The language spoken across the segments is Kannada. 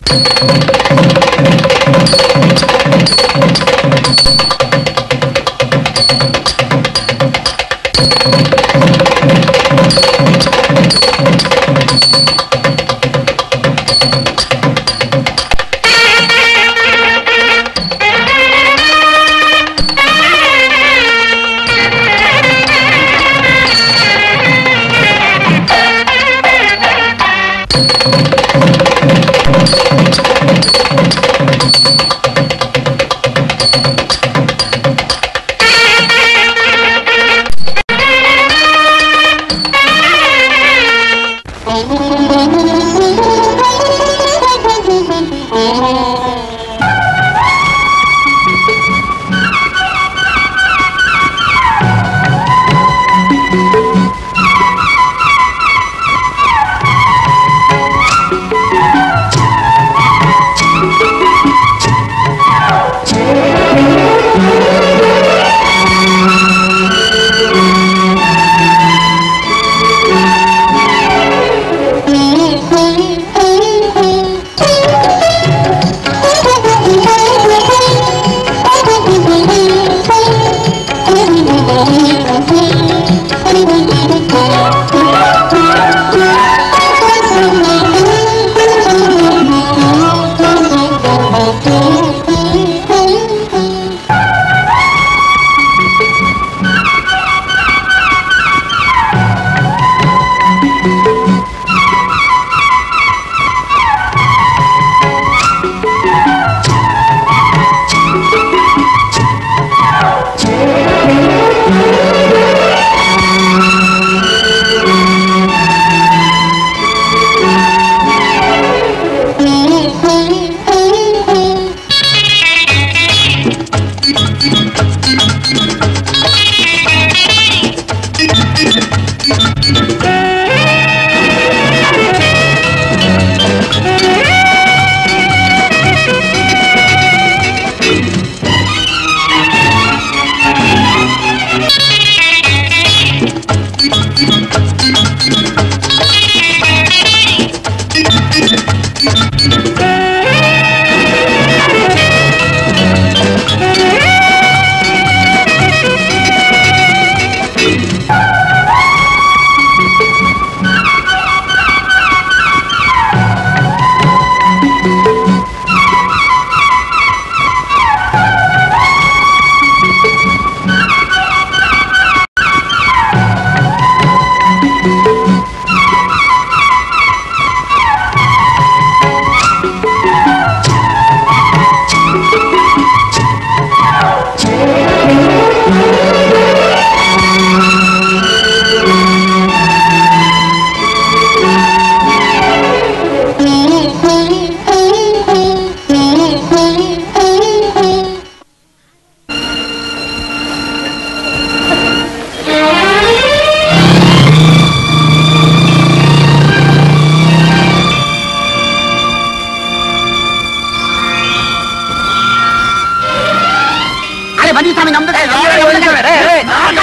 ಅರೆ ಬನ್ನಿ ಸ್ವಾಮಿ ನಮ್ದು ಕೈ, ನಮ್ದು ಕೈ,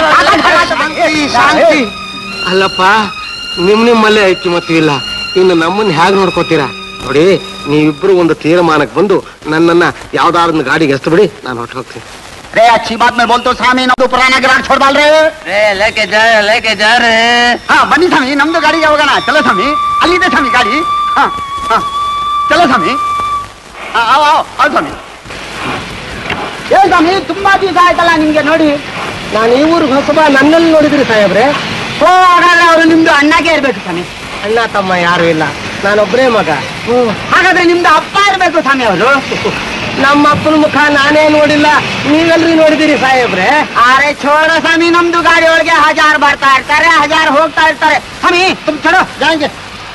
ನಮ್ದು ಕೈ. ಶಾಂತಿ ಅಲ್ಲಪ್ಪ ನಿಮ್ ನಿಮ್ಮಲ್ಲೇ ಐಕ್ಯಮತ್ಯ ಇಲ್ಲ ಇನ್ನು ನಮ್ಮನ್ನ ಹೇಗ್ ನೋಡ್ಕೋತೀರಾ ನೋಡಿ ನೀವಿಬ್ರು ಒಂದು ತೀರ್ಮಾನಕ್ಕೆ ಬಂದು ನನ್ನನ್ನ ಯಾವ್ದಾದ್ರು ಒಂದು ಗಾಡಿಗೆ ಎಸ್ತು ಬಿಡಿ ನಾನು ಹೊಟ್ಟು ಹೋಗ್ತೀನಿ रे अच्छी बात में बोलते हो स्वामी नಮ್ದು ಪುರಾಣ ಗಿರಾಕ್ छोड़ डाल रहे ರೇ ಲೇಕೆ ಜಾ ಲೇಕೆ ಜಾ ರೇ ಹಾ ಬನ್ನಿ ಸ್ವಾಮಿ ನಮ್ದು ಗಾಡಿಗೆ ಹೋಗೋಣ ಚಲೋ ಸ್ವಾಮಿ ಅಲ್ಲಿದೆ ಸ್ವಾಮಿ ಗಾಡಿ ಹಾ ಹಾ ಚಲೋ ಸ್ವಾಮಿ ಹಾ ಆವ್ ಆವ್ ಆವ್ ಸ್ವಾಮಿ ಏ ಸ್ವಾಮಿ ತುಂಬಾ ದಿವಸ ಆಯ್ತಲ್ಲ ನಿಮ್ಗೆ ನೋಡಿ ನಾನು ಈ ಊರಿಗೆ ಹೊಸಬ ನನ್ನಲ್ಲಿ ನೋಡಿದ್ರಿ ಸಾಹೇಬ್ರೆ ಓ ಹಾಗಾದ್ರೆ ಅವರು ನಿಮ್ದು ಅಣ್ಣಗೆ ಇರ್ಬೇಕು ಸ್ವಾಮಿ ಅಣ್ಣ ತಮ್ಮ ಯಾರು ಇಲ್ಲ ನಾನೊಬ್ಬರೇ ಮಗ ಹಾಗಾದ್ರೆ ನಿಮ್ದು ಅಪ್ಪ ಇರ್ಬೇಕು ಸ್ವಾಮಿ ಅವರು ನಮ್ಮ ಅಪ್ಪನ ಮುಖ ನಾನೇ ನೋಡಿಲ್ಲ ನೀವೆಲ್ರಿ ನೋಡಿದಿರಿ ಸಾಹೇಬ್ರೆ ಅರೆ ಚೋಡ ಸ್ವಾಮಿ ನಮ್ದು ಗಾಡಿ ಒಳಗೆ ಹಜಾರ್ ಬರ್ತಾ ಇರ್ತಾರೆ ಹಜಾರ್ ಹೋಗ್ತಾ ಇರ್ತಾರೆ ಸ್ವಾಮಿ ತುಮ್ ಚಲೋ ಜಾಂಗೆ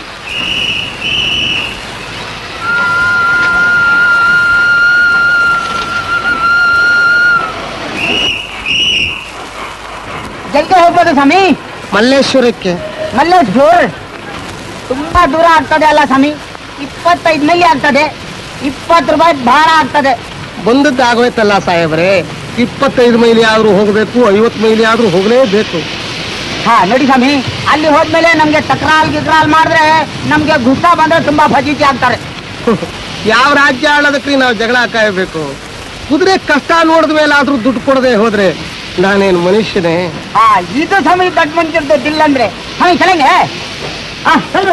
ಜಲ್ದಿ ಹೋಗ್ಬೋದು ಸ್ವಾಮಿ ಮಲ್ಲೇಶ್ವರಕ್ಕೆ ಮಲ್ಲೇಶ್ ಜೋರ್ ತುಂಬಾ ದೂರ ಆಗ್ತದೆ ಅಲ್ಲ ಸ್ವಾಮಿ ಇಪ್ಪತ್ತೈದು ಮೈಲಿ ಆಗ್ತದೆ ಇಪ್ಪತ್ತು ರೂಪಾಯಿ ಭಾಳ ಆಗ್ತದೆ ಬಂದದ್ದು ಆಗೋಯ್ತಲ್ಲ ಸಾಹೇಬ್ರೆ ಇಪ್ಪತ್ತೈದು ಮೈಲಿ ಆದ್ರೂ ಹೋಗಬೇಕು ಐವತ್ತು ಮೈಲಿ ಆದ್ರೂ ಹೋಗಲೇಬೇಕು ಹಾ ನೋಡಿ ಸ್ವಾಮಿ ಅಲ್ಲಿ ಹೋದ್ಮೇಲೆ ನಮ್ಗೆ ತಕ್ರಾಲ್ ಗಿಕ್ರಾಲ್ ಮಾಡಿದ್ರೆ ನಮ್ಗೆ ಗುಸ್ಸ ಬಂದ್ರೆ ತುಂಬಾ ಫಜೀತಿ ಆಗ್ತಾರೆ ಯಾವ ರಾಜ್ಯ ಆಳೋದಕ್ರಿ ನಾವು ಜಗಳ ಕಾಯಬೇಕು ಕುದುರೆ ಕಷ್ಟ ನೋಡಿದ ಮೇಲೆ ಆದ್ರೂ ದುಡ್ಡು ಕೊಡದೆ ಹೋದ್ರೆ ನಾನೇನು ಮನುಷ್ಯನೇ ಆ ಇದು ಸಮಯ ದೊಡ್ಡ ಮನುಷ್ಯರ್ದು ದಿಲ್ಲ ಅಂದ್ರೆ ಸಮಯ ಕೆಳಗೆ ಆ ಚಲ್ಬೇಡ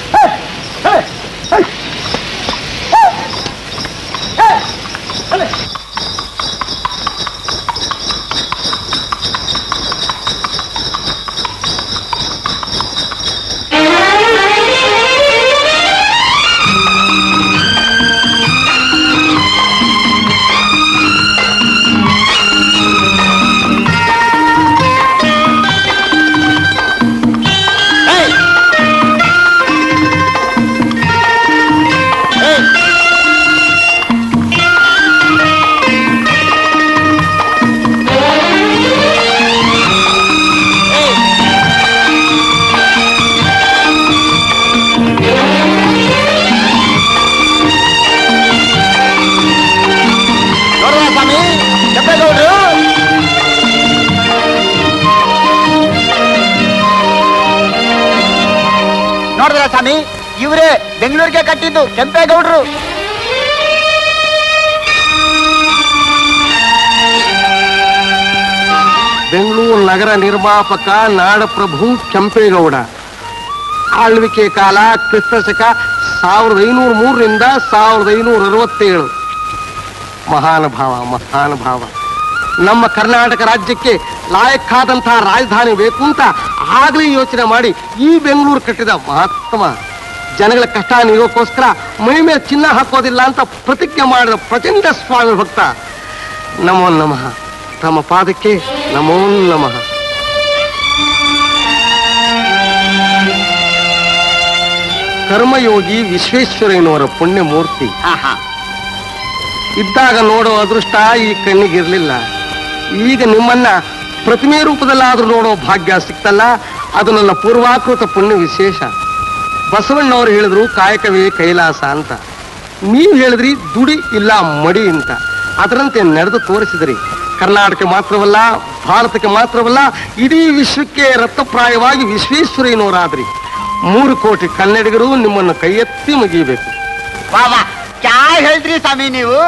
ನೋಡುವ ಸ್ವಾಮಿ ಕೆಂಪೇಗೌಡರು ನೋಡಿದ್ರ ಸ್ವಾಮಿ ಇವರೇ ಬೆಂಗಳೂರಿಗೆ ಕಟ್ಟಿದ್ದು ಕೆಂಪೇಗೌಡರು ಬೆಂಗಳೂರು ನಗರ ನಿರ್ಮಾಪಕ ನಾಡಪ್ರಭು ಕೆಂಪೇಗೌಡ ಆಳ್ವಿಕೆ ಕಾಲ ಕ್ರಿಸ್ತಶಕ ಸಾವಿರದ ಐನೂರ ಮೂರರಿಂದ ಸಾವಿರದ ಐನೂರ ಅರವತ್ತೇಳು ಮಹಾನುಭಾವ ಮಹಾನುಭಾವ ನಮ್ಮ ಕರ್ನಾಟಕ ರಾಜ್ಯಕ್ಕೆ ಲಾಯಕ್ಕಾದಂತಹ ರಾಜಧಾನಿ ಬೇಕು ಅಂತ ಆಗ್ಲೇ ಯೋಚನೆ ಮಾಡಿ ಈ ಬೆಂಗಳೂರು ಕಟ್ಟಿದ ಮಹಾತ್ಮ ಜನಗಳ ಕಷ್ಟ ನೀಗೋಕ್ಕೋಸ್ಕರ ಮೈ ಮೇಲೆ ಚಿನ್ನ ಹಾಕೋದಿಲ್ಲ ಅಂತ ಪ್ರತಿಜ್ಞೆ ಮಾಡಿದ ಪ್ರಚಂಡ ಸ್ವಾಮಿ ಭಕ್ತ ನಮೋ ನಮಃ ತಮ್ಮ ಪಾದಕ್ಕೆ ನಮೋ ನಮಃ ಕರ್ಮಯೋಗಿ ವಿಶ್ವೇಶ್ವರಯ್ಯನವರ ಪುಣ್ಯ ಮೂರ್ತಿ ಹಾ ಹಾ ಇದ್ದಾಗ ನೋಡೋ ಅದೃಷ್ಟ ಈ ಕಣ್ಣಿಗಿರ್ಲಿಲ್ಲ ಈಗ ನಿಮ್ಮನ್ನ ಪ್ರತಿಮೆ ರೂಪದಲ್ಲಾದ್ರೂ ನೋಡೋ ಭಾಗ್ಯ ಸಿಕ್ತಲ್ಲ ಅದು ನನ್ನ ಪೂರ್ವಾಕೃತ ಪುಣ್ಯ ವಿಶೇಷ ಬಸವಣ್ಣವರು ಹೇಳಿದ್ರು ಕಾಯಕವೇ ಕೈಲಾಸ ಅಂತ ನೀವು ಹೇಳಿದ್ರಿ ದುಡಿ ಇಲ್ಲ ಮಡಿ ಅಂತ ಅದರಂತೆ ನಡೆದು ತೋರಿಸಿದ್ರಿ ಕರ್ನಾಟಕ ಮಾತ್ರವಲ್ಲ ಭಾರತಕ್ಕೆ ಮಾತ್ರವಲ್ಲ ಇಡೀ ವಿಶ್ವಕ್ಕೆ ರಕ್ತಪ್ರಾಯವಾಗಿ ವಿಶ್ವೇಶ್ವರಯ್ಯನವರಾದ್ರಿ ಮೂರು ಕೋಟಿ ಕನ್ನಡಿಗರು ನಿಮ್ಮನ್ನು ಕೈ ಎತ್ತಿ ಮುಗಿಯಬೇಕು ವಾ ವಾ ಕ್ಯಾ ಹೇಳ್ದ್ರಿ ಸ್ವಾಮಿ ನೀವು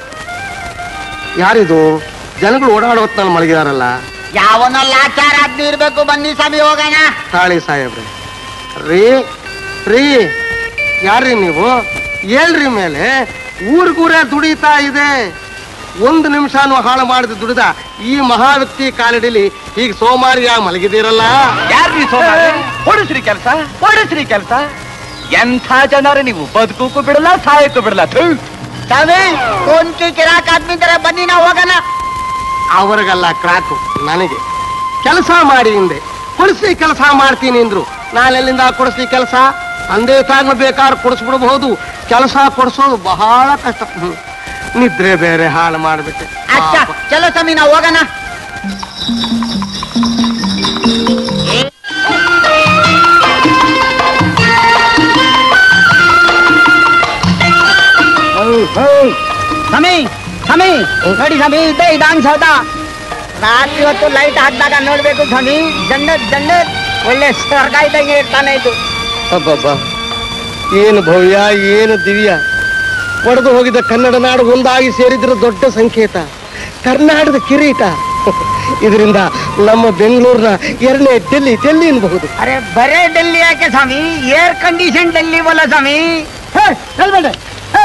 ಯಾರಿದು ಜನಗಳು ಓಡಾಡೋ ಹೊತ್ನಲ್ಲಿ ಮಲಗಿದಾರಲ್ಲ ಯಾವನೋ ಲಾಚಾರ ಆದ್ನಿ ಇರ್ಬೇಕು ಬನ್ನಿ ಸ್ವಾಮಿ ಹೋಗೋಣ ತಾಳಿ ಸಾಹೇಬ್ರೆ ರೀ ರೀ ಯಾರ್ರಿ ನೀವು ಹೇಳ್ರಿ ಮೇಲೆ ಊರ್ಗೂರೇ ದುಡಿತಾ ಇದೆ ಒಂದು ನಿಮಿಷನೂ ಹಾಳು ಮಾಡಿದ ದುಡಿದ ಈ ಮಹಾ ವ್ಯಕ್ತಿ ಕಾಲಡಿಲಿ ಈಗ ಸೋಮಾರಿಯಾಗಿ ಮಲಗಿದಿರಲ್ಲ ಯಾರ್ರಿ ಸೋಮಾರಿ ಹೊಡಿಸ್ರಿ ಕೆಲಸ ಹೊಡಿಸ್ರಿ ಕೆಲಸ ಎಂಥ ಜನರು ನೀವು ಬದುಕಕ್ಕೂ ಬಿಡಲ್ಲ ಸಾಯಕ್ಕೂ ಬಿಡಲ್ಲ ಥು. ಸ್ವಾಮಿ ಕೋನ್ಕಿ ಕಿರಾಕ್ ಆದ್ಮಿ ತರ ಬನ್ನಿ ನಾವು ಹೋಗೋಣ ಅವರಿಗೆಲ್ಲ ಕ್ರಾಕು ನನಗೆ ಕೆಲಸ ಮಾಡಿ ಹಿಂದೆ ಕೊಡಿಸಿ ಕೆಲಸ ಮಾಡ್ತೀನಿ ಅಂದ್ರು ನಾನೆಲ್ಲಿಂದ ಕೊಡಿಸ್ಲಿ ಕೆಲಸ ತಂದೆ ತಾಯಿನ ಬೇಕಾದ್ರೆ ಕೊಡಿಸ್ಬಿಡಬಹುದು ಕೆಲಸ ಕೊಡಿಸೋದು ಬಹಳ ಕಷ್ಟ ಹ್ಮ್. ನಿದ್ರೆ ಬೇರೆ ಹಾಳು ಮಾಡ್ಬಿಟ್ಟೆ ಅಚ್ಚ ಪಾಪ. ಚಲೋ ಸ್ವಾಮಿ ನಾವು ಹೋಗೋಣ ಸಮಿ ಸಮಿ ನೋಡಿ ಸಮಿ ಇದ್ದೇ ಇದಾಂಗ್ ಸೌದ ರಾತ್ರಿ ಹೊತ್ತು ಲೈಟ್ ಹಾಕಿದಾಗ ನೋಡ್ಬೇಕು ಸಮಿ ಜನ್ನತ್ ಜನ್ನತ್ ಒಳ್ಳೆ ಸ್ವರ್ಗ ಇದ್ದಂಗೆ ಇರ್ತಾನೆ ಇದು ಅಬ್ಬಬ್ಬ ಏನು ಭವ್ಯ ಏನು ದಿವ್ಯ ಒಡೆದು ಹೋಗಿದ ಕನ್ನಡ ನಾಡು ಒಂದಾಗಿ ಸೇರಿದ್ರ ದೊಡ್ಡ ಸಂಕೇತ ಕರ್ನಾಟಕದ ಕಿರೀಟ ಇದರಿಂದ ನಮ್ಮ ಬೆಂಗಳೂರಿನ ಎರಡನೇ ಡೆಲ್ಲಿ ಡೆಲ್ಲಿ ಎನ್ನಬಹುದು ಅರೆ ಬರೇ ಡೆಲ್ಲಿ ಯಾಕೆ ಸ್ವಾಮಿ ಏರ್ ಕಂಡೀಷನ್ ಡೆಲ್ಲಿ ಬೋಲ ಸ್ವಾಮಿ ಹೇ, ಹೇಳ್ಬೇಡ. ಹೇ.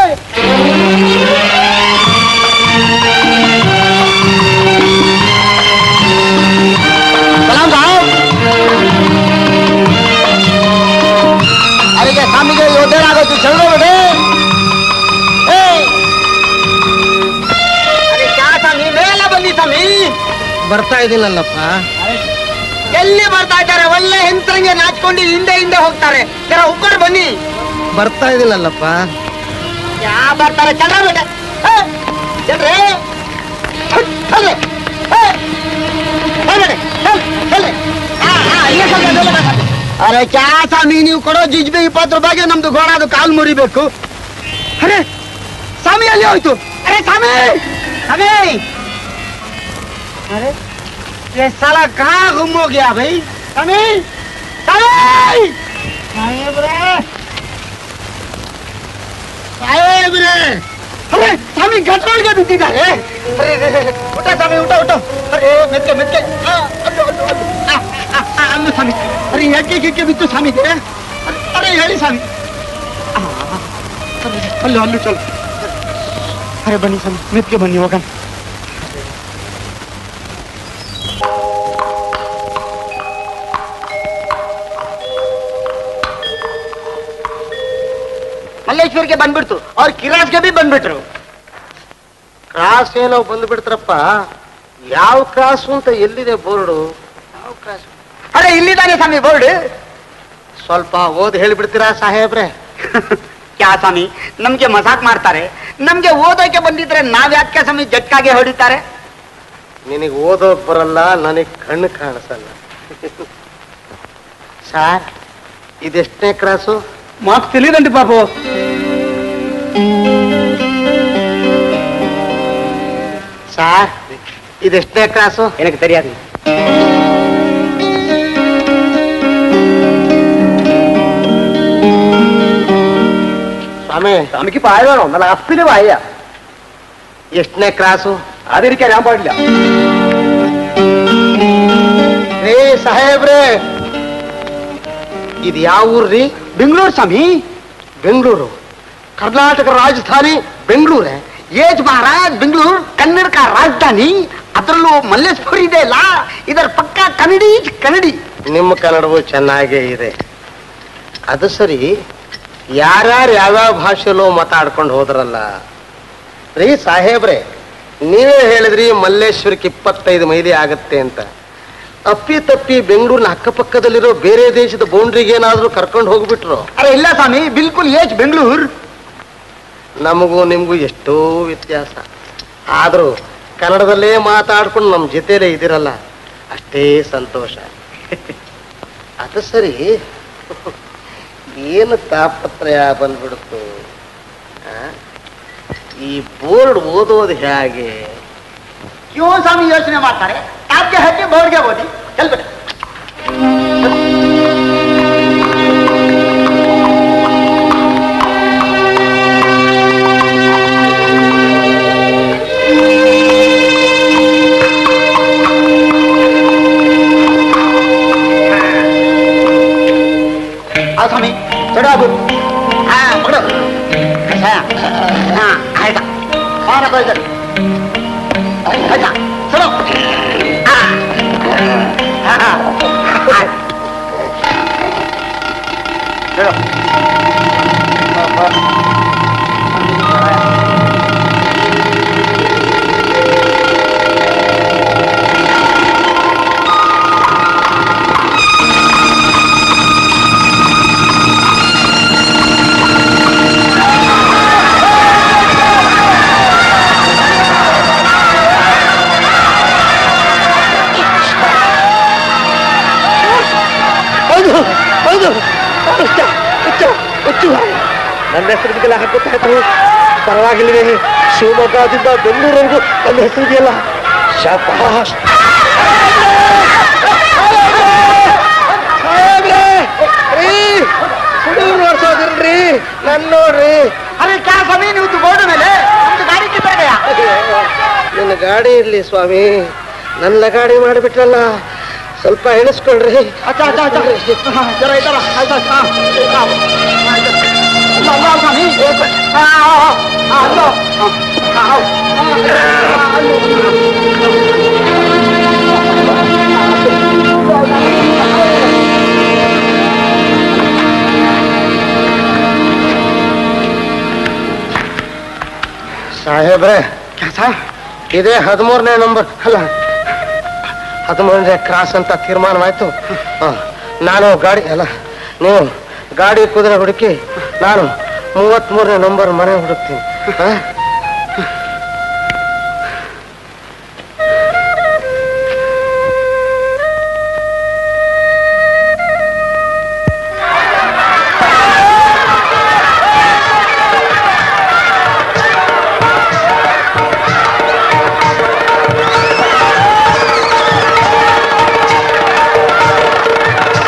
ಸಲಾಮ್ ಸಾಹಬ್. ಅದಕ್ಕೆ ಸ್ವಾಮಿಗೆ ಯೋಧರಾಗೋದು ಚಲ್ಬೇಡಿ ಅರೆ ಕ್ಯಾ ಸ್ವಾಮಿ ಮೇಲೆ ಬನ್ನಿ ಸ್ವಾಮಿ ಬರ್ತಾ ಇದೀನಲ್ಲಪ್ಪ ಎಲ್ಲಿ ಬರ್ತಾ ಇದ್ದಾರೆ ಒಳ್ಳೆ ಹೆಂತರಂಗೆ ನಾಚ್ಕೊಂಡು ಹಿಂದೆ ಹಿಂದೆ ಹೋಗ್ತಾರೆ ಜರ ಉಕ್ಕಡ್ ಬನ್ನಿ ಬರ್ತಾ ಇದೀನಲ್ಲಪ್ಪ ಯಾ ಬರ್ತಾರೆ ಚಂದ್ರ ಬೇಡ ಚಲ್ರಿ ಹಟ್, ಚಲ್ರಿ. ಹೇ. ಚಲ್ಬೇಡಿ. ಚಲ್, ಚಲ್ರಿ. ಹಾ, ಹಾ, ಇಲ್ಲೇ ಸ್ವಲ್ಪ ದೂರ ಬಾ ಸ್ವಾಮಿ. ಅರೆ ಕ್ಯಾ ಸ್ವಾಮಿ ನೀವು ಕೊಡೋ ಜಿಜ್ಬಿ ಇಪ್ಪತ್ತು ರೂಪಾಯಿಗೆ ನಮ್ದು ಗೋಡಾದು ಕಾಲ್ ಮುರಿಬೇಕು ಅರೆ ಸ್ವಾಮಿ ಅಲ್ಲಿ ಹೋಯ್ತು ಅರೆ ಸ್ವಾಮಿ ಸ್ವಾಮಿ अरे ये साला कहाँ गुम हो गया भाई स्वामी स्वामी साहेब रे ಸಾಹೇಬ್ರೆ ಅರೆ ಸ್ವಾಮಿ ಗಟ್ರೊಳಗೆ ಬಿದ್ದಿದ್ದಾರೆ ಅರೆ, ಅರೆ, ಅರೆ, ಊಟ ಸ್ವಾಮಿ ಊಟ ಊಟ ಅರೆ ಮೆಕ್ಕೆ ಮೆಕ್ಕೆ ಆ, ಅಲ್ಲು, ಅಲ್ಲು, ಅಲ್ಲು. ಆ, ಆ, ಆ, ಅಲ್ಲು ಸ್ವಾಮಿ ಅರೆ ಯಾಕೆ ಕಿಕ್ಕೆ ಬಿತ್ತು ಸ್ವಾಮಿಗೆ ಅರೆ, ಅರೆ ಹೇಳಿ ಸ್ವಾಮಿ ಆ, ಅರೆ, ಅಲ್ಲು ಅಲ್ಲು ಚಲ ಅರೆ ಬನ್ನಿ ಸ್ವಾಮಿ ಮೆಕ್ಕೆ ಬನ್ನಿ ಹೋಗೋಣ ಮಲ್ಲೇಶ್ವರ್ಗೆ ಬಂದ್ಬಿಡ್ತು ಅವ್ರ ಕಿರಾಸ್ಗೆ ಬಿ ಬಂದ್ಬಿಟ್ರು ಕ್ರಾಸ್ ಏನೋ ಬಂದ್ಬಿಡ್ತಾರಪ್ಪ ಯಾವ ಕ್ರಾಸು ಅಂತ ಎಲ್ಲಿದೆ ಬೋರ್ಡು ಯಾವ ಕ್ರಾಸ್ ಅರೆ ಇಲ್ಲಿದ್ದಾನೆ ಸ್ವಾಮಿ ಬೋರ್ಡ್ ಸ್ವಲ್ಪ ಓದ್ ಹೇಳ್ಬಿಡ್ತೀರಾ ಸಾಹೇಬ್ರೆ ಕ್ಯಾ ಸ್ವಾಮಿ ನಮ್ಗೆ ಮಸಾಕ್ ಮಾಡ್ತಾರೆ ನಮ್ಗೆ ಓದೋಕೆ ಬಂದಿದ್ರೆ ನಾವ್ ಯಾಕೆ ಸ್ವಾಮಿ ಜಟ್ಕಾಗೆ ಹೊಡಿತಾರೆ ನಿನಗೆ ಓದೋಕ್ ಬರಲ್ಲ ನನಗೆ ಕಣ್ಣು ಕಾಣಿಸಲ್ಲ ಸಾರ್ ಇದೆಷ್ಟನೇ ಕ್ರಾಸು ಮಾರ್ಕ್ಸ್ ತಿಳಿದಂడి ಬಾಬು ಸಾರ್ ಇದೆಷ್ಟನೇ ಕ್ರಾಸು எனக்கு தெரியாது സ്വാമി സ്വാമിക്ക് പായ വേണോ നല്ല അപ്പിന് പായ എಷ್ಟನೇ ക്ರಾಸು അതെനിക്ക് അറിയാൻ പാടില്ല ರೇ ಸಾಹೇಬ್ರೆ ಇದು ಯಾವ ಊರ್ರಿ ಬೆಂಗಳೂರು ಸ್ವಾಮಿ ಬೆಂಗಳೂರು ಕರ್ನಾಟಕ ರಾಜಧಾನಿ ಬೆಂಗಳೂರೇ ಏಜ್ ಮಹಾರಾಜ್ ಬೆಂಗಳೂರು ಕನ್ನಡ ಕಾ ರಾಜಧಾನಿ ಅದರಲ್ಲೂ ಮಲ್ಲೇಶ್ವರ ಇದೆ ಅಲ್ಲ ಇದರ ಪಕ್ಕ ಕನ್ನಡಿ ಕನ್ನಡಿ ನಿಮ್ಮ ಕನ್ನಡವು ಚೆನ್ನಾಗೇ ಇದೆ ಅದು ಸರಿ ಯಾರ್ಯಾರು ಯಾವ್ಯಾವ ಭಾಷೆಯಲ್ಲೂ ಮಾತಾಡ್ಕೊಂಡು ಹೋದ್ರಲ್ಲ ರೀ ಸಾಹೇಬ್ರೆ ನೀವೇ ಹೇಳಿದ್ರಿ ಮಲ್ಲೇಶ್ವರಕ್ಕೆ ಇಪ್ಪತ್ತೈದು ಮೈಲಿ ಆಗತ್ತೆ ಅಂತ ಅಪ್ಪಿ ತಪ್ಪಿ ಬೆಂಗಳೂರಿನ ಅಕ್ಕಪಕ್ಕದಲ್ಲಿರೋ ಬೇರೆ ದೇಶದ ಬೌಂಡ್ರಿಗೆ ಏನಾದ್ರೂ ಕರ್ಕೊಂಡು ಹೋಗ್ಬಿಟ್ರು ಅರೆ ಇಲ್ಲ ಸ್ವಾಮಿ ಬಿಲ್ಕುಲ್ ಏಜ್ ಬೆಂಗಳೂರು ನಮಗೂ ನಿಮಗೂ ಎಷ್ಟೋ ವ್ಯತ್ಯಾಸ ಆದರೂ ಕನ್ನಡದಲ್ಲೇ ಮಾತಾಡ್ಕೊಂಡು ನಮ್ಮ ಜೊತೆಲೇ ಇದಿರಲ್ಲ ಅಷ್ಟೇ ಸಂತೋಷ ಅದು ಸರಿ ಏನು ತಾಪತ್ರಯ ಬಂದ್ಬಿಡ್ತು ಆ? ಈ ಬೋರ್ಡ್ ಓದೋದು ಹೇಗೆ ಕ್ಯೂ ಸ್ವಾಮಿ ಯೋಚನೆ ಮಾಡ್ತಾರೆ ಯಾಕೆ ಹಾಕಿ ಬೋರ್ಡ್ಗೆ ಓದಿ ಹೇಳ್ಬಿಟ್ಟು ಆ ಸ್ವಾಮಿ ತೊಡಗು ಹಾ ಕೊಡು ಹಾ ಹಾ ಆಯ್ತಾ ಬಾರ ಬೈದರು ಆಯ್ತಾ ಚಲೋ ಹಾ ಹಾ ಆಯ್ತು ಹೇಳು ಹೌದು ಹೌದು ಹುಚ್ಚ ಹುಚ್ಚ ಹುಚ್ಚು ನನ್ನ ಹೆಸರು ಇದೆಲ್ಲ ಗೊತ್ತಾಯ್ತು ಪರವಾಗಿಲ್ವೇ ಶಿವಮೊಗ್ಗದಿಂದ ಬೆಂಗಳೂರವರೆಗೂ ನನ್ನ ಹೆಸರು ಇದೆಯಲ್ಲ ಶಪಾಷ್ ಸಾಹೇಬ್ರೇ, ರೀ, ಹುಡುಗರು ಓಡ್ಸೋದಿಲ್ರಿ ನನ್ ನೋಡ್ರಿ ಅರೆ ಕ್ಯಾ ಸ್ವಾಮಿ ನೀವು ಬೋರ್ಡ್ ಮೇಲೆ ನಮ್ದು ಗಾಡಿ ಕಿತ್ತಾಗಯಾ ನಿನ್ನ ಗಾಡಿ ಇರ್ಲಿ ಸ್ವಾಮಿ ನನ್ನ ಗಾಡಿ ಮಾಡಿಬಿಟ್ರಲ್ಲ ಸ್ವಲ್ಪ ಎಣಿಸ್ಕೊಳ್ರಿ अच्छा अच्छा अच्छा हाँ, जरा इधर आ, इधर हाँ, हाँ, हाँ, इधर। लो, लो, स्वामी एक हाँ, आओ, आओ, हाँ, लो, हाँ, हाँ, आओ। हाँ, लो। ಸಾಹೇಬ್ರೆ क्या था ಇದೇ ಹದಿಮೂರನೇ ನಂಬರ್ ಅಲ್ಲ ಹದಿಮೂರನೇ ಕ್ರಾಸ್ ಅಂತ ತೀರ್ಮಾನವಾಯ್ತು ಹ, ನಾನು ಗಾಡಿ ಅಲ್ಲ ನೀವು ಗಾಡಿ ಕುದುರೆ ಹುಡುಕಿ ನಾನು ಮೂವತ್ಮೂರನೇ ನಂಬರ್ ಮನೆ ಹುಡುಕ್ತೀನಿ ಹ?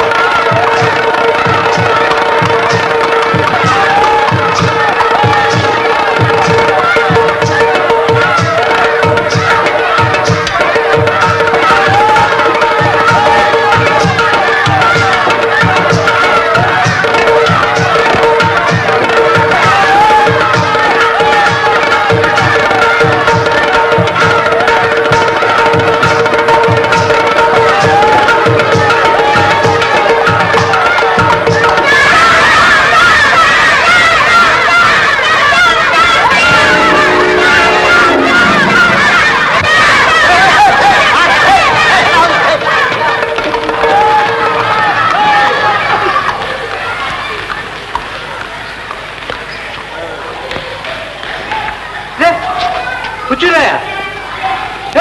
ಆ ಹುಚ್ಚುರಾಯ ಏ?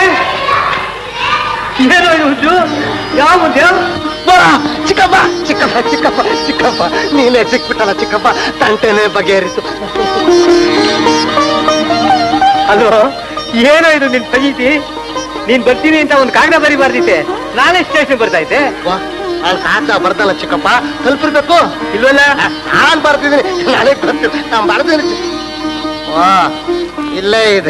ಏನೋ ಇದು ಹುಚ್ಚು ಯಾವ ಮುಂದೆ ಬಾ, ಚಿಕ್ಕಪ್ಪ ಚಿಕ್ಕಪ್ಪ ಚಿಕ್ಕಪ್ಪ ಚಿಕ್ಕಪ್ಪ ನೀನೇ ಸಿಕ್ಬಿಟ್ಟಲ್ಲ ಚಿಕ್ಕಪ್ಪ ತಂಟೆನೆ ಬಗೆಹರಿತು ಅಲ್ವೋ ಏನೋ ಇದು ನಿನ್ ಪಂಜಿತಿ ನೀನ್ ಬರ್ತೀನಿ ಅಂತ ಒಂದು ಕಾಗದ ಬರಿಬಾರ್ದಿತ್ತೆ ನಾನೇ ಸ್ಟೇಷನ್ ಬರ್ತಾ ಇದ್ದೆ ವಾ ಅಲ್ಲಿ ಕಾಗ್ದ ಬರ್ದಲ್ಲ ಚಿಕ್ಕಪ್ಪ ತಲುಪಿರ್ಬೇಕು ಇಲ್ವಲ್ಲ ನಾನ್ ಬರ್ತಿದ್ದೀನಿ ನನಗೆ ಗೊತ್ತಿಲ್ಲ ನಾನ್ ಬರ್ತೀನಿ ವಾ ಇಲ್ಲೇ ಇದೆ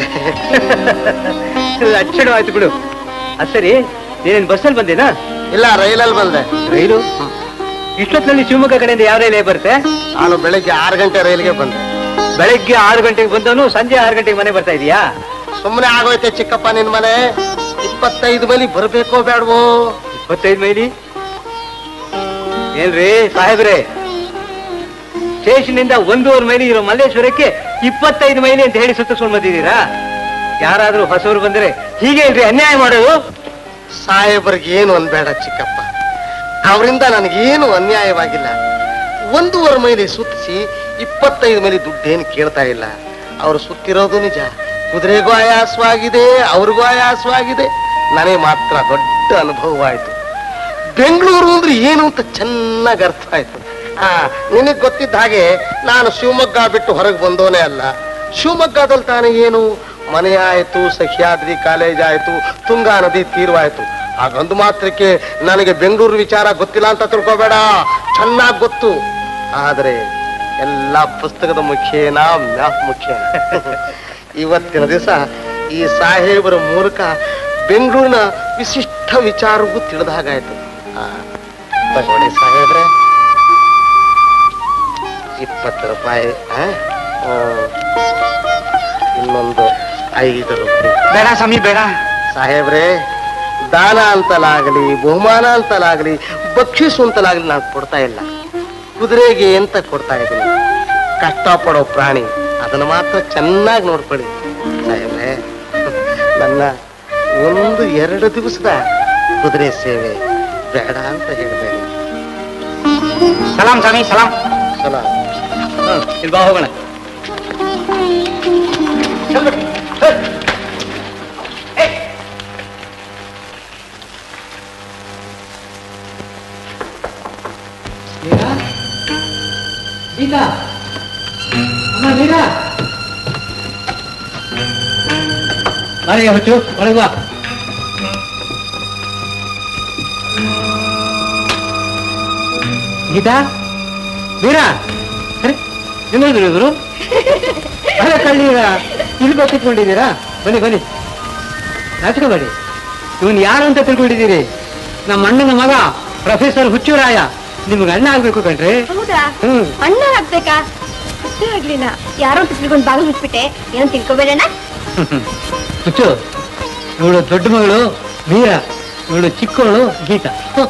ಅಚ್ಚಡ ಆಯ್ತು ಬಿಡು ಅದ್ ಸರಿ ನೀನೇನ್ ಬಸ್ಸಲ್ಲಿ ಬಂದೇನಾ ಇಲ್ಲ ರೈಲಲ್ಲಿ ಬಂದೆ ರೈಲು ಇಷ್ಟೊತ್ತಿನಲ್ಲಿ ಶಿವಮೊಗ್ಗ ಕಡೆಯಿಂದ ಯಾವ ರೈಲೇ ಬರುತ್ತೆ ನಾನು ಬೆಳಿಗ್ಗೆ ಆರು ಗಂಟೆ ರೈಲ್ಗೆ ಬಂದೆ ಬೆಳಗ್ಗೆ ಆರು ಗಂಟೆಗೆ ಬಂದವನು ಸಂಜೆ ಆರು ಗಂಟೆಗೆ ಮನೆ ಬರ್ತಾ ಇದೀಯಾ ಸುಮ್ಮನೆ ಆಗೋಯ್ತೆ ಚಿಕ್ಕಪ್ಪ ನಿನ್ ಮನೆ ಇಪ್ಪತ್ತೈದು ಮೈಲಿ ಬರ್ಬೇಕೋ ಬೇಡವೋ ಇಪ್ಪತ್ತೈದು ಮೈಲಿ ಏನ್ರಿ ಸಾಹೇಬ್ರೆ ಸ್ಟೇಷನ್ ಇಂದ ಒಂದೂವರೆ ಮೈಲಿ ಇರೋ ಮಲ್ಲೇಶ್ವರಕ್ಕೆ ಇಪ್ಪತ್ತೈದು ಮೈಲಿ ಅಂತ ಹೇಳಿ ಸುತ್ತಿಸ್ಕೊಂಡು ಬಂದಿದ್ದೀರಾ ಯಾರಾದ್ರೂ ಹೊಸವರು ಬಂದ್ರೆ ಹೀಗೆ ಇಲ್ರಿ ಅನ್ಯಾಯ ಮಾಡೋದು ಸಾಹೇಬರಿಗೆ ಏನು ಅನ್ಬೇಡ ಚಿಕ್ಕಪ್ಪ ಅವರಿಂದ ನನಗೇನು ಅನ್ಯಾಯವಾಗಿಲ್ಲ ಒಂದೂವರೆ ಮೈಲಿ ಸುತ್ತಿಸಿ ಇಪ್ಪತ್ತೈದು ಮೈಲಿ ದುಡ್ಡೇನು ಕೇಳ್ತಾ ಇಲ್ಲ ಅವರು ಸುತ್ತಿರೋದು ನಿಜ ಕುದುರೆಗೂ ಆಯಾಸವಾಗಿದೆ ಅವ್ರಿಗೂ ಆಯಾಸವಾಗಿದೆ ನನಗೆ ಮಾತ್ರ ದೊಡ್ಡ ಅನುಭವವಾಯಿತು ಬೆಂಗಳೂರು ಅಂದ್ರೆ ಏನು ಅಂತ ಚೆನ್ನಾಗಿ ಅರ್ಥ ಆಯ್ತು ಆ ನಿನಗೆ ಗೊತ್ತಿದ್ದ ಹಾಗೆ ನಾನು ಶಿವಮೊಗ್ಗ ಬಿಟ್ಟು ಹೊರಗೆ ಬಂದೋನೇ ಅಲ್ಲ ಶಿವಮೊಗ್ಗದಲ್ಲಿ ತಾನೇ ಏನು ಮನೆ ಆಯ್ತು ಸಹ್ಯಾದ್ರಿ ಕಾಲೇಜ್ ಆಯ್ತು ತುಂಗಾ ನದಿ ತೀರ್ವಾಯ್ತು ಹಾಗೊಂದು ಮಾತ್ರಕ್ಕೆ ನನಗೆ ಬೆಂಗಳೂರು ವಿಚಾರ ಗೊತ್ತಿಲ್ಲ ಅಂತ ತಿಳ್ಕೊಬೇಡ ಚೆನ್ನಾಗಿ ಗೊತ್ತು ಆದರೆ ಎಲ್ಲ ಪುಸ್ತಕದ ಮುಖ್ಯನಾ ಮ್ಯಾಪ್ ಮುಖ್ಯ ಇವತ್ತಿನ ದಿವಸ ಈ ಸಾಹೇಬರ ಮೂಲಕ ಬೆಂಗಳೂರಿನ ವಿಶಿಷ್ಟ ವಿಚಾರವೂ ತಿಳಿದ ಹಾಗಾಯ್ತು ಆ, ತಗೊಳ್ಳಿ ಸಾಹೇಬ್ರೆ ಇಪ್ಪತ್ತು ರೂಪಾಯಿ ಆ? ಆ, ಇನ್ನೊಂದು ಐದು ರೂಪಾಯಿ ಬೇಡ ಸ್ವಾಮಿ ಬೇಡ ಸಾಹೇಬ್ರೆ ದಾನ ಅಂತಲಾಗಲಿ ಬಹುಮಾನ ಅಂತಲಾಗಲಿ ಬಕ್ಷಿಸು ಅಂತಲಾಗಲಿ ನಾನು ಕೊಡ್ತಾ ಇಲ್ಲ ಕುದುರೆಗೆ ಅಂತ ಕೊಡ್ತಾ ಇದ್ದೀನಿ ಕಷ್ಟಪಡೋ ಪ್ರಾಣಿ ಅದನ್ನ ಮಾತ್ರ ಚೆನ್ನಾಗಿ ನೋಡ್ಕೊಳ್ಳಿ ಸಾಹೇಬ್ರೆ ನನ್ನ ಒಂದು ಎರಡು ದಿವಸದ ಕುದುರೆ ಸೇವೆ ಬೇಡ ಅಂತ ಹೇಳ್ಬೇಡಿ ಸಲಾಂ ಸ್ವಾಮಿ ಸಲಾಂ ಸಲ ಇಲ್ಲಿ ಬಾ ಹೋಗೋಣ ನನಗೆ ಹುಚ್ಚು ಒಳಗೆ ಬಾ ಗೀತಾ ವೀರ ಅರೆ ಇನ್ನೊಂದು ಇವರು ಅಲ್ಲ ಕಳ್ಳೀರ ಇಲ್ಲಿ ಗೊತ್ತಿಟ್ಕೊಂಡಿದ್ದೀರಾ ಬನ್ನಿ ಬನ್ನಿ ನಾಚಿಕೋಬೇಡಿ ಇವನ್ ಯಾರು ಅಂತ ತಿಳ್ಕೊಂಡಿದ್ದೀರಿ ನಮ್ಮ ಅಣ್ಣನ ಮಗ ಪ್ರೊಫೆಸರ್ ಹುಚ್ಚುರಾಯ ನಿಮ್ಗೆ ಅಣ್ಣ ಆಗ್ಬೇಕು ಕಣ್ರಿ ಹೌದಾ ಹ್ಮ್ ಅಣ್ಣ ಆಗ್ಬೇಕಾ ಗೊತ್ತೇ ಆಗ್ಲಿಲ್ಲ ಯಾರೋ ಅಂತ ತಿಳ್ಕೊಂಡು ಬಾಗಿಲು ಮುಚ್ಬಿಟ್ಟೆ ಏನೋ ತಿಳ್ಕೊಬೇಡಣ್ಣ ಹುಚ್ಚು ಇವಳು ದೊಡ್ಡ ಮಗಳು ವೀರ ಇವಳು ಚಿಕ್ಕವಳು ಗೀತಾ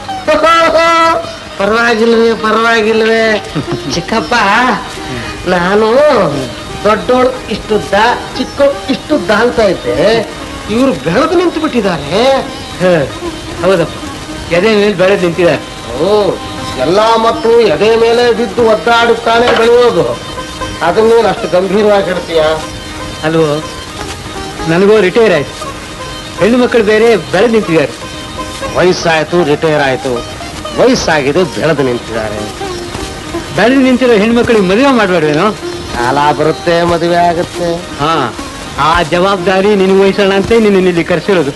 ಪರವಾಗಿಲ್ವೇ ಪರವಾಗಿಲ್ವೇ ಚಿಕ್ಕಪ್ಪ ನಾನು ದೊಡ್ಡೋಳು ಇಷ್ಟುದ್ದ ಚಿಕ್ಕೋಳು ಇಷ್ಟುದ್ದ ಅಂತ ಇದ್ದೆ ಇವ್ರು ಬೆಳೆದು ನಿಂತು ಬಿಟ್ಟಿದ್ದಾರೆ ಹ, ಹೌದಪ್ಪ ಎದೆ ಮೇಲೆ ಬೆಳೆದು ನಿಂತಿದ್ದಾರೆ ಓ ಎಲ್ಲಾ ಮಕ್ಕಳು ಎದೆ ಮೇಲೆ ಬಿದ್ದು ಒದ್ದಾಡುತ್ತಾನೆ ಬೆಳೆಯೋದು ಅದನ್ನೇನು ಅಷ್ಟು ಗಂಭೀರವಾಗಿ ಇಡ್ತೀಯ ಅಲ್ವೋ ನನಗೂ ರಿಟೈರ್ ಆಯ್ತು ಹೆಣ್ಣು ಮಕ್ಕಳು ಬೇರೆ ಬೆಳೆದು ನಿಂತಿದ್ದಾರೆ ವಯಸ್ಸಾಯ್ತು ರಿಟೈರ್ ಆಯ್ತು ವಯಸ್ಸಾಗಿದೆ ಬೆಳೆದು ನಿಂತಿದ್ದಾರೆ ಬೆಳೆದು ನಿಂತಿರೋ ಹೆಣ್ಮಕ್ಳಿಗೆ ಮದುವೆ ಮಾಡಬೇಡ್ವೇನೋ ಕಾಲ ಬರುತ್ತೆ ಮದುವೆ ಆಗುತ್ತೆ ಹಾ ಆ ಜವಾಬ್ದಾರಿ ನಿನಗೆ ವಹಿಸೋಣ ಅಂತ ನಿನ್ನ ಇಲ್ಲಿ ಕರೆಸಿರೋದು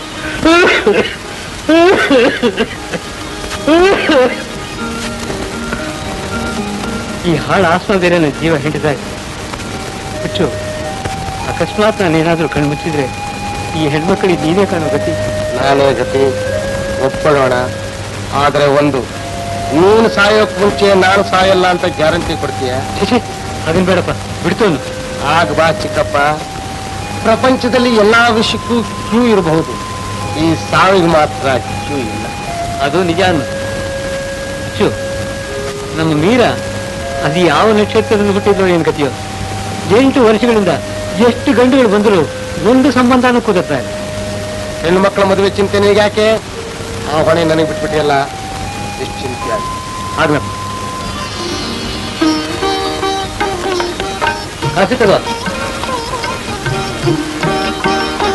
ಈ ಹಾಳು ಆಸ್ಮ ಬೇರೆ ನನ್ನ ಜೀವ ಹಿಂಡಿದಾಗ ಹುಚ್ಚು ಅಕಸ್ಮಾತ್ ನಾನೇನಾದ್ರೂ ಕಣ್ಣು ಮುಚ್ಚಿದ್ರೆ ಈ ಹೆಣ್ಮಕ್ಳಿಗೆ ನೀನೇ ಕಾಣೋ ಗತಿ ನಾನೇ ಗತಿ ಒಪ್ಕೊಳ್ಳೋಣ ಆದ್ರೆ ಒಂದು ನೀನು ಸಾಯೋಕ್ ಮುಂಚೆ ನಾನು ಸಾಯಲ್ಲ ಅಂತ ಗ್ಯಾರಂಟಿ ಕೊಡ್ತೀಯ ಛೆ, ಛೆ, ಅದನ್ ಬೇಡಪ್ಪ ಬಿಡ್ತೋನು ಆಗ ಬಾ ಚಿಕ್ಕಪ್ಪ ಪ್ರಪಂಚದಲ್ಲಿ ಎಲ್ಲಾ ವಿಷಯಕ್ಕೂ ಕ್ಯೂ ಇರಬಹುದು ಈ ಸಾವಿಗೆ ಮಾತ್ರ ಕ್ಯೂ ಇಲ್ಲ ಅದು ನಿಜ ಅನ್ನು ಹುಚ್ಚು ನಮ್ಮ ಮೀರ ಅದು ಯಾವ ನಕ್ಷತ್ರದಲ್ಲಿ ಹುಟ್ಟಿದ್ರು ಏನ್ ಕಥೆಯೋ ಎಂಟು ವರ್ಷಗಳಿಂದ ಎಷ್ಟು ಗಂಡುಗಳು ಬಂದರೂ ಒಂದು ಸಂಬಂಧನೂ ಕುದುರ್ತಾ ಇಲ್ಲ ಹೆಣ್ಣು ಮಕ್ಕಳ ಮದುವೆ ಚಿಂತೆ ನಿನಗೆ ಯಾಕೆ ಆ ಹೊಣೆ ನನಗೆ ಬಿಟ್ಬಿಟ್ಟಿಯಲ್ಲ ಎಷ್ಟು ಚಿಂತೆ ಆಗಿ ಆಗ್ಲಪ್ಪ ಕಾಫಿ ತಗೋ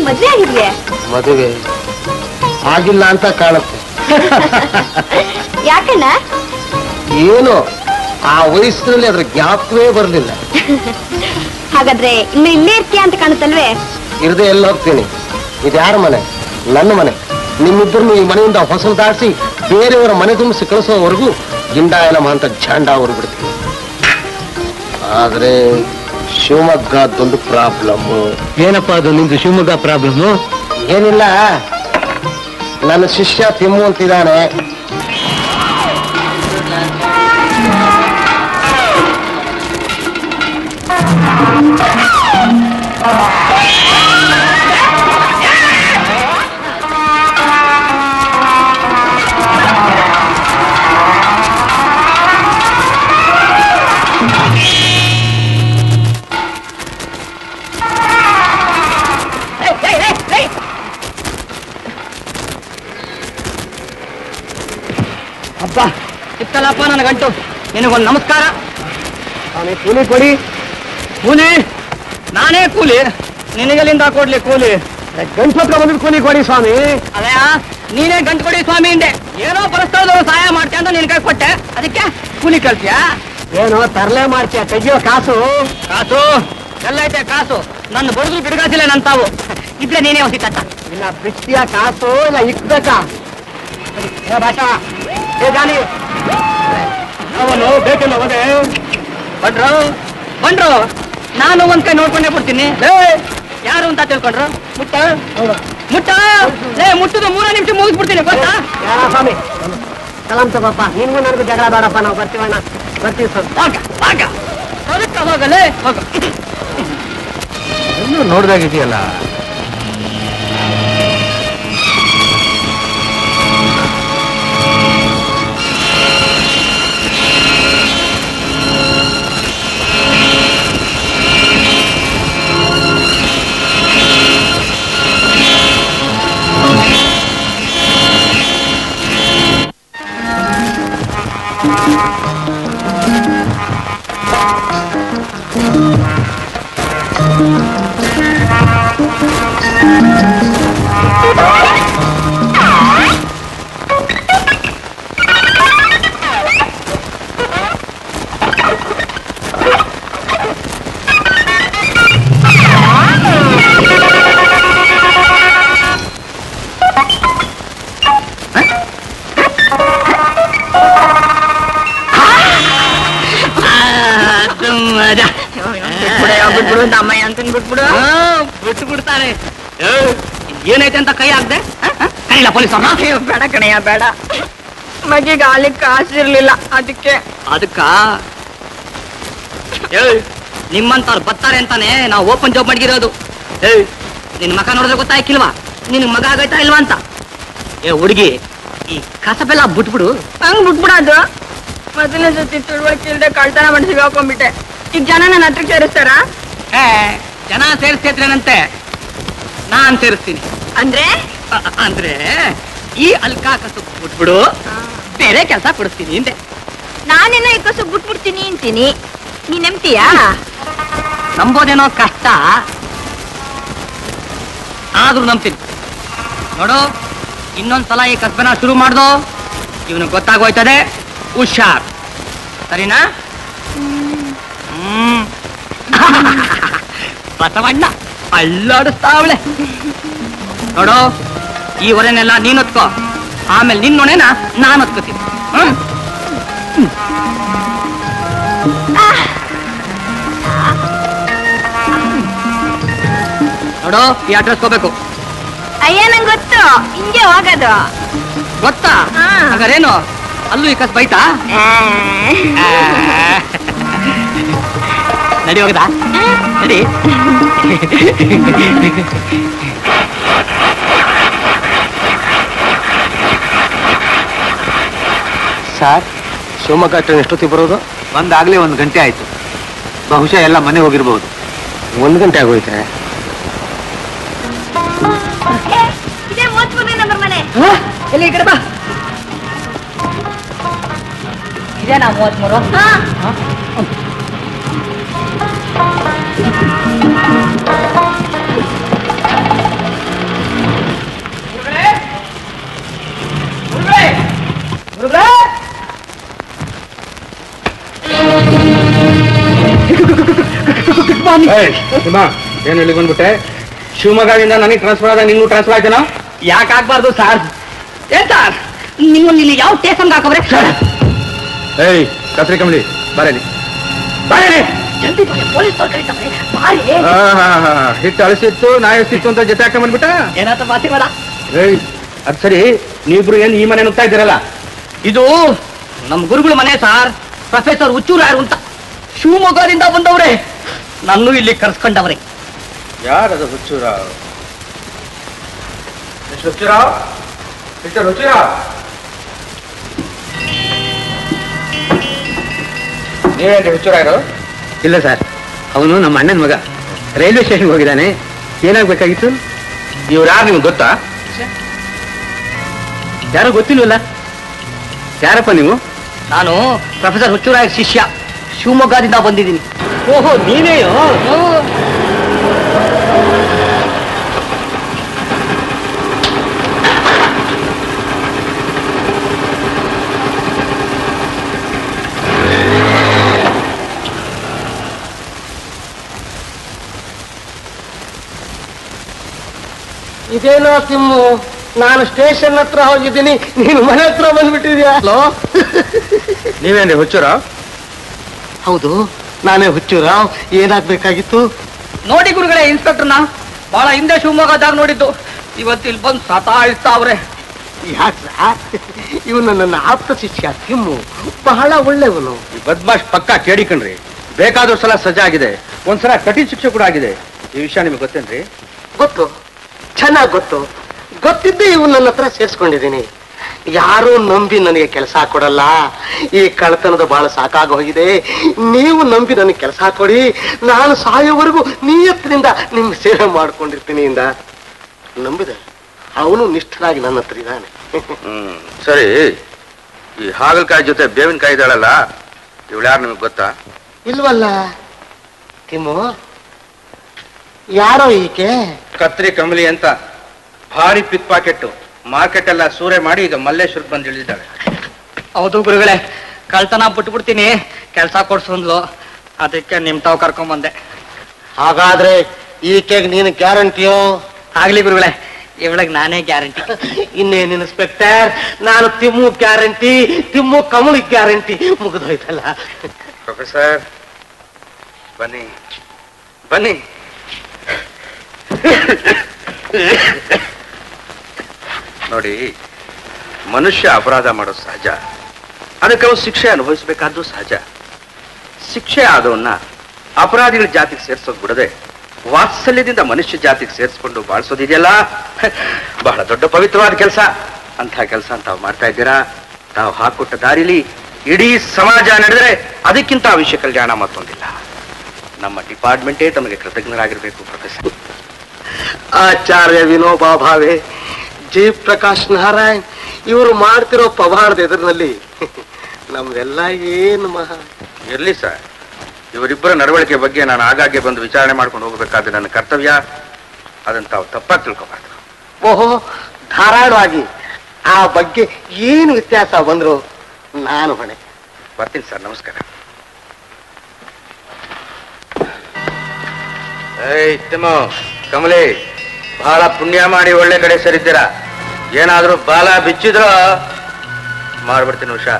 ಮದ್ವೆ ಆಗಿದ್ಯೆ ಮದುವೆ ಆಗಿಲ್ಲ ಅಂತ ಕಾಣುತ್ತೆ ಯಾಕಣ್ಣ ಏನು ಆ ವಯಸ್ಸಿನಲ್ಲಿ ಅದ್ರ ಜ್ಞಾಪಕವೇ ಬರಲಿಲ್ಲ ಹಾಗಾದ್ರೆ ಇನ್ನು ಇಲ್ಲೇ ಇರ್ತೀಯ ಅಂತ ಕಾಣುತ್ತಲ್ವೇ ಇರದೆ ಎಲ್ಲ ಹೋಗ್ತೀನಿ ಇದು ಯಾರ ಮನೆ ನನ್ನ ಮನೆ ನಿಮ್ಮಿಬ್ಬರನ್ನು ಈ ಮನೆಯಿಂದ ಹೊಸಲು ದಾಟಿಸಿ ಬೇರೆಯವರ ಮನೆ ತುಂಬಿಸಿ ಕಳಿಸೋವರೆಗೂ ಗಿಂಡಾಯನಮ ಅಂತ ಝಾಂಡ ಬಿಡ್ತೀನಿ ಆದ್ರೆ ಶಿವಮೊಗ್ಗದೊಂದು ಪ್ರಾಬ್ಲಮ್ ಏನಪ್ಪ ಅದು ನಿಮ್ದು ಶಿವಮೊಗ್ಗ ಪ್ರಾಬ್ಲಮ್ ಏನಿಲ್ಲ ನನ್ನ ಶಿಷ್ಯ ತಿಮ್ಮು ಅಂತಿದ್ದಾನೆ ಅಪ್ಪ ಇತ್ತಲ್ಲಪ್ಪ ನನ್ನ ಗಂಟು ನಿನಗೊಂದು ನಮಸ್ಕಾರ ಕೂಲಿ ಕೊಡಿ ಕೂಲಿ ನಾನೇ ಕೂಲಿ ನಿನಗೆಲ್ಲಿಂದ ಕೊಡ್ಲಿ ಕೂಲಿ ಗಂಟತ್ರ ಬಂದಿದ್ದು ಕೂಲಿ ಕೊಡಿ ಸ್ವಾಮಿ ಅಲ್ಲಯ್ಯ ನೀನೇ ಗಂಟು ಕೊಡಿ ಸ್ವಾಮಿ ಹಿಂದೆ ಏನೋ ಪರಿಸ್ಥಳದವರು ಸಹಾಯ ಮಾಡ್ತೀಯ ಅಂತ ನಿನ್ ಕೈ ಕೊಟ್ಟೆ ಅದಕ್ಕೆ ಕೂಲಿ ಕಳ್ತೀಯಾ ಏನೋ ತರಲೆ ಮಾಡ್ತೀಯ ತೆಗಿಯೋ ಕಾಸು ಕಾಸು ಎಲ್ಲೈತೆ ಕಾಸು ನನ್ನ ಬಡದ್ರು ಬಿಡುಗಾಸಿಲ್ಲ ನನ್ನ ತಾವು ಇದ್ರೆ ನೀನೇ ಹೊಸಿತತ್ತ ಇಲ್ಲ ಬಿಟ್ಟಿಯ ಕಾಸು ಇಲ್ಲ ಇಕ್ಬೇಕಾ ಏ ಭಾಷಾ ಏ ಜಾನಿ ಅವನು ಬೇಕಿಲ್ಲ ಹೋದೆ ಬಂಡ್ರು ಬಂಡ್ರು ನಾನು ಒಂದ್ ಕೈ ನೋಡ್ಕೊಂಡೇ ಬಿಡ್ತೀನಿ ಲೇ, ಯಾರು ಅಂತ ತಿಳ್ಕೊಂಡ್ರು ಮುಟ್ಟ ಮುಟ್ಟ ಲೇ ಮುಟ್ಟದು ಮೂರ ನಿಮಿಷ ಮುಗಿಸ್ಬಿಡ್ತೀನಿ ಗೊತ್ತಾ ಯಾರ ಸ್ವಾಮಿ ಸಲಾಮ್ ತಗೋಪ್ಪ ನಿನ್ಗೂ ನನಗೂ ಜಗಳ ಬೇಡಪ್ಪ ನಾವು ಬರ್ತೀವಣ್ಣ ಬರ್ತೀವಿ ಸರ್ ಹೋಗ ಹೋಗ ಅದಕ್ಕೆ ಹೋಗಲೇ ಹೋಗ ಇನ್ನೂ ನೋಡ್ದಾಗಿದೆಯಲ್ಲ ಬಿಟ್ಬಿಡು ದಮ್ಮಯ್ಯ ಅಂತ ಬಿಟ್ಬಿಡು ಬಿಟ್ಟು ಬಿಡ್ತಾರೆ ಏನೈತೆ ಅಂತ ಕೈ ಹಾಕ್ದೆ ಕೈಲ ಪೊಲೀಸ್ ಬೇಡ ಕಣಯ್ಯ ಬೇಡ ಮಗಿಗೆ ಅಲ್ಲಿ ಕಾಸಿರ್ಲಿಲ್ಲ ಅದಕ್ಕೆ ಅದಕ್ಕ ನಿಮ್ಮಂತವ್ರು ಬರ್ತಾರೆ ಅಂತಾನೆ ನಾವು ಓಪನ್ ಜಾಬ್ ಮಡಗಿರೋದು ಏಯ್ ನಿನ್ ಮಗ ನೋಡಿದ್ರೆ ಗೊತ್ತಾಯ್ಕಿಲ್ವಾ ನಿನ್ ಮಗ ಆಗೈತಾ ಇಲ್ವಾ ಅಂತ ಏ ಹುಡುಗಿ ಈ ಕಸಬೆಲ್ಲ ಬಿಟ್ಬಿಡು ಹಂಗ್ ಬಿಟ್ಬಿಡೋದು ಮೊದಲನೇ ಸತಿ ತಿಳುವಳಿಕೆ ಇಲ್ದೆ ಕಳ್ತನ ಮಾಡಿ ಸಿಗಾಕೊಂಡ್ಬಿಟ್ಟೆ ಈಗ ಜನ ನನ್ನ ಹತ್ರ ಸೇರಿಸ್ತಾರ ಏ ಜನ ಸೇರಿಸ್ತೇತ್ರೇನಂತೆ ನಾನ್ ಸೇರಿಸ್ತೀನಿ ಅಂದ್ರೆ ಅ- ಅ- ಅಂದ್ರೆ ಈ ಅಲ್ಕಾ ಕಸು ಬಿಟ್ಬಿಡು ಬೇರೆ ಕೆಲಸ ಕೊಡಿಸ್ತೀನಿ ಹಿಂದೆ ನಾನೇನೋ ಈ ಕಸು ಬಿಟ್ಬಿಡ್ತೀನಿ ಅಂತೀನಿ ನೀನ್ ನೆಮ್ತೀಯಾ ನಂಬೋದೇನೋ ಕಷ್ಟ ಆದ್ರೂ ನಂಬ್ತೀನಿ ನೋಡು ಇನ್ನೊಂದ್ಸಲ ಈ ಕಸ್ಬನ ಶುರು ಮಾಡ್ದು ಇವನು ಗೊತ್ತಾಗೋಯ್ತದೆ ಹುಷಾರ್ ಸರಿನಾ ಹ್ಮ್ ಬಸವಣ್ಣ ಅಳ್ಳಾಡಿಸ್ತಾವಳೆ ನೋಡು ಈ ಹೊರೆನೆಲ್ಲ ನೀನ್ ಹೊತ್ಕೋ ಆಮೇಲೆ ನಿನ್ ಹೊಣೆನ ನಾನ್ ಹೊತ್ಕೋತೀನಿ ಹ್ಮ್ ನೋಡು ಈ ಅಡ್ರೆಸ್ ಹೋಗ್ಬೇಕು ಅಯ್ಯ ನಂಗೆ ಗೊತ್ತು ಹಿಂಗೆ ಹೋಗೋದು ಗೊತ್ತಾ ಹಾ. ಹಾಗಾರೇನು ಅಲ್ಲೂ ಈ ಕಸ್ ಬೈತಾ ನಡಿ ಹೋಗದಾ ನಡಿ ಸರ್ ಶಿವಮೊಗ್ಗ ಟ್ರೈನ್ ಎಷ್ಟೊತ್ತಿಗೆ ಬರೋದು ಬಂದಾಗ್ಲೇ ಒಂದು ಗಂಟೆ ಆಯ್ತು ಬಹುಶಃ ಎಲ್ಲ ಮನೆ ಹೋಗಿರ್ಬೋದು ಒಂದು ಗಂಟೆ ಆಗೋಯ್ತೆ ಇದೇ ಮೂವತ್ಮೂರನೇ ನಂಬರ್ ಮನೆ ಎಲ್ಲಿ ಈ ಕಡೆ ಬಾ ಇದೇನಾ ಮೂವತ್ಮೂರು ಹಾ ಸ್ವಾಮಿ ಏನು ಇಲ್ಲಿ ಬಂದ್ಬಿಟ್ಟೆ ಶಿವಮೊಗ್ಗದಿಂದ ನನಗೆ ಟ್ರಾನ್ಸ್ಫರ್ ಆದ ನಿನ್ಗೂ ಟ್ರಾನ್ಸ್ಫರ್ ಆಯ್ತಾನ ಯಾಕೆ ಆಗ್ಬಾರ್ದು ಸಾರ್ ಏನ್ ಸಾರ್ ನೀವು ಇಲ್ಲಿ ಯಾವ ಸ್ಟೇಷನ್ಗೆ ಹಾಕೋಬ್ರೆ ಏಯ್ ಕತ್ರಿ ಕಮಲಿ ಬರೇನಿ ಬರೇನಿ ಜಲ್ದಿ ಬನ್ನಿ, ಪೊಲೀಸ್ನವ್ರು ಕರೀತಾರೆ. ಬಾರಿ. ಹಿಟ್ಟು ಅಳಸಿತ್ತು ನಾಯಿ ಅಳಿಸಿತ್ತು ಅಂತ ಜೊತೆ ಹಾಕೊಂಡ್ ಬಂದ್ಬಿಟ್ಟ ಏನಾತ ಮಾತಿರ್ಬೇಡ ಏಯ್ ಅದ್ ಸರಿ ನೀವಿಬ್ರು ಏನ್ ಈ ಮನೆ ನುಗ್ತಾ ಇದ್ದೀರಲ್ಲ ಇದು ನಮ್ಮ ಗುರುಗಳ ಮನೆ ಸಾರ್ ಪ್ರೊಫೆಸರ್ ಹುಚ್ಚೂರು ಯಾರು ಅಂತ ಶಿವಮೊಗ್ಗದಿಂದ ಬಂದವ್ರೆ ನನ್ನೂ ಇಲ್ಲಿ ಕರ್ಸ್ಕೊಂಡವ್ರೆ ಯಾರದು ಹುಚ್ಚುರಾವ್ ಮಿಸ್ಟರ್ ಹುಚ್ಚುರಾವ್ ಮಿಸ್ಟರ್ ಹುಚ್ಚುರಾವ್ ನೀವೇನ್ರಿ ಹುಚ್ಚುರಾಯರು ಇಲ್ಲ ಸರ್ ಅವನು ನಮ್ಮ ಅಣ್ಣನ ಮಗ ರೈಲ್ವೆ ಸ್ಟೇಷನ್ಗೆ ಹೋಗಿದ್ದಾನೆ ಏನಾಗ್ಬೇಕಾಗಿತ್ತು ಇವ್ರು ಯಾರು ನಿಮ್ಗೆ ಗೊತ್ತಾ ಯಾರೋ ಗೊತ್ತಿಲ್ವಲ್ಲ ಯಾರಪ್ಪ ನೀವು ನಾನು ಪ್ರೊಫೆಸರ್ ಹುಚ್ಚೂರಾಯ ಶಿಷ್ಯ ಶಿವಮೊಗ್ಗದಿಂದ ಬಂದಿದ್ದೀನಿ ಓಹೋ ನೀನೇಯೋ ಇದೇನೋ ತಿಮ್ಮು ನಾನು ಸ್ಟೇಷನ್ ಹತ್ರ ಹೋಗಿದ್ದೀನಿ ನೀನು ಮನೆ ಹತ್ರ ಬಂದ್ಬಿಟ್ಟಿದ್ಯಾ ಹಲೋ ನೀವೇನ್ರಿ ಹುಚ್ಚುರಾವ್ ಹೌದು ನಾನೇ ಹುಚ್ಚುರಾವ್ ಏನಾಗ್ಬೇಕಾಗಿತ್ತು ನೋಡಿ ಗುರುಗಳೇ ಇನ್ಸ್ಪೆಕ್ಟರ್ನ ಬಹಳ ಹಿಂದೆ ಶಿವಮೊಗ್ಗದಾಗ ನೋಡಿದ್ದು ಇವತ್ತು ಇಲ್ಲಿ ಬಂದು ಸತಾಯಿಸ್ತಾವ್ರೆ ಯಾಕೆ ಇವನು ನನ್ನ ಆಪ್ತ ಶಿಷ್ಯ ತಿಮ್ಮು ಬಹಳ ಒಳ್ಳೆಯವನು ಈ ಬದ್ಮಾಶ್ ಪಕ್ಕ ಕೇಳಿಕಣ್ರಿ ಬೇಕಾದೋ ಸಲ ಸಜಾ ಆಗಿದೆ ಒಂದ್ಸಲ ಕಠಿಣ ಶಿಕ್ಷೆ ಕೂಡ ಆಗಿದೆ ಈ ವಿಷಯ ನಿಮಗೆ ಗೊತ್ತೇನ್ರಿ ಗೊತ್ತು ಚೆನ್ನಾಗಿ ಗೊತ್ತು ಗೊತ್ತಿದ್ದೇ ಇವನು ನನ್ನ ಹತ್ರ ಸೇರಿಸ್ಕೊಂಡಿದ್ದೀನಿ ಯಾರೂ ನಂಬಿ ನನಗೆ ಕೆಲಸ ಕೊಡಲ್ಲ ಈ ಕಳ್ತನದ ಬಹಳ ಸಾಕಾಗಿ ಹೋಗಿದೆ ನೀವು ನಂಬಿ ನನಗೆ ಕೆಲಸ ಕೊಡಿ ನಾನು ಸಾಯೋವರೆಗೂ ನಿಯತ್ತಿನಿಂದ ನಿಮ್ಗೆ ಸೇವೆ ಮಾಡ್ಕೊಂಡಿರ್ತೀನಿ ಇಂದ ನಂಬಿದೆ ಅವನು ನಿಷ್ಠರಾಗಿ ನನ್ನ ಹತ್ರ ಇದ್ದಾನೆ ಹ್ಮ್ ಸರಿ ಈ ಹಾಗಲಕಾಯಿ ಜೊತೆ ಬೇವಿನಕಾಯಿ ಇದ್ದಾಳಲ್ಲ ಇವಳು ಯಾರು ನಿಮಗೆ ಗೊತ್ತಾ ಇಲ್ವಲ್ಲ ತಿಮ್ಮು ಯಾರೋ ಈಕೆ ಕತ್ರಿ ಕಮಲಿ ಅಂತ ಭಾರಿ ಪಿಕ್ ಪಾಕೆಟ್ ಮಾರ್ಕೆಟ್ ಎಲ್ಲ ಸೂರೆ ಮಾಡಿ ಈಗ ಮಲ್ಲೇಶ್ವರಕ್ಕೆ ಬಂದು ಇಳಿದಿದ್ದಾಳೆ ಹೌದು ಗುರುಗಳೇ ಕಳ್ತನ ಬಿಟ್ಬಿಡ್ತೀನಿ ಕೆಲಸ ಕೊಡ್ಸಂದ್ಲು ಅದಕ್ಕೆ ನಿಮ್ ತಾವ್ ಕರ್ಕೊಂಡ್ ಬಂದೆ ಹಾಗಾದ್ರೆ ಈಕೆಗೆ ನೀನು ಗ್ಯಾರಂಟಿಯೋ ಆಗ್ಲಿ ಗುರುಗಳೇ ಇವಳಿಗೆ ನಾನೇ ಗ್ಯಾರಂಟಿ ಇನ್ನೇನು ಇನ್ಸ್ಪೆಕ್ಟರ್ ನಾನು ತಿಮ್ಮು ಗ್ಯಾರಂಟಿ ತಿಮ್ಮು ಕಮಲ್ ಗ್ಯಾರಂಟಿ ಮುಗಿದೋಯ್ತಲ್ಲ ಪ್ರೊಫೆಸರ್ ಬನ್ನಿ ಬನ್ನಿ ನೋಡಿ ಮನುಷ್ಯ ಅಪರಾಧ ಮಾಡೋದು ಸಹಜ ಅದಕ್ಕೆ ಅವನು ಶಿಕ್ಷೆ ಅನುಭವಿಸಬೇಕಾದ್ದು ಸಹಜ ಶಿಕ್ಷೆ ಆದವನ್ನ ಅಪರಾಧಿಗಳ ಜಾತಿಗೆ ಸೇರ್ಸೋದು ಬಿಡದೆ ವಾತ್ಸಲ್ಯದಿಂದ ಮನುಷ್ಯ ಜಾತಿಗೆ ಸೇರಿಸ್ಕೊಂಡು ಬಾಳ್ಸೋದಿದೆಯಲ್ಲ ಬಹಳ ದೊಡ್ಡ ಪವಿತ್ರವಾದ ಕೆಲಸ ಅಂಥ ಕೆಲಸ ತಾವು ಮಾಡ್ತಾ ಇದ್ದೀರಾ ತಾವು ಹಾಕೊಟ್ಟ ದಾರಿಲಿ ಇಡೀ ಸಮಾಜ ನಡೆದರೆ ಅದಕ್ಕಿಂತ ವಿಷಯ ಕಲ್ಯಾಣ ಮತ್ತೊಂದಿಲ್ಲ ನಮ್ಮ ಡಿಪಾರ್ಟ್ಮೆಂಟೇ ತಮಗೆ ಕೃತಜ್ಞರಾಗಿರ್ಬೇಕು ಪ್ರೊಫೆಸರ್ ಆಚಾರ್ಯ ವಿನೋಬಾ ಭಾವೆ ಜಿ ಪ್ರಕಾಶ್ ನಾರಾಯಣ್ ಇವರು ಮಾಡ್ತಿರೋ ಪವಾಡದ ಎದುರಿನಲ್ಲಿ ನಮ್ದೆಲ್ಲ ಏನು ಮಹಾ ಇರ್ಲಿ ಸರ್ ಇವರಿಬ್ಬರ ನಡವಳಿಕೆ ಬಗ್ಗೆ ನಾನು ಆಗಾಗ್ಗೆ ಬಂದು ವಿಚಾರಣೆ ಮಾಡ್ಕೊಂಡು ಹೋಗಬೇಕಾದ ನನ್ನ ಕರ್ತವ್ಯ ಅದನ್ನು ತಾವು ತಪ್ಪಾಗಿ ತಿಳ್ಕೊಬಾರ್ದು ಓಹೋ ಧಾರಾಳವಾಗಿ ಆ ಬಗ್ಗೆ ಏನು ವ್ಯತ್ಯಾಸ ಬಂದ್ರು ನಾನು ಹೊಣೆ ಬರ್ತೀನಿ ಸರ್ ನಮಸ್ಕಾರ ಏಯ್ ತಿಮ್ಮ ಕಮಲಿ ಬಹಳ ಪುಣ್ಯ ಮಾಡಿ ಒಳ್ಳೆ ಕಡೆ ಸರಿದ್ದೀರಾ ಏನಾದ್ರೂ ಬಾಲ ಬಿಚ್ಚಿದ್ರ ಮಾಡ್ಬಿಡ್ತೀನಿ ಹುಷಾರ್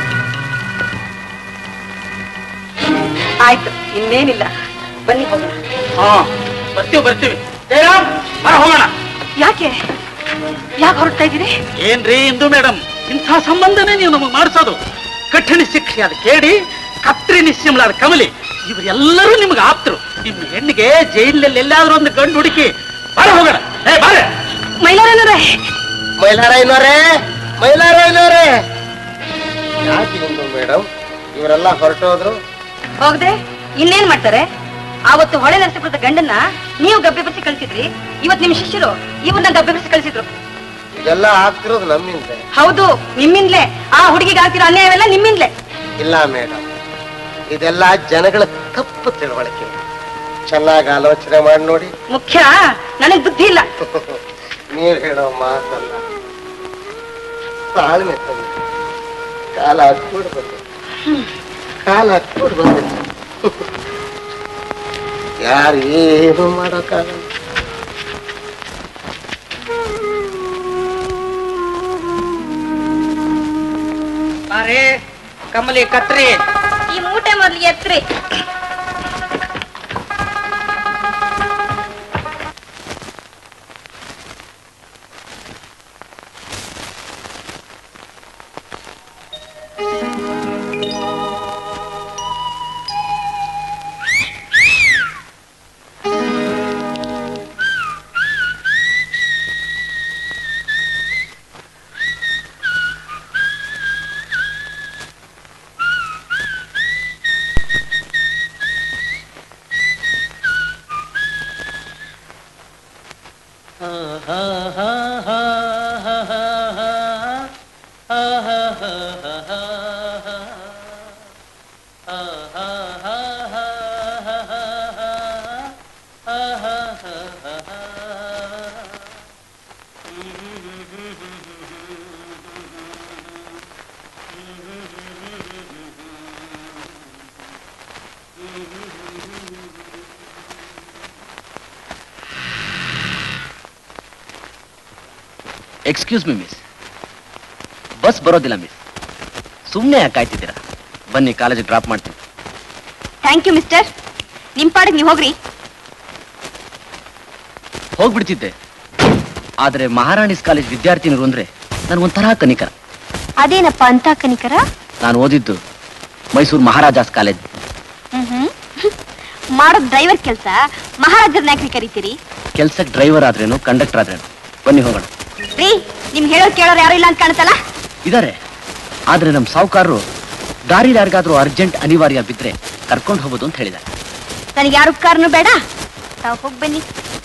ಆಯ್ತು ಇನ್ನೇನಿಲ್ಲ ಬನ್ನಿ ಹೋಗೋಣ ಹಾ ಬರ್ತೀವಿ ಬರ್ತೀವಿ ಜಯರಾಮ್ ಬರ ಹೋಗೋಣ ಯಾಕೆ ಯಾಕೆ ಹೊರಡ್ತಾ ಇದ್ದೀರಿ ಏನ್ರಿ ಇಂದು ಮೇಡಮ್ ಇಂಥ ಸಂಬಂಧನೇ ನೀವು ನಮಗೆ ಮಾಡಿಸೋದು ಕಠಿಣ ಶಿಕ್ಷೆಯಾದ ಕೇಳಿ ಕತ್ರಿ ನಿಶ್ಚಮಲಾದ ಕಮಲಿ ಇವರೆಲ್ಲರೂ ನಿಮ್ಗೆ ಆಪ್ತರು ನಿಮ್ಮ ಹೆಣ್ಣಿಗೆ ಜೈಲಿನಲ್ಲಿ ಎಲ್ಲಾದ್ರೂ ಒಂದು ಗಂಡು ಹುಡುಕಿ ಬರ ಹೋಗೋಣ ಏ ಬಾರೆ ಮೈಲಾರನರೇ ಮೈಲಾರಾಯನವರೇ ಮೈಲಾರಾಯನವರೇ ಯಾಕೆ ಹಿಂದು ಮೇಡಮ್ ಇವರೆಲ್ಲ ಹೊರಟೋದ್ರು ಹೋಗದೆ ಇನ್ನೇನ್ ಮಾಡ್ತಾರೆ ಆವತ್ತು ಹೊಳೆ ನರಸೀಪುರದ ಗಂಡನ್ನ ನೀವು ಗಬ್ಬೆ ಬಸಿ ಕಳ್ಸಿದ್ರಿ ಇವತ್ ನಿಮ್ ಶಿಷ್ಯರು ಇವ್ರನ್ನ ಗಬ್ಬೆ ಬಸಿ ಕಳ್ಸಿದ್ರು ಇದೆಲ್ಲ ಆಗ್ತಿರೋದು ನಮ್ಮಿಂದ ಹೌದು ನಿಮ್ಮಿಂದ್ಲೇ ಆ ಹುಡುಗಿಗೆ ಆಗ್ತಿರೋ ಅನ್ಯಾಯವೆಲ್ಲ ನಿಮ್ಮಿಂದ್ಲೇ ಇಲ್ಲ ಮೇಡಮ್ ಇದೆಲ್ಲ ಜನಗಳ ತಪ್ಪು ತಿಳುವಳಿಕೆ ಚೆನ್ನಾಗಿ ಆಲೋಚನೆ ಮಾಡಿ ನೋಡಿ ಮುಖ್ಯ ನನಗ್ ಬುದ್ಧಿ ಇಲ್ಲ ನೀವ್ ಹೇಳೋ ಮಾತಲ್ಲ ತಾಳ್ಮೆ ತಂದೆ ಕಾಲ ಹತ್ಬಿಡ್ ಬಂದೆ ಕಾಲ ಹತ್ಬಿಡ್ ಬಂದೆ ಯಾರೇನು ಮಾಡೋಕ್ಕಾಗಲ್ಲ ಬಾರೆ ಕಮಲಿ ಕತ್ರಿ ಈ ಮೂಟೆ ಮೊದ್ಲು ಎತ್ರಿ ಎಕ್ಸ್ಕ್ಯೂಸ್ ಮಿ ಮಿಸ್ ಬಸ್ ಬರೋದಿಲ್ಲ ಮಿಸ್ ಸುಮ್ಮನೆ ಯಾಕೆ ಕಾಯ್ತಿದ್ದೀರಾ ಬನ್ನಿ ಕಾಲೇಜಿಗೆ ಡ್ರಾಪ್ ಮಾಡ್ತೀನಿ ಥ್ಯಾಂಕ್ ಯು ಮಿಸ್ಟರ್ ನಿಮ್ ಪಾಡಿಗೆ ನೀವು ಹೋಗ್ರಿ ಹೋಗ್ಬಿಡ್ತಿದ್ದೆ ಆದರೆ ಮಹಾರಾಣಿಸ್ ಕಾಲೇಜ್ ವಿದ್ಯಾರ್ಥಿನಿರು ಅಂದ್ರೆ ನನಗೊಂಥರ ಕನಿಕರ ಅದೇನಪ್ಪ ಅಂತ ಕನಿಕರ ನಾನು ಓದಿದ್ದು ಮೈಸೂರು ಮಹಾರಾಜಾಸ್ ಕಾಲೇಜ್ ಹ್ಮ್ ಮಾಡೋದ್ ಡ್ರೈವರ್ ಕೆಲಸ ಮಹಾರಾಜರನ್ನ ಯಾಕ್ರಿ ಕರಿತೀರಿ ಕೆಲ್ಸಕ್ಕೆ ಡ್ರೈವರ್ ಆದ್ರೇನು ಕಂಡಕ್ಟರ್ ಆದ್ರೇನು ಬನ್ನಿ ಹೋಗೋಣ ರೀ ನಿಮ್ ಹೇಳೋರ್ ಕೇಳೋರು ಯಾರು ಇಲ್ಲ ಅಂತ ಕಾಣುತ್ತಲ್ಲ ಇದಾರೆ ಆದ್ರೆ ನಮ್ಮ ಸಾವುಕಾರರು ದಾರಿಲಿ ಯಾರಿಗಾದ್ರೂ ಅರ್ಜೆಂಟ್ ಅನಿವಾರ್ಯ ಬಿದ್ರೆ ಕರ್ಕೊಂಡು ಹೋಗೋದು ಅಂತ ಹೇಳಿದ್ದಾರೆ ನನಗೆ ಯಾರು ಕಾರನು ಬೇಡ ತಾವು ಹೋಗಿ ಬನ್ನಿ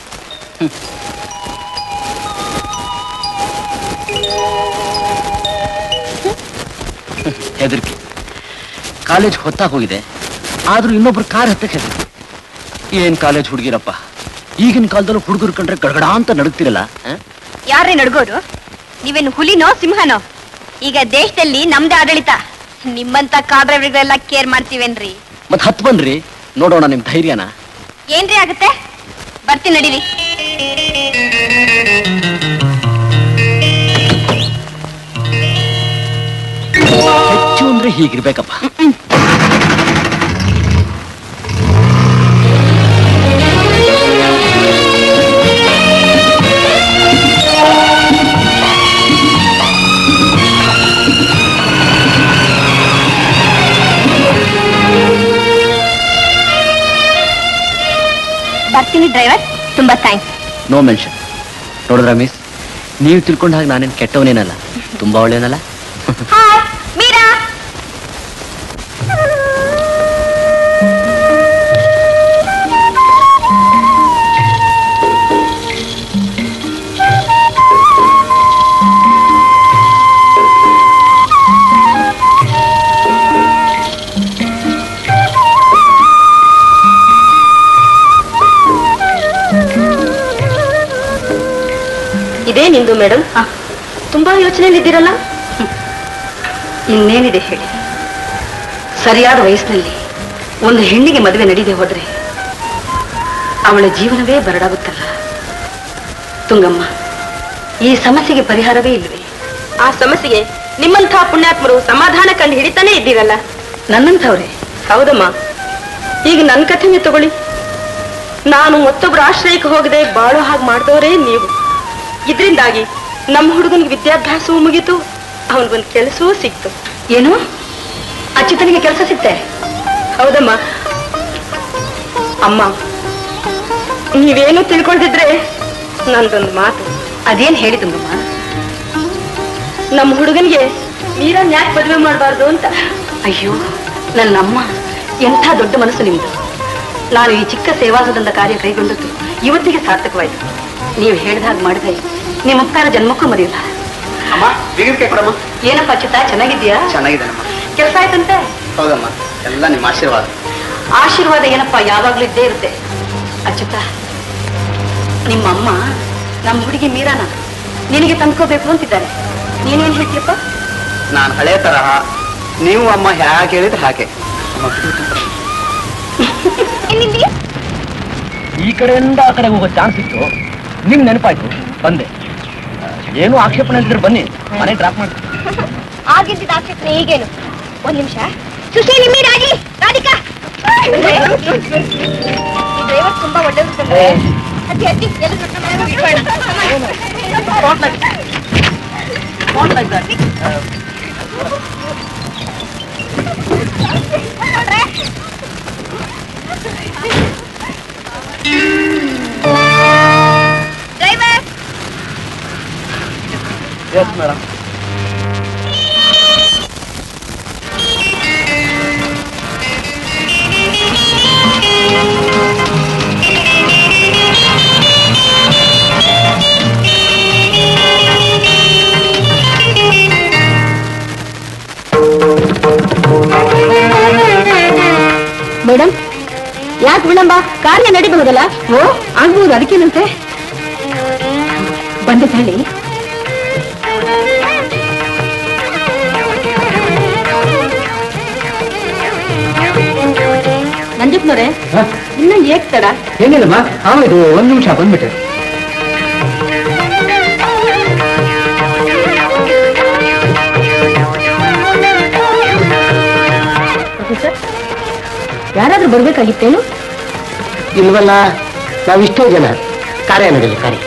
ಹೆದರಿಕೆ ಕಾಲೇಜ್ ಹೊತ್ತಾಗ ಹೋಗಿದೆ ಆದ್ರೂ ಇನ್ನೊಬ್ರು ಕಾರ್ ಹತ್ತಕ್ಕೆ ಹೆದರಿಕೆ ಏನ್ ಕಾಲೇಜ್ ಹುಡುಗಿರಪ್ಪ ಈಗಿನ ಕಾಲದಲ್ಲೂ ಹುಡುಗರು ಕಂಡ್ರೆ ಗಡಗಡ ಅಂತ ನಡುಗ್ತಿರಲ್ಲ ಆ? ಯಾರೇ ನಡ್ಗೋರು ನೀವೇನು ಹುಲಿನೋ ಸಿಂಹನೋ ಈಗ ದೇಶದಲ್ಲಿ ನಮ್ದೇ ಆಡಳಿತ ನಿಮ್ಮಂತ ಕಾರ್ ಡ್ರೈವರ್ಗಳೆಲ್ಲ ಕೇರ್ ಮಾಡ್ತೀವೇನ್ರಿ ಮತ್ ಹತ್ ಬನ್ರಿ ನೋಡೋಣ ನಿಮ್ ಧೈರ್ಯನ ಏನ್ರಿ ಆಗುತ್ತೆ ಬರ್ತೀನಿ ನಡೀರಿ ಹೆಚ್ಚು ಅಂದ್ರೆ ಹೀಗಿರ್ಬೇಕಪ್ಪ ಬರ್ತೀನಿ ಡ್ರೈವರ್ ತುಂಬಾ ಥ್ಯಾಂಕ್ಸ್ ನೋ ಮೆನ್ಷನ್ ನೋಡಿದ್ರ ಮಿಸ್ ನೀವು ತಿಳ್ಕೊಂಡ ಹಾಗೆ ನಾನೇನ್ ಕೆಟ್ಟವನೇನಲ್ಲ ತುಂಬಾ ಒಳ್ಳೆಯವನಲ್ಲ ಹಾಯ್ ಮೀರಾ ಇದೇ ನಿಂದು ಮೇಡಮ್ ತುಂಬಾ ಯೋಚನೆಯಲ್ಲಿದ್ದೀರಲ್ಲ ಇನ್ನೇನಿದೆ ಹೇಳಿ ಸರಿಯಾದ ವಯಸ್ಸಿನಲ್ಲಿ ಒಂದು ಹೆಣ್ಣಿಗೆ ಮದುವೆ ನಡೀದೆ ಹೋದ್ರೆ ಅವಳ ಜೀವನವೇ ಬರಡಾಗುತ್ತಲ್ಲ ತುಂಗಮ್ಮ ಈ ಸಮಸ್ಯೆಗೆ ಪರಿಹಾರವೇ ಇಲ್ವೇ ಆ ಸಮಸ್ಯೆಗೆ ನಿಮ್ಮಂಥ ಪುಣ್ಯಾತ್ಮರು ಸಮಾಧಾನ ಕಂಡು ಹಿಡಿತಾನೆ ಇದ್ದೀರಲ್ಲ ನನ್ನಂಥವ್ರೆ ಹೌದಮ್ಮ ಈಗ ನನ್ನ ಕಥೆನೇ ತಗೊಳ್ಳಿ ನಾನು ಮತ್ತೊಬ್ಬರ ಆಶ್ರಯಕ್ಕೆ ಹೋಗದೆ ಬಾಳೋ ಹಾಗೆ ಮಾಡಿದವರೇ ನೀವು ಇದರಿಂದಾಗಿ ನಮ್ಮ ಹುಡುಗನಿಗೆ ವಿದ್ಯಾಭ್ಯಾಸವೂ ಮುಗೀತು ಅವನಿಗೊಂದು ಕೆಲಸವೂ ಸಿಕ್ತು ಏನು ಅಚ್ಯುತನಿಗೆ ಕೆಲಸ ಸಿಕ್ತೆ ಹೌದಮ್ಮ ಅಮ್ಮ ನೀವೇನು ತಿಳ್ಕೊಳ್ತಿದ್ರೆ ನಂದೊಂದು ಮಾತು ಅದೇನ್ ಹೇಳಿದಮ್ಮ ನಮ್ಮ ಹುಡುಗನಿಗೆ ನೀರನ್ನ ಯಾಕೆ ಮದುವೆ ಮಾಡಬಾರ್ದು ಅಂತ ಅಯ್ಯೋ ನನ್ನಮ್ಮ ಎಂಥ ದೊಡ್ಡ ಮನಸ್ಸು ನಿಮ್ದು ನಾನು ಈ ಚಿಕ್ಕ ಸೇವಾಸದಂತ ಕಾರ್ಯ ಕೈಗೊಂಡದ್ದು ಇವತ್ತಿಗೆ ಸಾರ್ಥಕವಾಯಿತು ನೀವು ಹೇಳಿದ ಹಾಗೆ ಮಾಡಿದ್ರೆ ನಿಮ್ಮ ಉಪಕಾರ ಜನ್ಮಕ್ಕೂ ಮರೆಯಲ್ಲ ಅಮ್ಮ ಬೀಗರಿಕೆ ಕೊಡಮ್ಮ ಏನಪ್ಪ ಅಚ್ಯುತ ಚೆನ್ನಾಗಿದ್ಯಾ ಚೆನ್ನಾಗಿದ್ದಾನಮ್ಮ ಕೆಲಸ ಆಯ್ತಂತೆ ಹೌದಮ್ಮ ಎಲ್ಲ ನಿಮ್ಮ ಆಶೀರ್ವಾದ ಆಶೀರ್ವಾದ ಏನಪ್ಪ ಯಾವಾಗ್ಲೂ ಇದ್ದೇ ಇರುತ್ತೆ ಅಚ್ಯುತ ನಿಮ್ಮಮ್ಮ ನಮ್ಮ ಹುಡುಗಿ ಮೀರಾನ ನಿನಗೆ ತಂದ್ಕೋಬೇಕು ಅಂತಿದ್ದಾರೆ ನೀನೇನ್ ಹೇಳ್ತೀಯಪ್ಪ ನಾನು ಹಳೆ ತರಹ ನೀವು ಅಮ್ಮ ಹ್ಯಾಕೆ ಹೇಳಿದ್ರೆ ಹಾಗೆ ಅಮ್ಮ, ಬಿಡು. ಕಡೆಯಿಂದ ಆ ಕಡೆ ಹೋಗೋ ಚಾನ್ಸ್ ಇತ್ತು ನಿಮ್ ನೆನಪಾಯ್ತು ಬಂದೆ ಆ, ಏನು ಆಕ್ಷೇಪಣೆ ಇದ್ರೆ ಬನ್ನಿ ಮನೆ ಡ್ರಾಪ್ ಮಾಡಿ ಆಗಿದ್ದ ಆಕ್ಷೇಪಣೆ ಈಗೇನು ಒಂದ್ ನಿಮಿಷ ಸುಶೀಲ್ ನಿಮ್ಮಿ ರಾಜಿ ರಾಧಿಕಾ ಡ್ರೈವರ್ ತುಂಬಾ ಒಳ್ಳೆಯವರು ಅತಿ ಅತಿ ಎಲ್ಲ ನನ್ನ ಮನೆಗೆ ಡ್ರೈವರ್ ಎಸ್ ಮೇಡಮ್ ಮೇಡಮ್ ಯಾಕೆ ವಿಳಂಬ ಕಾರ್ಯ ನಡಿಬಹುದಲ್ಲ ಓ ಆಗ್ಬಹುದು ಅದಕ್ಕೇನಂತೆ ಬಂದೆ ಹೇಳಿ ನಂಜಪ್ಪನವ್ರೆ ಇನ್ನ ಏಕ್ ತಡ ಏನಿಲ್ಲಮ್ಮ ಹೌದು ಒಂದ್ ನಿಮಿಷ ಬಂದ್ಬಿಟ್ಟೆ ಪ್ರೊಫೆಸರ್ ಯಾರಾದ್ರೂ ಬರ್ಬೇಕಾಗಿತ್ತೇನು ಇಲ್ವಲ್ಲ ನಾವಿಷ್ಟೇ ಜನ ಕಾರ್ಯ ನಡೀಲಿ ಕಾರ್ಯ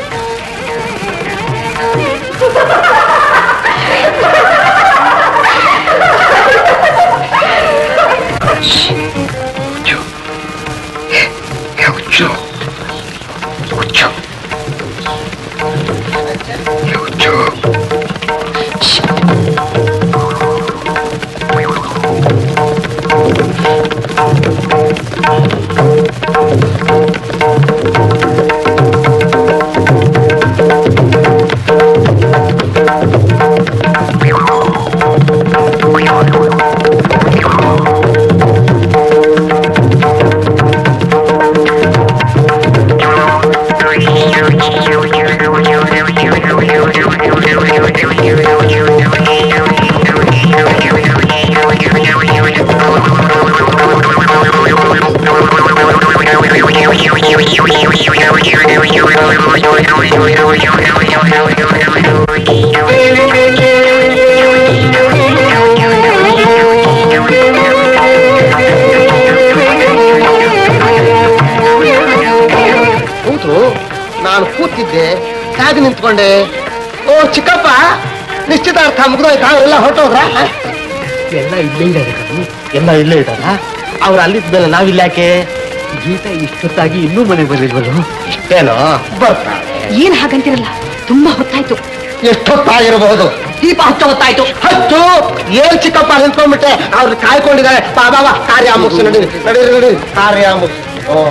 ಕೂತು ನಾನು ಕೂತಿದ್ದೆ ಕಾದು ನಿಂತ್ಕೊಂಡೆ ಓ ಚಿಕ್ಕಪ್ಪ ನಿಶ್ಚಿತಾರ್ಥ ಮುಗ್ದೋಯ್ತಾ ಅವರೆಲ್ಲ ಹೊರಟೋದ್ರ ಎಲ್ಲ ಇಲ್ಲೇ ಇದ್ದಾರೆ ಕಣು. ಎಲ್ಲ ಇಲ್ಲೇ ಇದ್ದಾರ ಅವ್ರು ಅಲ್ಲಿದ್ಮೇಲೆ ನಾವಿಲ್ಲಾಕೆ ಗೀತಾ ಇಷ್ಟೊತ್ತಾಗಿ ಇನ್ನೂ ಮನೆಗೆ ಬರ್ಲಿಲ್ವಲ್ಲ ಇಷ್ಟೇನೋ ಬರ್ತಾರೆ ಏನ್ ಹಾಗಂತಿರಲ್ಲ ತುಂಬಾ ಹೊತ್ತಾಯ್ತು ಎಷ್ಟೊತ್ತಾಗಿರಬಹುದು ದೀಪ ಹಚ್ಚ ಹೊತ್ತಾಯ್ತು ಹತ್ತು ಏನ್ ಚಿಕ್ಕಪ್ಪ ನಿಂತ್ಕೊಂಡ್ಬಿಟ್ಟೆ ಅವ್ರು ಕಾಯ್ಕೊಂಡಿದ್ದಾರೆ ಬಾ ಬಾ ಬಾ ಕಾರ್ಯ ಮುಗಿಸು ನಡಿ ನಡೀರಿ ನಡಿ ಕಾರ್ಯ ಮುಗಿಸು ಓ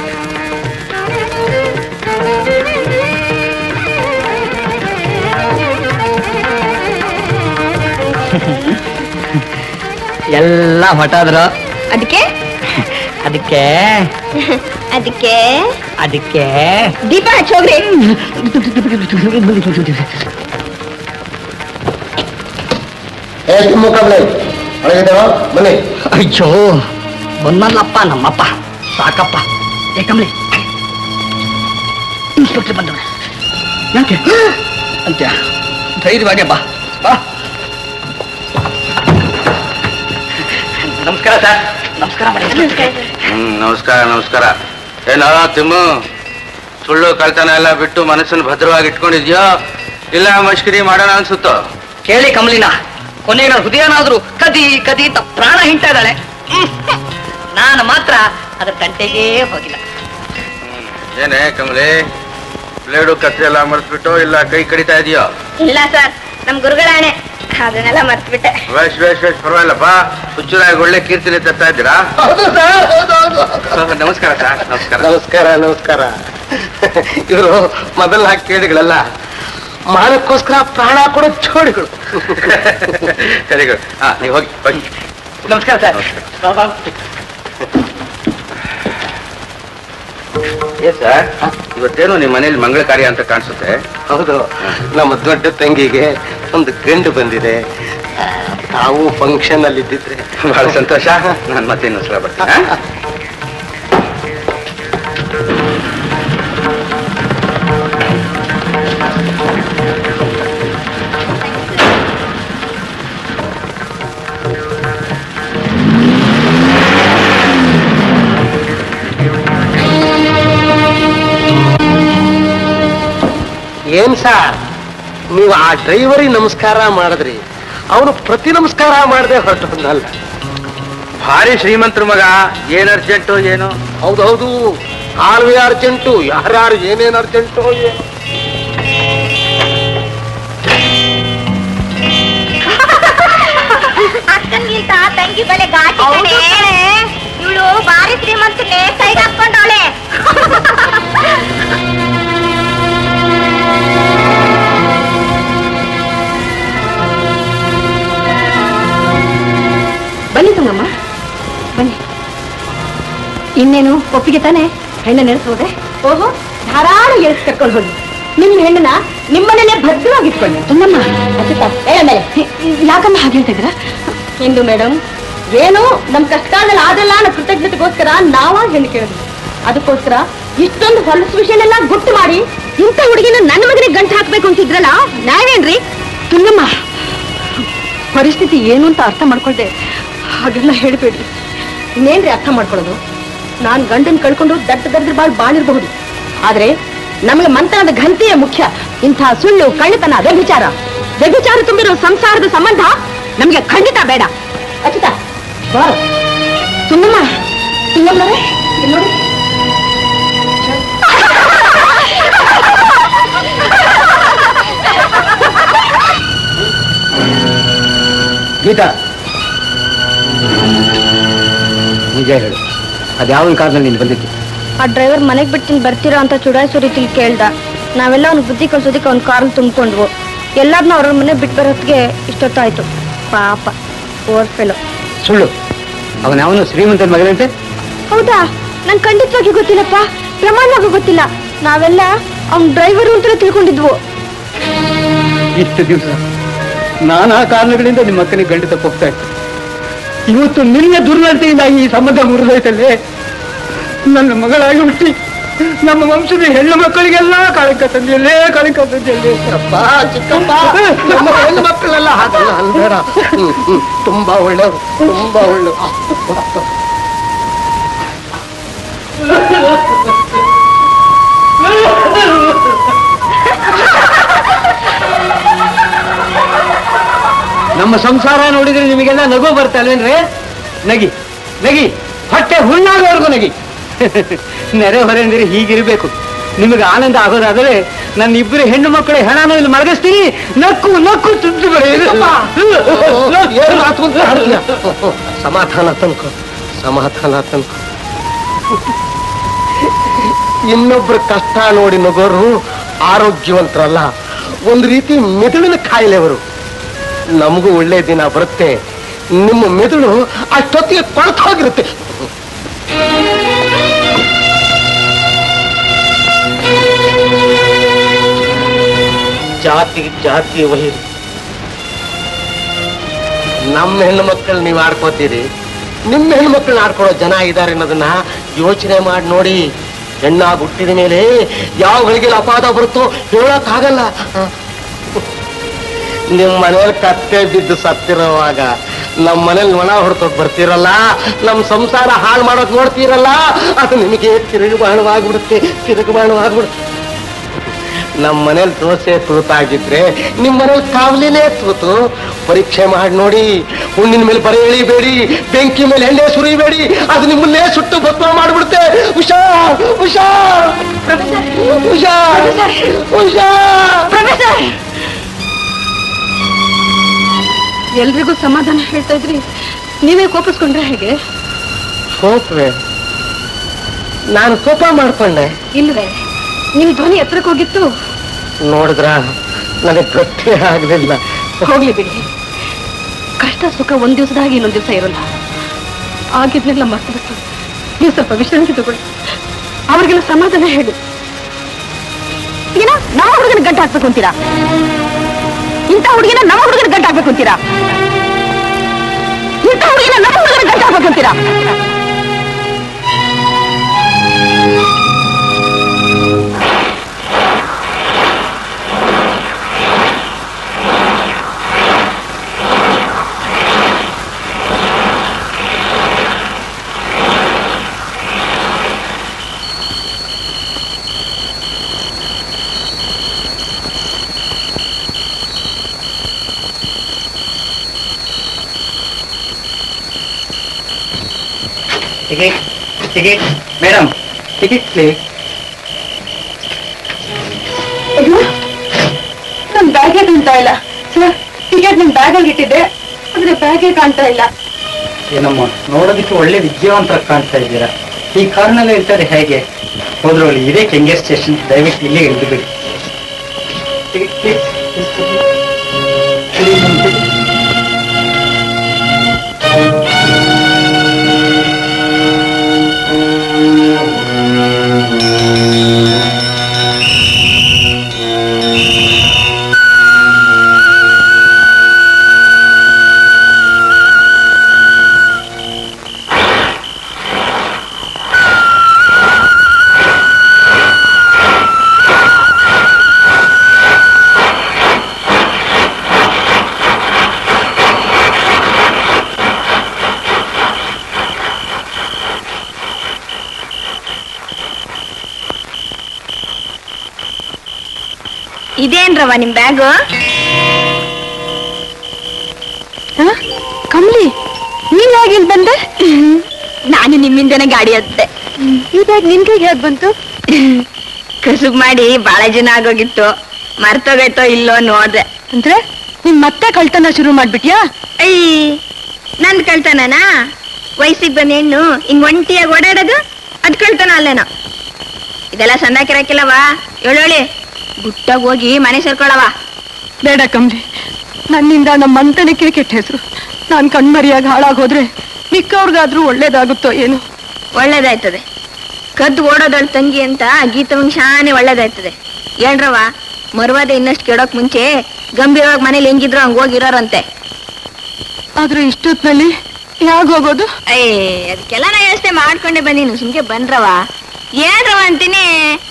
ಎಲ್ಲ ಹೊಟ್ಟಾದ್ರು ಅದಕ್ಕೆ ಅದಕ್ಕೆ ಅದಕ್ಕೆ ಅದಕ್ಕೆ ದೀಪ ಹಚ್ಚೋಗ್ರಿ ಏ ಮುಖಬ್ಲೆ ಒಳಗಿದ್ದಾರೋ ಬನ್ನಿ ಅಯ್ಯೋ ಬಂದಲ್ಲಪ್ಪ ನಮ್ಮಪ್ಪ ಸಾಕಪ್ಪ ಏ ಕಮ್ಲಿ ಇನ್ಸ್ಪೆಕ್ಟರ್ ಬಂದವ ಯಾಕೆ ಅಂತ ಧೈರ್ಯವಾಗಿ ಬಾ ಬಾ ನಮಸ್ಕಾರ ಸರ್ ನಮಸ್ಕಾರ ಮಾಡಿ ಹ್ಮ್ ನಮಸ್ಕಾರ ನಮಸ್ಕಾರ ಏನೋ ತಿಮ್ಮು ಸುಳ್ಳು ಕಳ್ತನ ಎಲ್ಲ ಬಿಟ್ಟು ಮನಸ್ಸನ್ನು ಭದ್ರವಾಗಿ ಇಟ್ಕೊಂಡಿದ್ಯೋ ಇಲ್ಲ ಮಷ್ಕರಿ ಮಾಡೋಣ ಅನ್ಸುತ್ತೋ ಕೇಳಿ ಕಮಲಿನ ಕೊನೆಗೆ ನನ್ನ ಹೃದಯನಾದ್ರೂ ಕದಿ ಕದಿ ಅಂತ ಪ್ರಾಣ ಹಿಂಡ್ತಾ ಇದ್ದಾಳೆ ಹ್ಮ್. ನಾನು ಮಾತ್ರ ಅದ್ರ ತಂಟೆಗೇ ಹೋಗಿಲ್ಲ ಏನೇ ಕಮಲಿ ಬ್ಲೇಡು ಕತ್ರಿ ಎಲ್ಲ ಮರ್ತ್ಬಿಟ್ಟು ಇಲ್ಲ ಕೈ ಕಡಿತಾ ಇದೆಯೋ ಇಲ್ಲ ಸರ್ ನಮ್ ಗುರುಗಳಾಣೆ ಅದನ್ನೆಲ್ಲ ಮರ್ತ್ಬಿಟ್ಟೆ ವೇಶ್ ವೇಶ್ ವೇಶ್ ಪರವಾಗಿಲ್ಲಪ್ಪ ಹುಚ್ಚರಾಗಿ ಒಳ್ಳೆ ಕೀರ್ತನೆ ತರ್ತಾ ಇದ್ದೀರಾ ಹೌದು ಸರ್ ಹೌದು ಹೌದು ನಮಸ್ಕಾರ ಸರ್ ನಮಸ್ಕಾರ ನಮಸ್ಕಾರ ನಮಸ್ಕಾರ ಇವರು ಮೊದಲ ಕೇಳಿಗಳಲ್ಲ ಮಾನಕ್ಕೋಸ್ಕರ ಪ್ರಾಣ ಕೊಡೋ ಜೋಡಿಗಳು ವೆರಿ ಗುಡ್ ಹಾ ನೀವು ಹೋಗಿ ಹೋಗಿ ನಮಸ್ಕಾರ ಸರ್ ಏ ಸರ್ ಇವತ್ತೇನು ನಿಮ್ಮ ಮನೇಲಿ ಮಂಗಳ ಕಾರ್ಯ ಅಂತ ಕಾಣಿಸುತ್ತೆ ಹೌದು ನಮ್ಮ ದೊಡ್ಡ ತಂಗಿಗೆ ಒಂದು ಗಂಡು ಬಂದಿದೆ ಆ, ತಾವು ಫಂಕ್ಷನ್ ಅಲ್ಲಿ ಇದ್ದಿದ್ರೆ ಬಹಳ ಸಂತೋಷ ನಾನು ಮತ್ತೆ ಇನ್ನೊಂದ್ಸಲ ಬರ್ತೀನಿ ಆ? ಏನ್ ಸರ್ ನೀವು ಆ ಡ್ರೈವರಿಗೆ ನಮಸ್ಕಾರ ಮಾಡಿದ್ರಿ ಅವನು ಪ್ರತಿ ನಮಸ್ಕಾರ ಮಾಡದೆ ಹೊರಟು ಬಂದಲ್ಲ ಭಾರಿ ಶ್ರೀಮಂತರ ಮಗ ಏನ್ ಅರ್ಜೆಂಟು ಏನು ಹೌದೌದು ಕಾಲುವೆ ಅರ್ಜೆಂಟು ಯಾರ್ಯಾರು ಏನೇನ್ ಅರ್ಜೆಂಟು ಏನು ಅಕ್ಕನ್ಗಿಂತ ತಂಗಿ ಬಲೆ ಗಾಟಿ ಕಣೆ ಇವಳು ಬಾರಿ ಶ್ರೀಮಂತನೆ ಸೈಡ್ ಹಾಕೊಂಡವಳೆ ಬನ್ನಿ ತುಂಗಮ್ಮ ಬನ್ನಿ ಇನ್ನೇನು ಒಪ್ಪಿಗೆ ತಾನೆ ಹೆಣ್ಣ ನೆನೆಸೋದೆ ಓಹೋ ಧಾರಾಳ ಎಳ್ಸ್ ಕರ್ಕೊಂಡು ಹೋಗಿ ನಿಮ್ಮ ಹೆಣ್ಣನ್ನ ನಿಮ್ಮನೇಲೆ ಭದ್ರವಾಗಿ ಇಟ್ಕೊಂಡೆ ತುಂಗಮ್ಮ ಅಚ್ಚುತ, ಹೇಳ ಮೇಲೆ ಯಾಕಮ್ಮ ಹಾಗೆ ಹೇಳ್ತಿದ್ರ ಇಂದು ಮೇಡಮ್ ಏನು ನಮ್ ಕಷ್ಟಕಾಲದಲ್ಲಿ ಆದಲ್ಲ ಅನ್ನೋ ಕೃತಜ್ಞತೆಗೋಸ್ಕರ ನಾವಾಗಿ ಹೆಣ್ಣು ಕೇಳಿದ್ವಿ ಅದಕ್ಕೋಸ್ಕರ ಇಷ್ಟೊಂದು ಹೊಲಸು ವಿಷಯನೆಲ್ಲ ಗುಟ್ಟು ಮಾಡಿ ಇಂಥ ಹುಡುಗಿನ ನನ್ನ ಮಗನಿಗೆ ಗಂಟು ಹಾಕ್ಬೇಕು ಅಂತಿದ್ರಲ್ಲ ನಾವೇನ್ರಿ ತುಂಗಮ್ಮ ಪರಿಸ್ಥಿತಿ ಏನು ಅಂತ ಅರ್ಥ ಮಾಡ್ಕೊಳ್ದೆ ಹಾಗೆಲ್ಲ ಹೇಳ್ಬೇಡಿ ಇನ್ನೇನ್ರಿ ಅರ್ಥ ಮಾಡ್ಕೊಳ್ಳೋದು ನಾನ್ ಗಂಡನ್ ಕಳ್ಕೊಂಡು ದಟ್ಟ ದರಿದ್ರ ಬಾಳ್ ಬಾಳಿರ್ಬಹುದು ಆದ್ರೆ ನಮಗೆ ಮಂತ್ರದ ಘಂಟೆಯೇ ಮುಖ್ಯ ಇಂಥ ಸುಳ್ಳು ಕಳ್ಳತನ ವ್ಯಭಿಚಾರ ವ್ಯಭಿಚಾರ ತುಂಬಿರೋ ಸಂಸಾರದ ಸಂಬಂಧ ನಮ್ಗೆ ಖಂಡಿತ ಬೇಡ ಅಚ್ಯುತ ಬಾರ ತುಂಗಮ್ಮ ತುಂಗಮ್ಮನವರೇ ಇಲ್ಲಿ ನೋಡಿ ಗೀತಾ ನಿಜ ಹೇಳು ಅದ್ಯಾವನ ಕಾರ್ನಲ್ಲಿ ನೀನು ಬಂದಿದ್ದು ಆ ಡ್ರೈವರ್ ಮನೆಗ್ ಬಿಟ್ಟು ಬರ್ತೀರಾ ಅಂತ ಚುಡಾಯಿಸೋ ರೀತಿಲಿ ಕೇಳ್ದ ನಾವೆಲ್ಲ ಅವ್ನ ಬುದ್ಧಿ ಕಲ್ಸೋದಕ್ಕೆ ಅವ್ನ ಕಾರಲ್ಲಿ ತುಂಬಿಕೊಂಡ್ವು ಎಲ್ಲಾರ್ನೂ ಅವ್ರ ಮನೆ ಬಿಟ್ಟು ಬರೋತ್ತಿಗೆ ಇಷ್ಟೊತ್ತಾಯ್ತು ಪಾಪ ಓರ್ ಫೆಲೋ ಸುಳ್ಳು ಅವನ ಯಾವನು ಶ್ರೀಮಂತನ ಮಗನಂತೆ ಹೌದಾ ನಂಗೆ ಖಂಡಿತವಾಗಿ ಗೊತ್ತಿಲ್ಲಪ್ಪ ಪ್ರಮಾಣವಾಗಿ ಗೊತ್ತಿಲ್ಲ ನಾವೆಲ್ಲ ಅವ್ನ ಡ್ರೈವರು ಅಂತಲೇ ತಿಳ್ಕೊಂಡಿದ್ವು ಇಷ್ಟು ದಿವಸ ನಾನಾ ಕಾರಣಗಳಿಂದ ನಿಮ್ಮ ಅಕ್ಕನಿಗೆ ಗಂಡು ತಪ್ಪು ಹೋಗ್ತಾ ಇತ್ತು ಇವತ್ತು ನಿನ್ನ ದುರ್ನಡತೆಯಿಂದ ಈ ಸಂಬಂಧ ಮುರಿದೈತಲ್ಲೇ ನನ್ನ ಮಗಳಾಗಿ ಹುಟ್ಟಿ ನಮ್ಮ ವಂಶದ ಹೆಣ್ಣು ಮಕ್ಕಳಿಗೆಲ್ಲ ಕಳಂಕ ತಂದೆಯಲ್ಲೇ ಕಳಂಕ ತಂದೆಯಲ್ಲೇ ಅಪ್ಪ ಚಿಕ್ಕಪ್ಪ ನಮ್ಮ ಹೆಣ್ಣು ಮಕ್ಕಳೆಲ್ಲ ಹಾಗಲ್ಲ ಅನ್ಬೇಡ ಹ್ಮ್, ಹ್ಮ್. ತುಂಬಾ ಒಳ್ಳೆಯವರು ತುಂಬಾ ಒಳ್ಳೆಯವರು ನಮ್ಮ ಸಂಸಾರ ನೋಡಿದ್ರೆ ನಿಮಗೆಲ್ಲ ನಗು ಬರ್ತಾ ಅಲ್ವೇನ್ರಿ ನಗಿ ನಗಿ ಹೊಟ್ಟೆ ಹುಣ್ಣಾಗೋವರೆಗೂ ನಗಿ ನೆರೆ ಹೊರೆಂದ್ರೆ ಹೀಗಿರ್ಬೇಕು ನಿಮಗೆ ಆನಂದ ಆಗೋದಾದರೆ ನನ್ನ ಇಬ್ಬರು ಹೆಣ್ಣು ಮಕ್ಕಳ ಹೆಣನ ಇಲ್ಲಿ ಮಲಗಿಸ್ತೀನಿ ನಕ್ಕು ನಕ್ಕು ತುದ್ದು ಏನು ಮಾತು ಅಂತ ಆಡ್ತೀಯ? ಸಮಾಧಾನ ತನ್ಕೋ ಸಮಾಧಾನ ತನ್ಕೋ ಇನ್ನೊಬ್ರ ಕಷ್ಟ ನೋಡಿ ನಗೋರು ಆರೋಗ್ಯವಂತರಲ್ಲ ಒಂದು ರೀತಿ ಮೆದುಳಿನ ಕಾಯಿಲೆವರು ನಮಗೂ ಒಳ್ಳೆ ದಿನ ಬರುತ್ತೆ ನಿಮ್ಮ ಮೆದುಳು ಅಷ್ಟೊತ್ತಿಗೆ ಕೊಳತು ಹೋಗಿರುತ್ತೆ ಜಾತಿ ಜಾತಿ ವಹಿರಿ ನಮ್ಮ ಹೆಣ್ಣು ಮಕ್ಕಳು ನೀವು ಆಡ್ಕೋತೀರಿ ನಿಮ್ಮ ಹೆಣ್ಣು ಮಕ್ಕಳನ್ನ ಆಡ್ಕೊಳ್ಳೋ ಜನ ಇದ್ದಾರೆ ಅನ್ನೋದನ್ನ ಯೋಚನೆ ಮಾಡಿ ನೋಡಿ ಹೆಣ್ಣಾಗಿ ಹುಟ್ಟಿದ ಮೇಲೆ ಯಾವ ಗಳಿಗೆ ಅಪಾದ ಬರುತ್ತೋ ಹೇಳೋಕ್ಕಾಗಲ್ಲ ನಿಮ್ಮ ಮನೇಲಿ ಕತ್ತೆ ಬಿದ್ದು ಸತ್ತಿರೋವಾಗ ನಮ್ಮ ಮನೇಲಿ ನೊಣ ಹೊಡ್ಕೋಕ್ ಬರ್ತೀರಲ್ಲ ನಮ್ಮ ಸಂಸಾರ ಹಾಳು ಮಾಡೋಕ್ ನೋಡ್ತೀರಲ್ಲ ಅದು ನಿಮಗೆ ತಿರುಗುಬಾಣವಾಗ್ಬಿಡುತ್ತೆ ತಿರುಗುಬಾಣವಾಗ್ಬಿಡುತ್ತೆ ನಮ್ಮ ಮನೇಲಿ ದೋಸೆ ತೂತಾಗಿದ್ರೆ ನಿಮ್ಮ ಮನೇಲಿ ಕಾವಲಿನೇ ತೂತು ಪರೀಕ್ಷೆ ಮಾಡಿ ನೋಡಿ ಹುಣ್ಣಿನ ಮೇಲೆ ಬರೆ ಎಳಿಬೇಡಿ ಬೆಂಕಿ ಮೇಲೆ ಎಣ್ಣೆ ಸುರಿಬೇಡಿ ಅದು ನಿಮ್ಮನ್ನೇ ಸುಟ್ಟು ಭಸ್ಮ ಮಾಡ್ಬಿಡುತ್ತೆ ಉಷಾ ಉಷಾ ಉಷಾ ಉಷಾ ಎಲ್ರಿಗೂ ಸಮಾಧಾನ ಹೇಳ್ತಾ ಇದ್ರಿ ನೀವೇ ಕೋಪಿಸ್ಕೊಂಡ್ರೆ ಹೇಗೆ ಕೋಪವೇ ನಾನು ಕೋಪ ಮಾಡ್ಕೊಂಡೆ ಇಲ್ವೇ ನಿಮ್ ಧ್ವನಿ ಎತ್ತರಕ್ಕೆ ಹೋಗಿತ್ತು ನೋಡಿದ್ರ ನನಗೆ ಗೊತ್ತೇ ಆಗ್ಲಿಲ್ಲ ಹೋಗ್ಲಿ ಬಿಡಿ ಕಷ್ಟ ಸುಖ ಒಂದ್ ದಿವಸದಾಗ ಇನ್ನೊಂದ್ ದಿವಸ ಇರಲ್ಲ ಆಗಿದ್ನೆಲ್ಲ ಮರ್ತು ಬಿಟ್ಟು ನೀವು ಸ್ವಲ್ಪ ವಿಶ್ರಾಂತಿ ತಗೊಳ್ಳಿ ಅವ್ರಿಗೆಲ್ಲ ಸಮಾಧಾನ ಹೇಳಿ ಏನ ನಮ್ಮ ಹುಡುಗನ ಗಂಟು ಹಾಕ್ಬೇಕು ಅಂತೀರಾ ಇಂಥ ಹುಡುಗಿನ ನಮ್ಮ ಹುಡುಗನ ಗಂಟು ಹಾಕ್ಬೇಕು ಅಂತೀರಾ ಇಂಥ ಹುಡುಗಿನ ನಮ್ಮ ಹುಡುಗನ ಗಂಟು ಹಾಕ್ಬೇಕು ಅಂತೀರಾ ticket ticket madam ticket please ಅಯ್ಯೋ ನನ್ ಬ್ಯಾಗೇ ಕಾಣ್ತಾ ಇಲ್ಲ ಸರ್ ಟಿಕೆಟ್ ನಿಮ್ ಬ್ಯಾಗಲ್ಲಿ ಇಟ್ಟಿದ್ದೆ ಆದ್ರೆ ಬ್ಯಾಗೇ ಕಾಣ್ತಾ ಇಲ್ಲ ಏನಮ್ಮ ನೋಡೋದಕ್ಕೆ ಒಳ್ಳೆ ವಿದ್ಯಾವಂತರ ಕಾಣ್ತಾ ಇದ್ದೀರಾ ಈ ಕಾರ್ನಲ್ಲಿ ಇರ್ತಾರೆ ಹೇಗೆ ಹೋದ್ರಲ್ಲಿ ಇದೇ ಕೆಂಗೇರ್ ಸ್ಟೇಷನ್ ದಯವಿಟ್ಟು ಇಲ್ಲೇ ಇಳಿದು ಬಿಡಿ ಟಿಕೆಟ್ ಪ್ಲೀಸ್ ಇದೇನ್ರವ ನಿಮ್ ಬ್ಯಾಗು ಕಮ್ಲಿ ನೀನ್ ಹೇಗಿಲ್ ಬಂದೆ ನಾನು ನಿಮ್ಮಿಂದನೇ ಗಾಡಿ ಹತ್ತೆ ಈ ಬ್ಯಾಗ್ ನಿನ್ ಕೈಗೆ ಹೇಗ್ ಬಂತು ಕಸುಬ್ ಮಾಡಿ ಬಹಳ ಜನ ಆಗೋಗಿತ್ತು ಮರ್ತೋಗೈತೋ ಇಲ್ಲೋ ನೋಡ್ದೆ ಅಂದ್ರೆ ನಿನ್ ಮತ್ತೆ ಕಳ್ತನ ಶುರು ಮಾಡ್ಬಿಟ್ಯಾ ಐ ನಂದ್ ಕಳ್ತನನಾ ವಯಸ್ಸಿಗೆ ಬಂದ ಹೆಣ್ಣು ಹಿಂಗ್ ಒಂಟಿಯಾಗಿ ಓಡಾಡೋದು ಅದ್ ಕಳ್ತನ ಅಲ್ಲೇನೋ ಇದೆಲ್ಲ ಸಂದಾಕಿರಕ್ಕಿಲ್ಲವಾ ಹೇಳೋಳಿ ಗುಟ್ಟಾಗಿ ಹೋಗಿ ಮನೆ ಸೇರ್ಕೊಳವ ಬೇಡ ಕಮ್ಲಿ ನನ್ನಿಂದ ನಮ್ಮ ಮಂತನಕ್ಕೆ ಕೆಟ್ಟ ಹೆಸರು ನಾನ್ ಕಣ್ಮರಿಯಾಗಿ ಹಾಳಾಗೋದ್ರೆ ಮಿಕ್ಕವ್ರಿಗಾದ್ರೂ ಒಳ್ಳೇದಾಗುತ್ತೋ ಏನು ಒಳ್ಳೇದಾಯ್ತದೆ ಕದ್ದು ಓಡೋದಳ್ ತಂಗಿ ಅಂತ ಗೀತವಂಗ್ ಶಾನೆ ಒಳ್ಳೇದಾಯ್ತದೆ ಏನ್ರವ ಮರುವಾದ ಇನ್ನಷ್ಟು ಕೆಡೋಕ್ ಮುಂಚೆ ಗಂಭೀರವಾಗಿ ಮನೇಲಿ ಹೆಂಗಿದ್ರು ಹಂಗ ಹೋಗಿರೋರಂತೆ ಆದ್ರೆ ಇಷ್ಟೊತ್ನಲ್ಲಿ ಯಾವಾಗ ಹೋಗೋದು ಐ ಅದಕ್ಕೆಲ್ಲ ನಾ ವ್ಯವಸ್ಥೆ ಮಾಡ್ಕೊಂಡೆ ಬಂದೀನಿ ಸುಮ್ಕೆ ಬನ್ರವ ಏನ್ರವ ಅಂತೀನಿ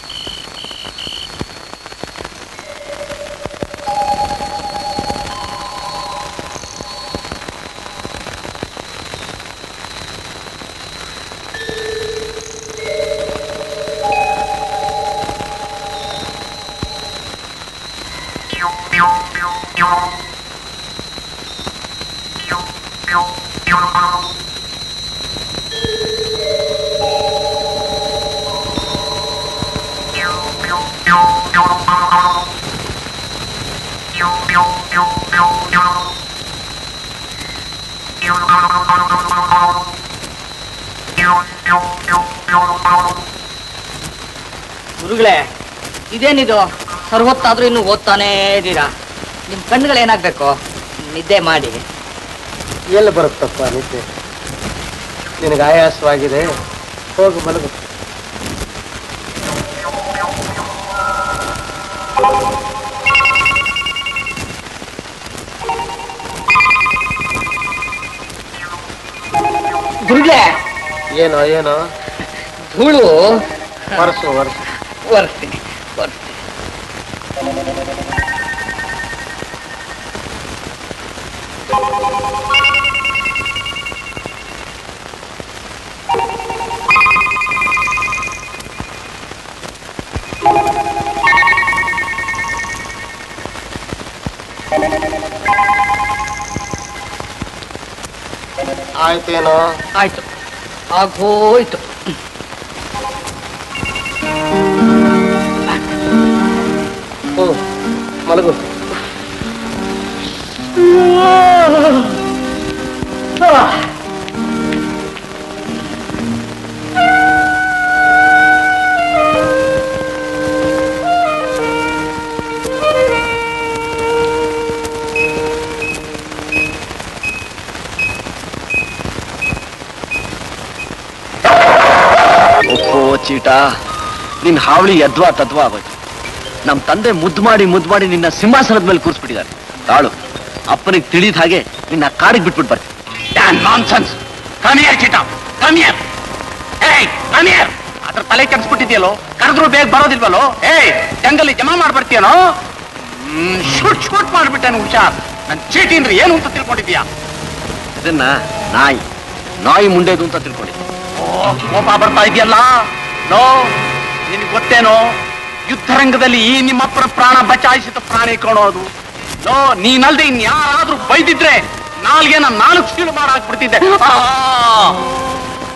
ಗುರುಗಳೇ ಇದೇನಿದು ಸರ್ವತ್ತಾದ್ರೂ ಇನ್ನು ಓದ್ತಾನೇ ಇದ್ದೀರಾ ನಿಮ್ ಕಣ್ಣುಗಳೇನಾಗ್ಬೇಕು ನಿದ್ದೆ ಮಾಡಿ ಎಲ್ಲಿ ಬರುತ್ತಪ್ಪ ನಿದ್ದೆ ನಿನಗೆ ಆಯಾಸವಾಗಿದೆ ಹೋಗು ಮಲಗು ಗುರುಗಳೇ ಏನೋ ಏನೋ ಧೂಳು ವರ್ಷು ವರ್ಷ ಒರೆಸ್ತೀನಿ ಒರೆಸ್ತೀನಿ ಆಯ್ತೇನೋ ಆಯ್ತು ಆಗೋಯ್ತು ಹ್ಞೂ ಮಲಗು ಒಪ್ಪೋ ಚೀಟ ನಿನ್ ಹಾವಳಿ ಯದ್ವಾ ತದ್ವಾ ಆಗೋಯ್ತು ನಮ್ ತಂದೆ ಮುದ್ದು ಮಾಡಿ ಮುದ್ದು ಮಾಡಿ ನಿನ್ನ ಸಿಂಹಾಸನದ ಮೇಲೆ ಕೂರಿಸ್ಬಿಟ್ಟಿದ್ದಾರೆ ತಾಳು ಅಪ್ಪನಿಗೆ ತಿಳಿದ ಹಾಗೆ ನಿನ್ನ ಕಾಡಿಗೆ ಬಿಟ್ಬಿಟ್ಟು ಬರ್ತೀನಿ ನಾನ್ಸೆನ್ಸ್ ಕಮಿಯರ್ ಚೀಟ ಕಮಿಯರ್ ಏಯ್ ಕಮಿಯರ್ ಅದ್ರ ತಲೆ ಕೆಡ್ಸ್ಬಿಟ್ಟಿದ್ಯಲ್ಲೋ ಕರೆದ್ರು ಬೇಗ ಬರೋದಿಲ್ವಲ್ಲೋ ಏಯ್ ಜಂಗಲ್ಲಿ ಜಮಾ ಮಾಡ್ಬರ್ತೀಯನೋ ಶೂಟ್ ಶೂಟ್ ಮಾಡ್ಬಿಟ್ಟೇನು ಹುಷಾರ್ ನನ್ ಚೀಟಿನ್ರಿ ಏನು ಅಂತ ತಿಳ್ಕೊಂಡಿದ್ಯಾ ಇದನ್ನ ನಾಯಿ ನಾಯಿ ಮುಂಡೆದು ಅಂತ ತಿಳ್ಕೊಂಡಿದ್ದೆ ಓ ಕೋಪ ಬರ್ತಾ ಇದೆಯಲ್ಲ ನೋ ನಿನಗೆ ಗೊತ್ತೇನೋ ಯುದ್ಧರಂಗದಲ್ಲಿ ಈ ನಿಮ್ಮಪ್ಪನ ಪ್ರಾಣ ಬಚಾಯಿಸಿದ ಪ್ರಾಣಿ ಕಾಣೋದು ನೋ ನೀನಲ್ದೆ ಇನ್ ಯಾರಾದ್ರೂ ಬೈದಿದ್ರೆ ನಾಲ್ಗೆನ ನಾಲ್ಕು ಸೀಳು ಮಾಡಾಕ್ಬಿಡ್ತಿದ್ದೆ ಆ!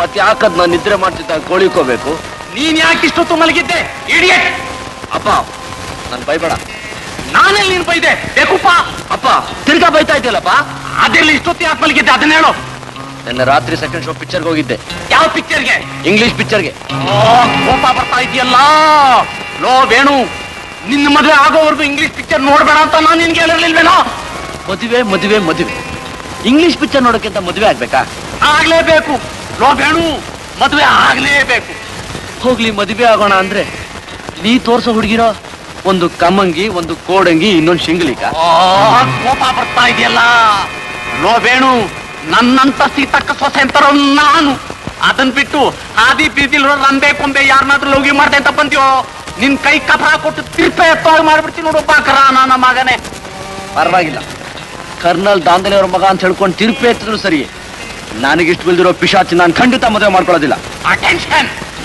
ಮತ್ ಯಾಕದ್ ನಾನು ನಿದ್ರೆ ಮಾಡ್ತಿದ್ದ ಕೋಳಿಕೋಬೇಕು ನೀನ್ ಯಾಕೆ ಇಷ್ಟೊತ್ತು ಮಲಗಿದ್ದೆ ಇಡಿಯಟ್ ಅಪ್ಪ ನನ್ ಬೈಬೇಡ ನಾನೆಲ್ಲಿ ನೀನ್ ಬೈದೆ ಬೇಕುಪ್ಪ ಅಪ್ಪ ತಿರ್ಗಾ ಬೈತಾ ಇದೆಯಲ್ಲಪ್ಪ ಅದೆಲ್ಲಿ ಇಷ್ಟೊತ್ತು ಯಾಕೆ ಮಲಗಿದ್ದೆ ಅದನ್ನ ಹೇಳು ನಿನ್ನೆ ರಾತ್ರಿ ಸೆಕೆಂಡ್ ಶೋ ಪಿಕ್ಚರ್ಗೆ ಹೋಗಿದ್ದೆ ಯಾವ ಪಿಕ್ಚರ್ಗೆ ಇಂಗ್ಲಿಷ್ ಪಿಕ್ಚರ್ಗೆ ಕೋಪ ಬರ್ತಾ ಇದೆಯಲ್ಲ ಲೋ ವೇಣು ನಿನ್ನ ಮದುವೆ ಆಗೋವರೆಗೂ ಇಂಗ್ಲಿಷ್ ಪಿಕ್ಚರ್ ನೋಡ್ಬೇಡ ಅಂತ ನಾನು ನಿನ್ಗೆ ಹೇಳಿರ್ಲಿಲ್ವೇನೋ ಮದುವೆ ಮದುವೆ ಮದುವೆ ಇಂಗ್ಲಿಷ್ ಪಿಕ್ಚರ್ ನೋಡೋಕ್ಕಿಂತ ಮದುವೆ ಆಗ್ಬೇಕಾ ಆಗ್ಲೇಬೇಕು ಲೋ ವೇಣು ಮದುವೆ ಆಗ್ಲೇಬೇಕು ಹೋಗ್ಲಿ ಮದುವೆ ಆಗೋಣ ಅಂದ್ರೆ ನೀ ತೋರ್ಸೋ ಹುಡುಗಿರೋ ಒಂದು ಕಮ್ಮಂಗಿ ಒಂದು ಕೋಡಂಗಿ ಇನ್ನೊಂದು ಶಿಂಗ್ಲಿಕ ಆ, ಕೋಪ ಬರ್ತಾ ಇದೆಯಲ್ಲ ಲೋ ವೇಣು ನನ್ನಂತಸ್ತಿ ತಕ್ಕ ಸೊಸೆ ಅಂತಾರೋ ನಾನು ಅದನ್ ಬಿಟ್ಟು ಹಾದಿ ಬೀದಿಲಿರೋ ರಂಬೆ ಕೊಂಬೆ ಯಾರನ್ನಾದ್ರೂ ಲೋಗಿ ಮಾಡ್ದೆ ಅಂತ ಬಂದ್ಯೋ ನಿನ್ ಕೈ ಕಫ ಕೊಟ್ಟು ತಿರ್ಪೆ ಎತ್ತೋಗಿ ಮಾಡ್ಬಿಡ್ತೀನಿ ನೋಡು ಬಾಕರ ನನ್ನ ಮಗನೇ ಪರವಾಗಿಲ್ಲ ಕರ್ನಲ್ ದಾಂಧಲೆ ಅವ್ರ ಮಗ ಅಂತ ಹೇಳ್ಕೊಂಡು ತಿರುಪಿ ಎತ್ತಿದ್ರು ಸರಿ ನನಗಿಷ್ಟು ಬಿಲ್ದಿರೋ ಪಿಶಾಚಿ ನಾನು ಖಂಡಿತ ಮದುವೆ ಮಾಡ್ಕೊಳ್ಳೋದಿಲ್ಲ ಅಟೆನ್ಷನ್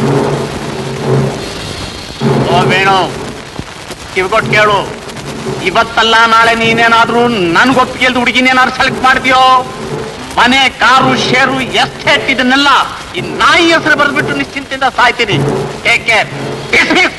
ಓ ವೇಣು ಕಿವಿಗೊಟ್ಟು ಕೇಳು ಇವತ್ತಲ್ಲ ನಾಳೆ ನೀನೇನಾದ್ರೂ ನನ್ಗೊಪ್ಪಿಗೆಲ್ದು ಹುಡುಗಿನೇನಾದ್ರು ಸೆಲೆಕ್ಟ್ ಮಾಡ್ತೀಯೋ ಮನೆ ಕಾರು ಶೇರು ಎಸ್ಟೇಟ್ ಇದನ್ನೆಲ್ಲ ಈ ನಾಯಿ ಹೆಸರು ಬರೆದ್ಬಿಟ್ಟು ನಿಶ್ಚಿಂತೆಯಿಂದ ಸಾಯ್ತೀನಿ ಟೇಕ್ ಕೇರ್ ಡಿಸ್ಮಿಸ್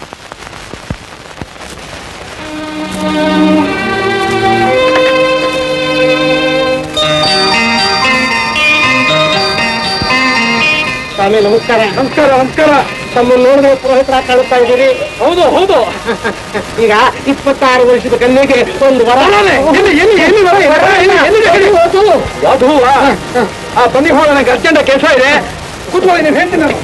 ಸ್ವಾಮಿ ನಮಸ್ಕಾರ ನಮಸ್ಕಾರ ನಮಸ್ಕಾರ ತಮ್ಮನ್ನು ನೋಡಿದ್ರೆ ಪುರೋಹಿತರ ಕಾಣುತ್ತಾ ಇದ್ದೀರಿ ಹೌದು ಹೌದು ಈಗ ಇಪ್ಪತ್ತಾರು ವರ್ಷದ ಕನ್ಯೆಗೆ ಒಂದು ವರ ಯಾವುದು ಆ ಬನ್ನಿ ಹೋಗೋಣ ನನಗೆ ಅರ್ಜೆಂಟ್ ಕೆಲಸ ಇದೆ ಕೂತ್ಕೊಳ್ಳಿ ನೀವು ಹೇಳ್ತೀನಿ ನಾನು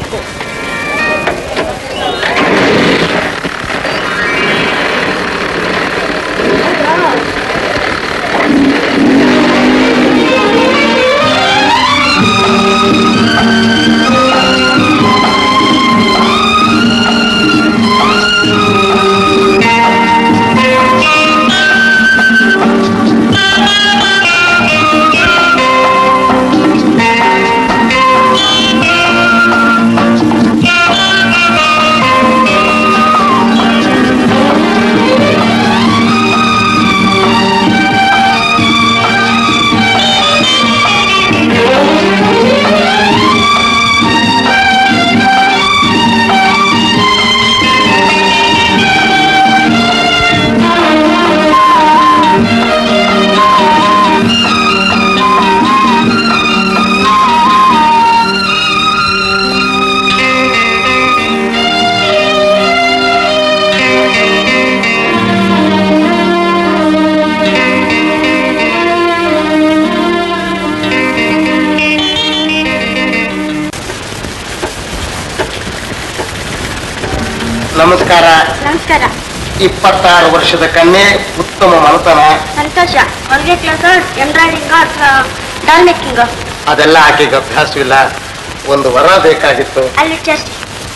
ನಮಸ್ಕಾರ ನಮಸ್ಕಾರ ಇಪ್ಪತ್ತಾರು ವರ್ಷದ ಕನ್ಯೆ ಉತ್ತಮ ಮನತನ ಸಂತೋಷ ಒಂದೇ ಕ್ಲಾಸ್ ಎಂಬ್ರಾಯ್ಡಿಂಗ್ ಅಥವಾ ಡಾಲ್ ಮೇಕಿಂಗ್ ಅದೆಲ್ಲ ಆಕೆಗೆ ಅಭ್ಯಾಸವಿಲ್ಲ ಒಂದು ವರ ಬೇಕಾಗಿತ್ತು ಅಲ್ಲಿ ಚೆಸ್ಟ್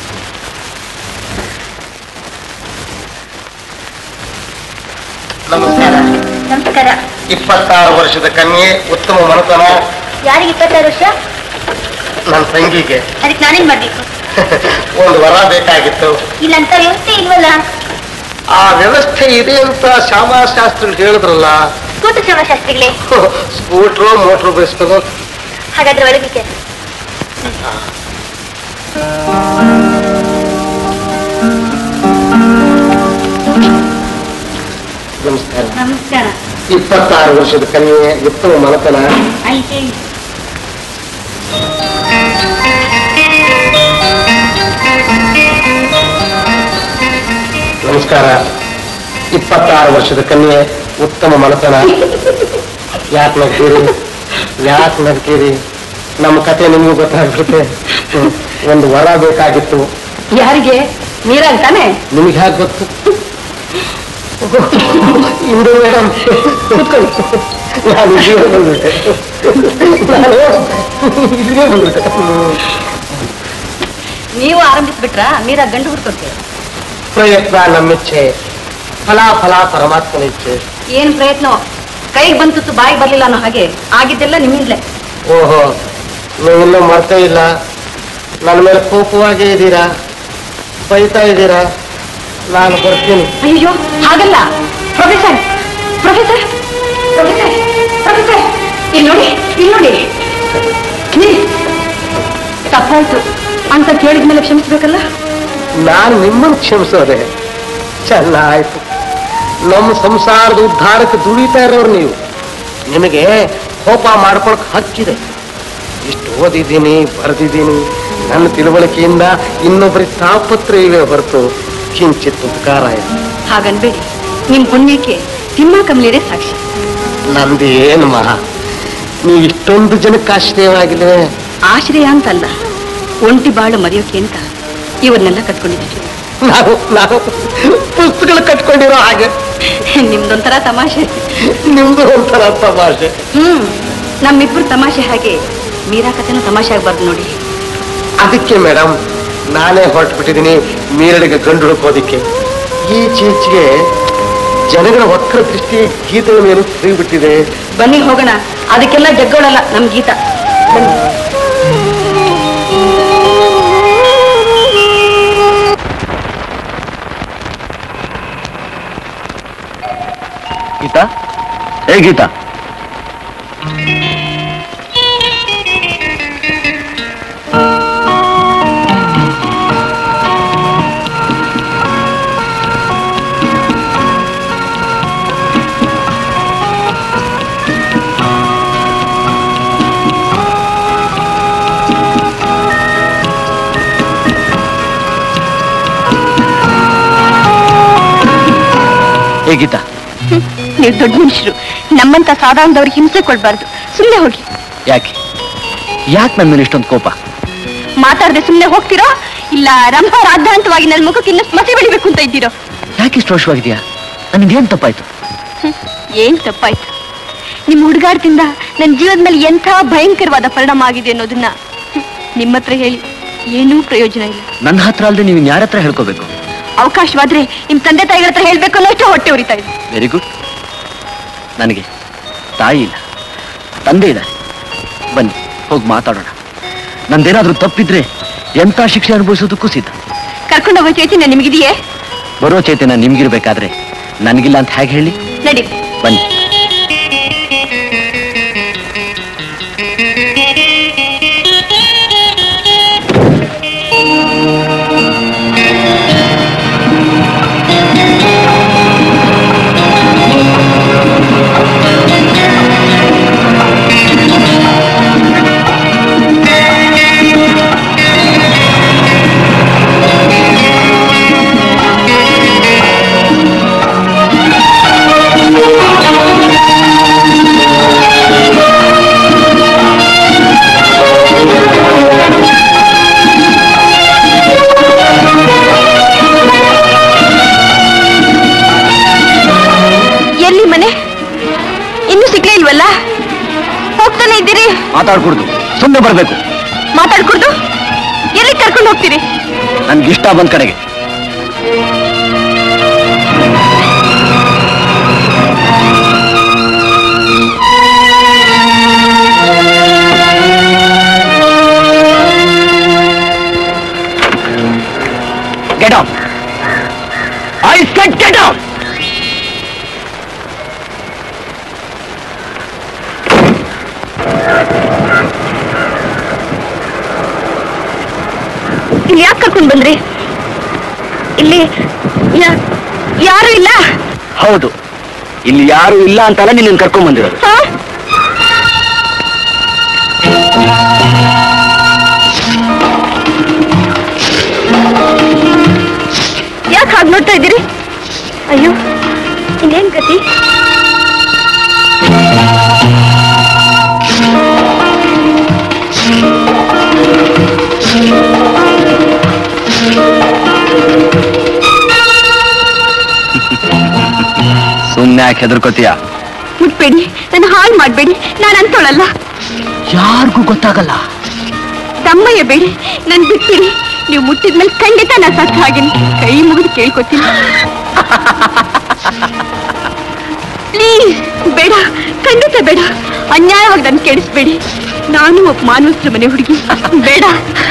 ನಮಸ್ಕಾರ ನಮಸ್ಕಾರ ಇಪ್ಪತ್ತಾರು ವರ್ಷದ ಕನ್ಯೆ ಉತ್ತಮ ಮನತನ ಯಾರಿಗೆ ಇಪ್ಪತ್ತಾರು ವರ್ಷ ನನ್ನ ತಂಗಿಗೆ ಅದಕ್ಕೆ ನಾನೇನ್ ಮಾಡ್ಬೇಕು ಒಂದು ವರ ಬೇಕಾಗಿತ್ತು ಇಲ್ಲಂತ ವ್ಯವಸ್ಥೆ ಇಲ್ವಲ್ಲ ಆ ವ್ಯವಸ್ಥೆ ಇದೆ ಅಂತ ಶ್ಯಾಮಾಶಾಸ್ತ್ರಿ ಹೇಳಿದ್ರಲ್ಲ ಕೂತು ಶ್ರಮಶಾಸ್ತ್ರಿಗಳೇ ಸ್ಕೂಟ್ರು ಮೋಟ್ರು ಬಯಸ್ಕೊಂಡು ಹಾಗಾದ್ರೆ ಒಳಗಿಕೆ ನಮಸ್ಕಾರ ನಮಸ್ಕಾರ ಇಪ್ಪತ್ತಾರು ವರ್ಷದ ಕನ್ಯೆ ಉತ್ತಮ ಮನತನ ಆಯ್ತು ನಮಸ್ಕಾರ ಇಪ್ಪತ್ತಾರು ವರ್ಷದ ಕನ್ಯೆ ಉತ್ತಮ ಮನತನ ಯಾಕೆ ನಗ್ತೀರಿ ಯಾಕೆ ನಗ್ತೀರಿ ನಮ್ಮ ಕತೆ ನಿಮಗೂ ಗೊತ್ತಾಗ್ಬಿಡುತ್ತೆ ಹ್ಮ್. ಒಂದು ವರ ಬೇಕಾಗಿತ್ತು ಯಾರಿಗೆ ನೀರಾಗ್ ತಾನೆ ನಿಮ್ಗೆ ಹ್ಯಾಕ್ ಗೊತ್ತು ಇಂದು ಮೇಡಮ್ ನಾನು ಇಲ್ಲಿಗೆ ಬಂದ್ಬಿಟ್ಟೆ ನಾನು ಇಲ್ಲಿಗೆ ಬಂದ್ಬಿಟ್ಟೆ ಹ್ಮ್. ನೀವು ಆರಂಭಿಸ್ಬಿಟ್ರಾ ಮೀರಾ ಗಂಡು ಹುಡ್ಕೋಕೆ ಪ್ರಯತ್ನ ನಮ್ಮಿಚ್ಛೆ ಫಲ ಫಲ ಪರಮಾತ್ಮನ ಇಚ್ಛೆ ಏನ್ ಪ್ರಯತ್ನ ಕೈಗೆ ಬಂತು ಬಾಯಿ ಬರ್ಲಿಲ್ಲ ಅನ್ನೋ ಹಾಗೆ ಆಗಿದ್ದೆಲ್ಲ ನಿಮ್ಮಿಂದಲೇ ಓಹೋ ನೀವಿನ್ನೂ ಮರ್ತೇ ಇಲ್ಲ ನನ್ನ ಮೇಲೆ ಕೋಪವಾಗೇ ಇದ್ದೀರಾ ಬೈತಾ ಇದ್ದೀರಾ ನಾನು ಬರ್ತೀನಿ ಅಯ್ಯೋ ಹಾಗಲ್ಲ ಪ್ರೊಫೆಸರ್ ಪ್ರೊಫೆಸರ್ ಪ್ರೊಫೆಸರ್ ಪ್ರೊಫೆಸರ್ ಇಲ್ಲಿ ನೋಡಿ ಇಲ್ಲಿ ನೋಡಿ ನೀ ತಪ್ಪಾಯ್ತು ಅಂತ ಕೇಳಿದ್ಮೇಲೆ ಕ್ಷಮಿಸ್ಬೇಕಲ್ಲ ನಾನು ನಿಮ್ಮನ್ನು ಕ್ಷಮಿಸೋದೆ ಚೆನ್ನಾಯ್ತು ನಮ್ಮ ಸಂಸಾರದ ಉದ್ಧಾರಕ್ಕೆ ದುಡಿತಾ ಇರೋರು ನೀವು ನಿಮಗೆ ಕೋಪ ಮಾಡ್ಕೊಳಕ್ ಹಕ್ಕಿದೆ ಇಷ್ಟು ಓದಿದ್ದೀನಿ ಬರೆದಿದ್ದೀನಿ ನನ್ನ ತಿಳುವಳಿಕೆಯಿಂದ ಇನ್ನೊಬ್ಬರಿಗೆ ತಾಪತ್ರ ಇವೆ ಹೊರತು ಕಿಂಚಿತ್ ಉಪಕಾರ ಇಲ್ಲ ಹಾಗನ್ಬೇಡಿ ನಿಮ್ ಪುಣ್ಯಕ್ಕೆ ತಿಮ್ಮ ಕಮಲಿರೇ ಸಾಕ್ಷಿ ನಂದು ಏನು ಮಹಾ ನೀವು ಇಷ್ಟೊಂದು ಜನಕ್ಕೆ ಆಶ್ರಯವಾಗಿಲ್ವೇ ಆಶ್ರಯ ಅಂತಲ್ಲ ಒಂಟಿ ಬಾಳು ಮರೆಯೋಕೆ ಅಂತ ಇವನ್ನೆಲ್ಲ ಕಟ್ಕೊಂಡಿದ್ದೀವಿ ನಾವು ನಾವು ಪುಸ್ತಕಗಳು ಕಟ್ಕೊಂಡಿರೋ ಹಾಗೆ ನಿಮ್ದೊಂಥರ ತಮಾಷೆ ನಿಮ್ದು ಒಂಥರ ತಮಾಷೆ ಹ್ಮ್ ನಮ್ಮಿಬ್ರು ತಮಾಷೆ ಹಾಗೆ ಮೀರಾ ಕಥೆನೂ ತಮಾಷೆ ಆಗ್ಬಾರ್ದು ನೋಡಿ ಅದಕ್ಕೆ ಮೇಡಮ್ ನಾನೇ ಹೊರಟ್ಬಿಟ್ಟಿದ್ದೀನಿ ಮೀರಡಿಗೆ ಗಂಡು ಹುಡುಕೋದಿಕ್ಕೆ ಈಚೀಚೆಗೆ ಜನಗಳ ವಕ್ರ ದೃಷ್ಟಿ ಗೀತೆಗಳ ಮೇಲೆ ತಿರುಗಿಬಿಟ್ಟಿದೆ ಬನ್ನಿ ಹೋಗೋಣ ಅದಕ್ಕೆಲ್ಲ ಜಗ್ಗೋಳಲ್ಲ ನಮ್ ಗೀತ ಬನ್ನಿ ಗೀತಾ ಏ ಗೀತಾ ಏ ಗೀತಾ ನೀವು ದೊಡ್ಡ ಮನುಷ್ಯರು ನಮ್ಮಂತ ಸಾಧಾರಣದವ್ರಿಗೆ ಹಿಂಸೆ ಕೊಡ್ಬಾರ್ದು ಸುಮ್ಮನೆ ಹೋಗಿ ಯಾಕೆ ಯಾಕೆ ನನ್ನ ಮೇಲೆ ಇಷ್ಟೊಂದು ಕೋಪ ಮಾತಾಡದೆ ಸುಮ್ಮನೆ ಹೋಗ್ತಿರೋ ಇಲ್ಲ ರಂಭ ರಾಧಾಂತವಾಗಿ ನನ್ನ ಮುಖಕ್ಕೆ ಇನ್ನಷ್ಟು ಮಸಿ ಬೆಳಿಬೇಕು ಅಂತ ಇದ್ದೀರೋ ಯಾಕೆ ಇಷ್ಟು ವರ್ಷವಾಗಿದೆಯಾ ನನಗೇನು ತಪ್ಪಾಯ್ತು ಏನ್ ತಪ್ಪಾಯ್ತು ನಿಮ್ ಹುಡುಗಾಟದಿಂದ ನನ್ನ ಜೀವನದ ಮೇಲೆ ಎಂಥ ಭಯಂಕರವಾದ ಪರಿಣಾಮ ಆಗಿದೆ ಅನ್ನೋದನ್ನ ಹ್ಮ್, ನಿಮ್ಮ ಹತ್ರ ಹೇಳಿ ಏನೂ ಪ್ರಯೋಜನ ಇಲ್ಲ ನನ್ನ ಹತ್ರ ಅಲ್ಲದೆ ನೀವು ಯಾರ ಹತ್ರ ಹೇಳ್ಕೋಬೇಕು ಅವಕಾಶವಾದ್ರೆ ನಿಮ್ ತಂದೆ ತಾಯಿಗಳ ಹತ್ರ ಹೇಳ್ಬೇಕು ಅನ್ನೋಷ್ಟು ಹೊಟ್ಟೆ ಉರಿತಾ ಇದೆ ವೆರಿ ಗುಡ್ ನನಗೆ ತಾಯಿ ಇಲ್ಲ ತಂದೆ ಇದ್ದಾರೆ ಬನ್ನಿ ಹೋಗಿ ಮಾತಾಡೋಣ ನಂದೇನಾದ್ರೂ ತಪ್ಪಿದ್ರೆ ಎಂಥ ಶಿಕ್ಷೆ ಅನುಭವಿಸೋದಕ್ಕೂ ಸಿದ್ಧ ಕರ್ಕೊಂಡು ಹೋಗೋ ಚೇತನ ನಿಮಗಿದೆಯೇ ಬರೋ ಚೇತನ ನಿಮ್ಗಿರ್ಬೇಕಾದ್ರೆ ನನಗಿಲ್ಲ ಅಂತ ಹೇಗೆ ಹೇಳಿ ನಡಿ ಬನ್ನಿ ಎಲ್ಲಿ ಮನೆ ಇನ್ನೂ ಸಿಗ್ಲೇ ಇಲ್ವಲ್ಲ ಹೋಗ್ತಾನೆ ಇದ್ದೀರಿ ಮಾತಾಡ್ಕೊಡ್ದು ಸುಮ್ಮನೆ ಬರಬೇಕು ಮಾತಾಡ್ಕೊಡ್ದು ಎಲ್ಲಿ ಕರ್ಕೊಂಡು ಹೋಗ್ತೀರಿ ನನ್ಗೆ ಇಷ್ಟ ಬಂದ ಕಡೆಗೆ Get out! I said get out! ಇಲ್ಲಿ ಯಾಕೆ ಕರ್ಕೊಂಡು ಬಂದ್ರಿ ಇಲ್ಲಿ ಯಾ- ಯಾರು ಇಲ್ಲ ಹೌದು ಇಲ್ಲಿ ಯಾರು ಇಲ್ಲ ಅಂತಲ್ಲ ನಿನ್ನ ಕರ್ಕೊಂಡ್ ಬಂದಿರೋದು ಹಾ? ಯಾಕೆ ಹಾಗೆ ನೋಡ್ತಾ ಇದ್ದೀರಿ ಅಯ್ಯೋ ಇನ್ನೇನ್ ಗತಿ ಸುಮ್ಮನೆ ಯಾಕೆ ಹೆದರ್ಕೋತೀಯ ಮುಟ್ಬೇಡಿ ನನ್ನ ಹಾಳು ಮಾಡ್ಬೇಡಿ ನಾನು ಅಂತೋಳಲ್ಲ ಯಾರಿಗೂ ಗೊತ್ತಾಗಲ್ಲ ತಮ್ಮಯ್ಯ ಬೇಡಿ ನನ್ ಬಿಟ್ಟಿರಿ ನೀವು ಮುಟ್ಟಿದ್ಮೇಲೆ ಖಂಡಿತ ನಾ ಸತ್ತ ಹಾಗೇನೆ ಕೈ ಮುಗಿದು ಕೇಳ್ಕೊತೀನಿ ಪ್ಲೀಸ್ ಬೇಡ ಖಂಡಿತ ಬೇಡ ಅನ್ಯಾಯವಾಗಿ ನನ್ ಕೆಡಿಸ್ಬೇಡಿ ನಾನು ಒಬ್ಬ ಮಾನವಸ್ತ್ರ ಮನೆ ಹುಡುಗಿ ಬೇಡ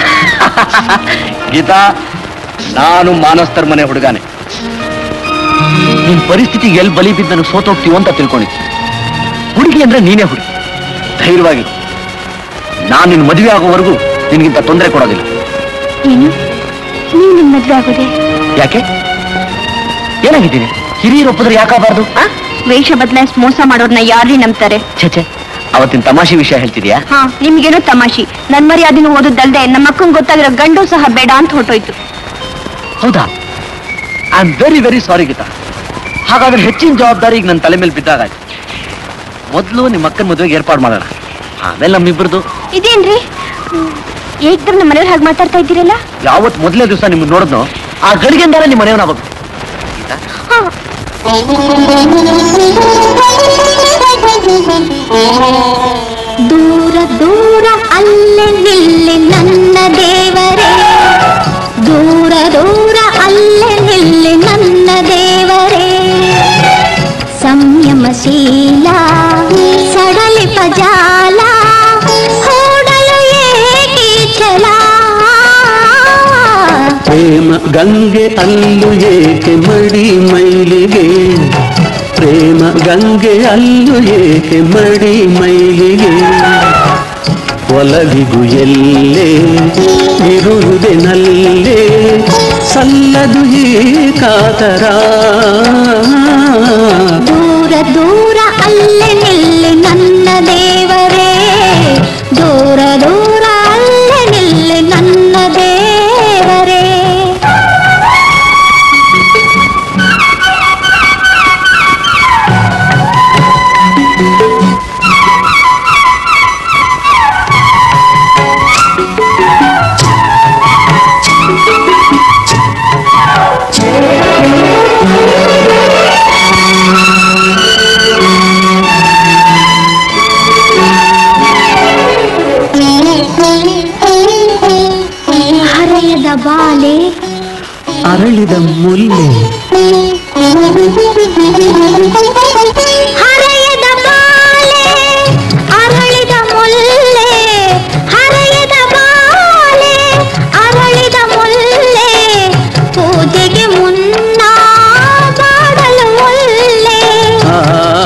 ಗೀತಾ ನಾನು ಮಾನಸ್ತರ್ ಮನೆ ಹುಡುಗಾನೆ ನಿನ್ ಪರಿಸ್ಥಿತಿಗೆ ಎಲ್ಲಿ ಬಲಿ ಬಿದ್ದು ನನಗೆ ಸೋತೋಗ್ತೀವೋ ಅಂತ ತಿಳ್ಕೊಂಡಿದ್ದೆ ಹುಡುಗಿ ಅಂದ್ರೆ ನೀನೇ ಹುಡುಗಿ ಧೈರ್ಯವಾಗಿ ನಾನು ನಿನ್ ಮದುವೆ ಆಗೋವರೆಗೂ ನಿನಗಿಂತ ತೊಂದರೆ ಕೊಡೋದಿಲ್ಲ ಏನು ನೀವು ನಿಮ್ ಮದ್ವೆ ಆಗೋದೆ ಯಾಕೆ ಏನಾಗಿದ್ದೀನಿ ಹಿರಿಯರು ಒಪ್ಪಿದ್ರೆ ಯಾಕಾಗಬಾರ್ದು ವೇಷ ಬದಲಾಯಿಸಿ ಮೋಸ ಮಾಡೋರ್ನ ಯಾರೀ ನಂಬ್ತಾರೆ ಛೆ ಅವತ್ತಿನ ತಮಾಷೆ ವಿಷಯ ಹೇಳ್ತಿದ್ಯಾ ಹಾ ನಿಮ್ಗೇನೋ ತಮಾಷಿ ನನ್ ಮರ್ಯಾದಿನ ಓದೋದಲ್ದೆ ನಮ್ಮ ಅಕ್ಕಂಗ್ ಗೊತ್ತಾಗಿರೋ ಗಂಡು ಸಹ ಬೇಡ ಅಂತ ಹೊರಟೋಯ್ತು ಹೌದಾ I am very very sorry Geeta ಹಾಗಾದ್ರೆ ಹೆಚ್ಚಿನ ಜವಾಬ್ದಾರಿ ಈಗ ನನ್ನ ತಲೆ ಮೇಲೆ ಬಿದ್ದಾಗಾಯ್ತು ಮೊದಲು ನಿಮ್ಮ ಅಕ್ಕನ ಮದುವೆಗೆ ಏರ್ಪಾಡು ಮಾಡೋಣ ಆಮೇಲೆ ನಮ್ಮಿಬ್ಬರದು ಇದೇನ್ರಿ ಏಕ್ದಮ್ ನಮ್ಮ ಮನೆಯವ್ರು ಹಾಗೆ ಮಾತಾಡ್ತಾ ಇದ್ದೀರಲ್ಲ ಯಾವತ್ ಮೊದಲನೇ ದಿವಸ ನಿಮ್ಮನ್ನ ನೋಡಿದ್ನೋ ಆ ಗಳಿಗೆಂದಾನೆ ನಿಮ್ಮ ಮನೆಯವನಾಗಬೇಕು ದೂರ ದೂರ ಅಲ್ಲೇ ನಿಲ್ಲಿ ನನ್ನ ದೇವರೇ ದೂರ ದೂರ ಅಲ್ಲೇ ನಿಲ್ಲಿ ನನ್ನ ದೇವರೇ ಸಂಯಮಶೀಲ ಸಡಲಿಪ ಜಾಲ ಹೂಡಲು ಏಕೆ ಛಲ ಪ್ರೇಮ ಗಂಗೆ ಅಲ್ಲು ಏಕೆ ಮಡಿ ಮೈಲಿಗೆ ಪ್ರೇಮ ಗಂಗೆ ಅಲ್ಲು ಏಕೆ ಮಡಿ ಮೈಲಿಗೆ ಒಲವಿಗೂ ಎಲ್ಲೇ ಇರುವುದೆ ನಲ್ಲೇ ಸಲ್ಲದು ಈ ಕಾತರ ದೂರ ದೂರ ಅಲ್ಲೇ ನಿಲ್ಲಿ ನನ್ನ ದೇವರೇ ದೂರ ದೂರ ಅಲ್ಲೇ ನಿಲ್ಲಿ ನನ್ನ ದೇವರೇ ಹರೆಯದ ಬಾಲೆ ಅರಳಿದ ಮುಲ್ಲೆ ಹರೆಯದ ಬಾಲೆ ಅರಳಿದ ಮುಲ್ಲೆ ಹರೆಯದ ಬಾಲೆ ಅರಳಿದ ಮುಲ್ಲೆ ಪೂಜೆಗೆ ಮುನ್ನ ಬಾಡಲು ಮುಲ್ಲೆ ಆ,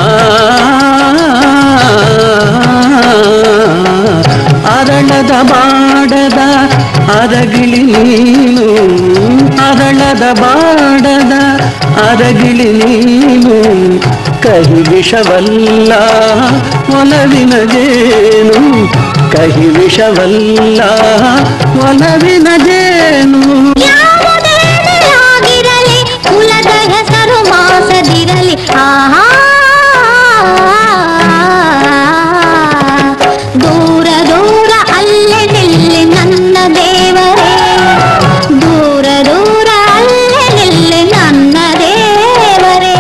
ಅರಳದ ಬಾಡದ ಅರಗಿಳಿ ನೀನು ಅರಳದ ಬಾಡದ ಅರಗಿಳಿ ನೀನು ಕಹಿ ವಿಷವಲ್ಲ ಒಲವಿನ ಜೇನು ಕಹಿ ವಿಷವಲ್ಲ ಒಲವಿನ ಜೇನು ಯಾವುದೇನೇ ಆಗಿರಲಿ ಕುಲದ ಹೆಸರು ಮಾಸದಿರಲಿ ಆಹಾ ದೂರ ದೂರ ಅಲ್ಲೇ ನಿಲ್ಲಿ ನನ್ನ ದೇವರೇ ದೂರ ದೂರ ಅಲ್ಲೇ ನಿಲ್ಲಿ ನನ್ನ ದೇವರೇ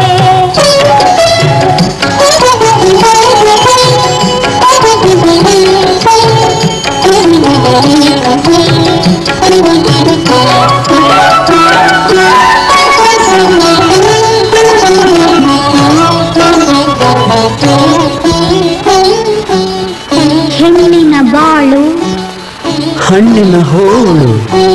ಹೆಣ್ಣಿನ ಬಾಳು ಹಣ್ಣಿನ ಹೋಳು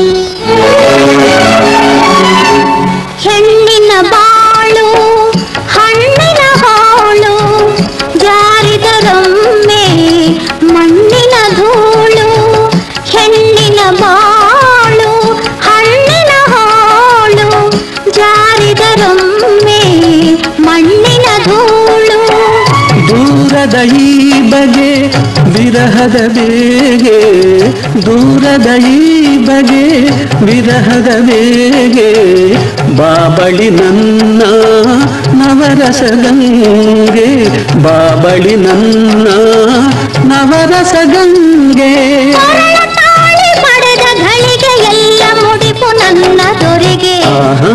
ಹೆಣ್ಣಿನ ಬಾಳು ಹಣ್ಣಿನ ಹೋಳು ಜಾರಿದರೊಮ್ಮೆ ಮಣ್ಣಿನ ಧೂಳು ಹೆಣ್ಣಿನ ಬಾಳು ಹಣ್ಣಿನ ಹೋಳು ಜಾರಿದರೊಮ್ಮೆ ಮಣ್ಣಿನ ಧೂಳು ದೂರದ ಈ ಬಗೆ ವಿರಹದ ಬೇಗೆ ದೂರದ ಈ ಬಗೆ ವಿರಹದ ಬೇಗೆ ಬಾಬಳಿ ನನ್ನ ನವರಸ ಗಂಗೆ ಬಾಬಳಿ ನನ್ನ ನವರಸ ಗಂಗೆ ಕೊರಳ ತಾಳಿ ಪಡೆದ ಘಳಿಗೆ ಎಲ್ಲ ಮುಡಿಪು ನನ್ನ ದೊರೆಗೆ ಆಹಾ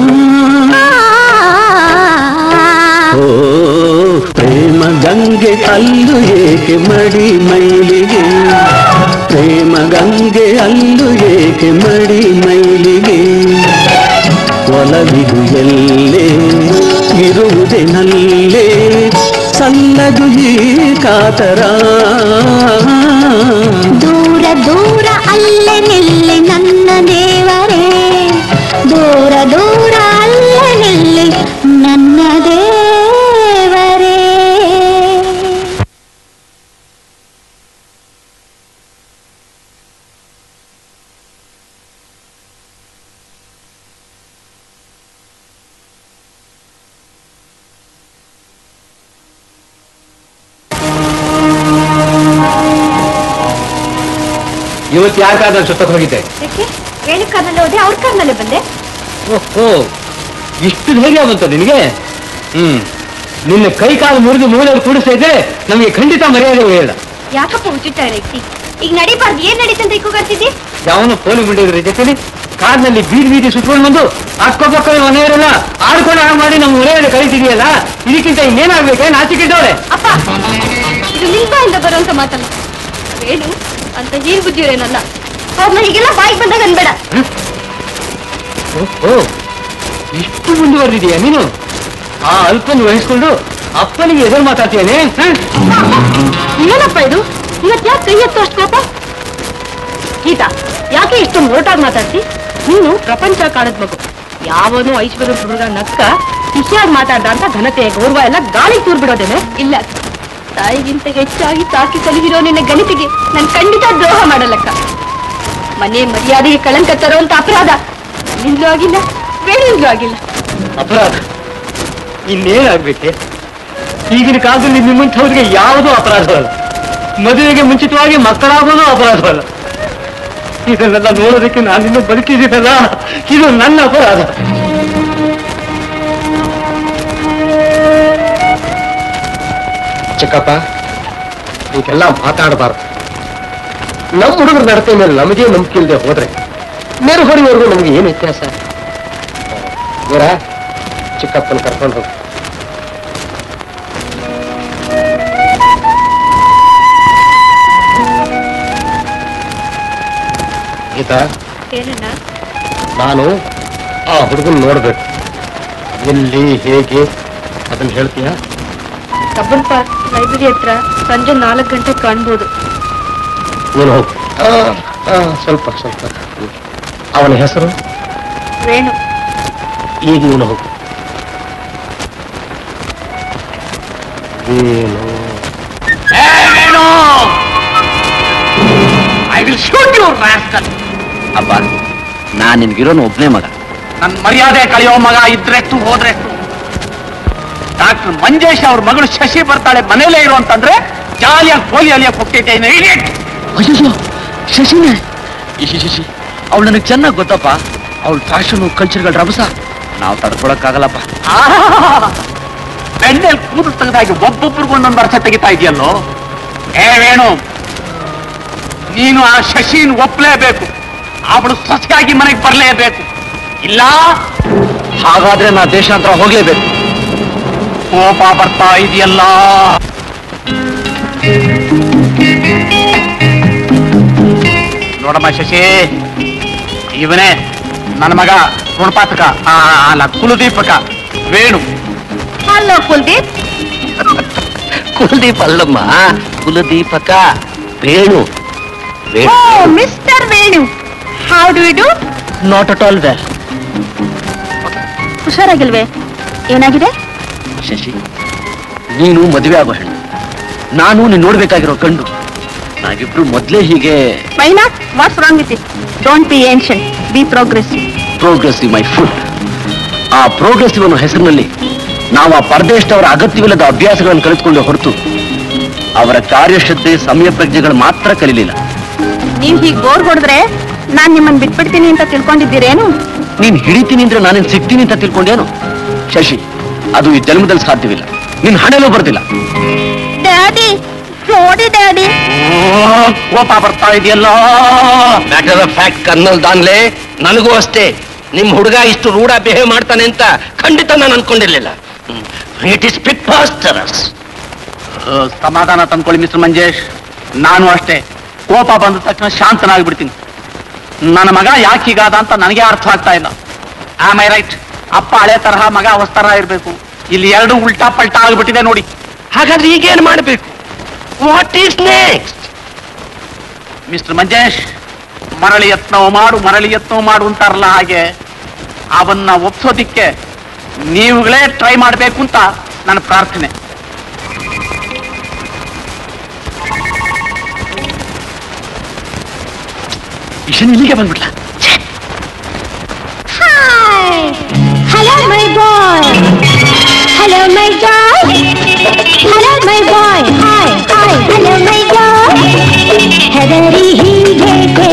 ಓ ಪ್ರೇಮ ಗಂಗೆ ಅಲ್ಲು ಏಕೆ ಮಡಿ ಮೈಲಿಗೆ ಪ್ರೇಮ ಗಂಗೆ ಅಲ್ಲು ಏಕೆ ಮಡಿ ಮೈಲಿಗೆ ಒಲವಿದು ಎಲ್ಲೇ ಇರುವುದೆ ನಲ್ಲೇ ಸಲ್ಲದು ಈ ಕಾತರ ದೂರ ದೂರ ಅಲ್ಲೇ ನಿಲ್ಲಿ ನನ್ನ ದೇವರೇ ದೂರ ದೂರ ಅಲ್ಲೇ ನಿಲ್ಲಿ ನನ್ನ ದೇವರೇ ಇವತ್ತು ಯಾರ ಕಾರಲ್ಲಿ ಸುತ್ತಕ್ಕೆ ಹೋಗಿದ್ದೆ ಯಾಕೆ ವೇಣು ಕಾರ್ನಲ್ಲಿ ಹೋದೆ ಅವ್ರ ಕಾರ್ನಲ್ಲೇ ಬಂದೆ ಓಹೋ ಇಷ್ಟು ಧೈರ್ಯ ಬಂತ ನಿನಗೆ ಹ್ಮ್ ನಿನ್ನ ಕೈ ಕಾಲು ಮುರಿದು ಮೂಲೆಯಲ್ಲಿ ಕೂಡಿಸ್ತಾ ಇದ್ರೆ ನಮಗೆ ಖಂಡಿತ ಮರ್ಯಾದೆ ಉಳಿಯಲ್ಲ ಯಾಕಪ್ಪ ಹುಚ್ಚುಟ್ಟ ರೈತಿ ಈಗ ನಡಿಬಾರ್ದು ಏನ್ ನಡೀತಂತ ಕೂಗಾಡ್ತಿದ್ದಿ ಯಾವನು ಫೋನ್ ಬಿಟ್ಟಿದ್ರ ಜೊತೆಲಿ ಕಾರ್ನಲ್ಲಿ ಬೀದಿ ಬೀದಿ ಸುತ್ಕೊಂಡು ಬಂದು ಅಕ್ಕಪಕ್ಕ ಮನೆಯವರೆಲ್ಲ ಆಡ್ಕೊಂಡು ಹಾಗೆ ಮಾಡಿ ನಮ್ಮ ಮನೆಯಲ್ಲಿ ಕಳಿತಿದೆಯಲ್ಲ ಇದಕ್ಕಿಂತ ಇನ್ನೇನಾಗ್ಬೇಕೆ ನಾಚಿಕಿದ್ದವ್ರೆ ಅಪ್ಪ ಇದು ನಿನ್ ಬಾಯಿಂದ ಬರುವಂತ ಮಾತಲ್ಲ ವೇಣು ಅಂತ ಹೀನ್ ಬುದ್ಧಿರೇನಲ್ಲ ಅವ್ರನ್ನ ಹೀಗೆಲ್ಲ ಬಾಯಿಗೆ ಬಂದಾಗ ಅನ್ಬೇಡ ಓಹೋ ಇಷ್ಟು ಮುಂದುವರೆದಿದೆಯಾ ನೀನು ಆ ಅಲ್ಪನ ವಹಿಸ್ಕೊಂಡು ಅಪ್ಪನಿಗೆ ಎದುರು ಮಾತಾಡ್ತೀಯನೇ ಏನಪ್ಪ ಇದು ಇವತ್ತು ಯಾಕೆ ಕೈ ಎತ್ತು ಅಷ್ಟು ಕೋಪ ಗೀತಾ ಯಾಕೆ ಇಷ್ಟು ಮೊರಟಾಗಿ ಮಾತಾಡ್ತಿ ನೀನು ಪ್ರಪಂಚ ಕಾಣದ್ ಮಗು ಯಾವನು ಐಶ್ವರ್ಯ ಹುಡುಗ ನಕ್ಕ ಖುಷಿಯಾಗಿ ಮಾತಾಡ್ದ ಅಂತ ಘನತೆ ಗೌರವ ಎಲ್ಲ ಗಾಳಿಗೆ ತೂರ್ಬಿಡೋದೇನೆ ಇಲ್ಲ ತಾಯಿಗಿಂತ ಹೆಚ್ಚಾಗಿ ಸಾಕಿ ಕಲಿದಿರೋ ನಿನ್ನ ಗಣಿತಿಗೆ ನಾನು ಖಂಡಿತ ದ್ರೋಹ ಮಾಡಲ್ಲಕ್ಕ ಮನೆ ಮರ್ಯಾದೆಗೆ ಕಳಂಕ ತರುವಂತ ಅಪರಾಧ ನಿಂದಲೂ ಆಗಿಲ್ಲ ಬೇಡಿಂದಲೂ ಆಗಿಲ್ಲ ಅಪರಾಧ ಇನ್ನೇನಾಗ್ಬೇಕೆ ಈಗಿನ ಕಾಲದಲ್ಲಿ ನಿಮ್ಮಂಥವ್ರಿಗೆ ಯಾವುದೂ ಅಪರಾಧವಲ್ಲ ಮದುವೆಗೆ ಮುಂಚಿತವಾಗಿ ಮಕ್ಕಳಾಗೋದು ಅಪರಾಧವಲ್ಲ ಇದನ್ನೆಲ್ಲ ನೋಡೋದಕ್ಕೆ ನಾನಿನ್ನೂ ಬದುಕಿದ್ದೀನಲ್ಲ ಇದು ನನ್ನ ಅಪರಾಧ ಚಿಕ್ಕಪ್ಪ ಈಗೆಲ್ಲ ಮಾತಾಡಬಾರ್ದು ನಮ್ಮ ಹುಡುಗರ ನಡತೆ ಮೇಲೆ ನಮಗೆ ನಂಬಿಕೆ ಇಲ್ಲದೆ ಹೋದ್ರೆ ನೆರೆಹೊರೆಯವರೆಗೂ ನಮಗೆ ಏನು ವ್ಯತ್ಯಾಸ ಇವರ ಚಿಕ್ಕಪ್ಪನ ಕರ್ಕೊಂಡು ಹೋಗು ಗೀತಾ ಏನಣ್ಣ ನಾನು ಆ ಹುಡುಗನ್ ನೋಡ್ಬೇಕು ಎಲ್ಲಿ ಹೇಗೆ ಅದನ್ನ ಹೇಳ್ತೀಯಾ ಕಬ್ಬನ್ ಪಾರ್ಕ್ ಲೈಬ್ರರಿ ಹತ್ರ ಸಂಜೆ ನಾಲ್ಕು ಗಂಟೆ ಕಾಣ್ಬೋದು ನೀನು ಹೋಗು ಆ, ಆ, ಸ್ವಲ್ಪ ಸ್ವಲ್ಪ ಅವನ ಹೆಸರು ವೇಣು ಈಗ ನೀನು ಹೋಗು ಏನು I will shoot you rascal ಅಪ್ಪ ನಾನ್ ನಿನ್ಗಿರೋನು ಒಬ್ನೇ ಮಗ ನನ್ ಮರ್ಯಾದೆ ಕಳೆಯೋ ಮಗ ಇದ್ರೆಷ್ಟು ಹೋದ್ರೆಷ್ಟು ಡಾಕ್ಟರ್ ಮಂಜೇಶ್ ಅವ್ರ ಮಗಳು ಶಶಿ ಬರ್ತಾಳೆ ಮನೇಲೇ ಇರು ಅಂತಂದ್ರೆ ಜಾಲಿಯಾಗಿ ಪೋಲಿ ಅಲಿಯಕ್ಕೆ ಹೋಗ್ತಿದ್ದೇನೆ idiot. ಅಯ್ಯೋ ಶಶಿನೇ ಈ ಶಶಿ ಶಶಿ ಅವಳು ನನಗೆ ಚೆನ್ನಾಗಿ ಗೊತ್ತಪ್ಪ ಅವಳ ಫ್ಯಾಷನು ಕಲ್ಚರ್ಗಳ ರಭಸ ನಾವು ತಡ್ಕೊಳಕ್ಕಾಗಲ್ಲಪ್ಪ ಆಹ್! ಬೆಣ್ಣೆಲ್ ಕೂದಲು ತೆಗೆದಾಗಿ ಒಬ್ಬೊಬ್ರಿಗೂ ಒಂದೊಂದು ವರ್ಷ ತೆಗಿತಾ ಇದೆಯಲ್ಲೋ ಏ ವೇಣು ನೀನು ಆ ಶಶಿನ್ ಒಪ್ಲೇಬೇಕು ಅವಳು ಸೊಸೆಯಾಗಿ ಮನೆಗೆ ಬರಲೇಬೇಕು ಇಲ್ಲ ಹಾಗಾದ್ರೆ ನಾ ದೇಶಾಂತರ ಹೋಗ್ಲೇಬೇಕು ಕೋಪ ಬರ್ತಾ ಇದೆಯಲ್ಲ ನೋಡಮ್ಮ ಶಶಿ ಇವನೇ ನನ್ನ ಮಗ ಗುಣಪಾತಕ ಆ, ಅಲ್ಲ ಕುಲದೀಪಕ ವೇಣು ಹಲೋ ಕುಲ್ದೀಪ್ ಕುಲದೀಪ್ ಅಲ್ಲಮ್ಮ ಕುಲದೀಪಕ ವೇಣು ಓ mister Venu how do you do not at all well ಹುಷಾರಾಗಿಲ್ವೇ ಏನಾಗಿದೆ ಶಶಿ ನೀನು ಮದುವೆ ಆಗೋ ಹೆಣ್ಣು ನಾನು ನೀನು ನೋಡ್ಬೇಕಾಗಿರೋ ಕಂಡು ನಾವಿಬ್ರು ಮೊದ್ಲೇ ಹೀಗೆ why not what's wrong with it don't be ancient be progressive progressive my foot ಆ ಪ್ರೋಗ್ರೆಸಿವ್ ಅನ್ನೋ ಹೆಸರಿನಲ್ಲಿ ನಾವು ಆ ಪರದೇಶದವರ ಅಗತ್ಯವಿಲ್ಲದ ಅಭ್ಯಾಸಗಳನ್ನು ಕಲಿತ್ಕೊಂಡೆ ಹೊರತು ಅವರ ಕಾರ್ಯಶ್ರದ್ಧೆ ಸಮಯ ಪ್ರಜ್ಞೆಗಳು ಮಾತ್ರ ಕಲಿಲಿಲ್ಲ ನೀವ್ ಹೀಗ್ ಬೋರ್ ಹೊಡೆದ್ರೆ ನಾನ್ ನಿಮ್ಮನ್ ಬಿಟ್ಬಿಡ್ತೀನಿ ಅಂತ ತಿಳ್ಕೊಂಡಿದ್ದೀರೇನು ನೀನ್ ಹಿಡಿತೀನಿ ಅಂದ್ರೆ ನಾನೇನ್ ಸಿಗ್ತೀನಿ ಅಂತ ತಿಳ್ಕೊಂಡೇನು ಶಶಿ ಅದು ಈ ಜನ್ಮದಲ್ಲಿ ಸಾಧ್ಯವಿಲ್ಲ ನಿನ್ ಹಣೆಲೂ ಬರ್ದಿಲ್ಲ ಡ್ಯಾಡಿ ನೋಡಿ ಡ್ಯಾಡಿ ಓ, ಕೋಪ ಬರ್ತಾ ಇದೆಯಲ್ಲ ಮ್ಯಾಟರ್ ಆಫ್ ಫ್ಯಾಕ್ಟ್ ಕರ್ನಲ್ ದಾನ್ಲೆ ನನಗೂ ಅಷ್ಟೇ ನಿಮ್ ಹುಡುಗ ಇಷ್ಟು ರೂಢ ಬಿಹೇವ್ ಮಾಡ್ತಾನೆ ಅಂತ ಖಂಡಿತ ನಾನು ಅನ್ಕೊಂಡಿರ್ಲಿಲ್ಲ ಇಟ್ ಇಸ್ ಪಿಕ್ ಪಾಸ್ಟರಸ್ ಆ, ಸಮಾಧಾನ ತಂದ್ಕೊಳ್ಳಿ ಮಿಸ್ಟರ್ ಮಂಜೇಶ್ ನಾನು ಅಷ್ಟೇ ಕೋಪ ಬಂದ ತಕ್ಷಣ ಶಾಂತನಾಗ್ಬಿಡ್ತೀನಿ ನನ್ನ ಮಗ ಯಾಕೆ ಹೀಗಾದ ಅಂತ ನನಗೆ ಅರ್ಥ ಆಗ್ತಾ ಇಲ್ಲ ಆಮ್ ಐ ರೈಟ್ ಅಪ್ಪ ಹಳೆ ತರಹ ಮಗ ಹೊಸ ತರಹ ಇರ್ಬೇಕು ಇಲ್ಲಿ ಎರಡು ಉಲ್ಟಾ ಪಲ್ಟಾ ಆಗ್ಬಿಟ್ಟಿದೆ ನೋಡಿ ಹಾಗಾದ್ರೆ ಈಗೇನ್ ಮಾಡ್ಬೇಕು what is next mister Manjesh ಮರಳಿ ಯತ್ನವ ಮಾಡು ಮರಳಿ ಯತ್ನವ ಮಾಡು ಅಂತಾರಲ್ಲ ಹಾಗೆ ಅವನ್ನ ಒಪ್ಸೋದಿಕ್ಕೆ ನೀವುಗಳೇ ಟ್ರೈ ಮಾಡಬೇಕು ಅಂತ ನನ್ನ ಪ್ರಾರ್ಥನೆ ಇಶನ್ ಇಲ್ಲಿಗೆ ಬಂದ್ಬಿಟ್ಲ Hello, my boy. Hello, my doll. Hello, my boy. Hi, hi. Hello, my doll. ಹೆದರಿ ಹೀಗೆ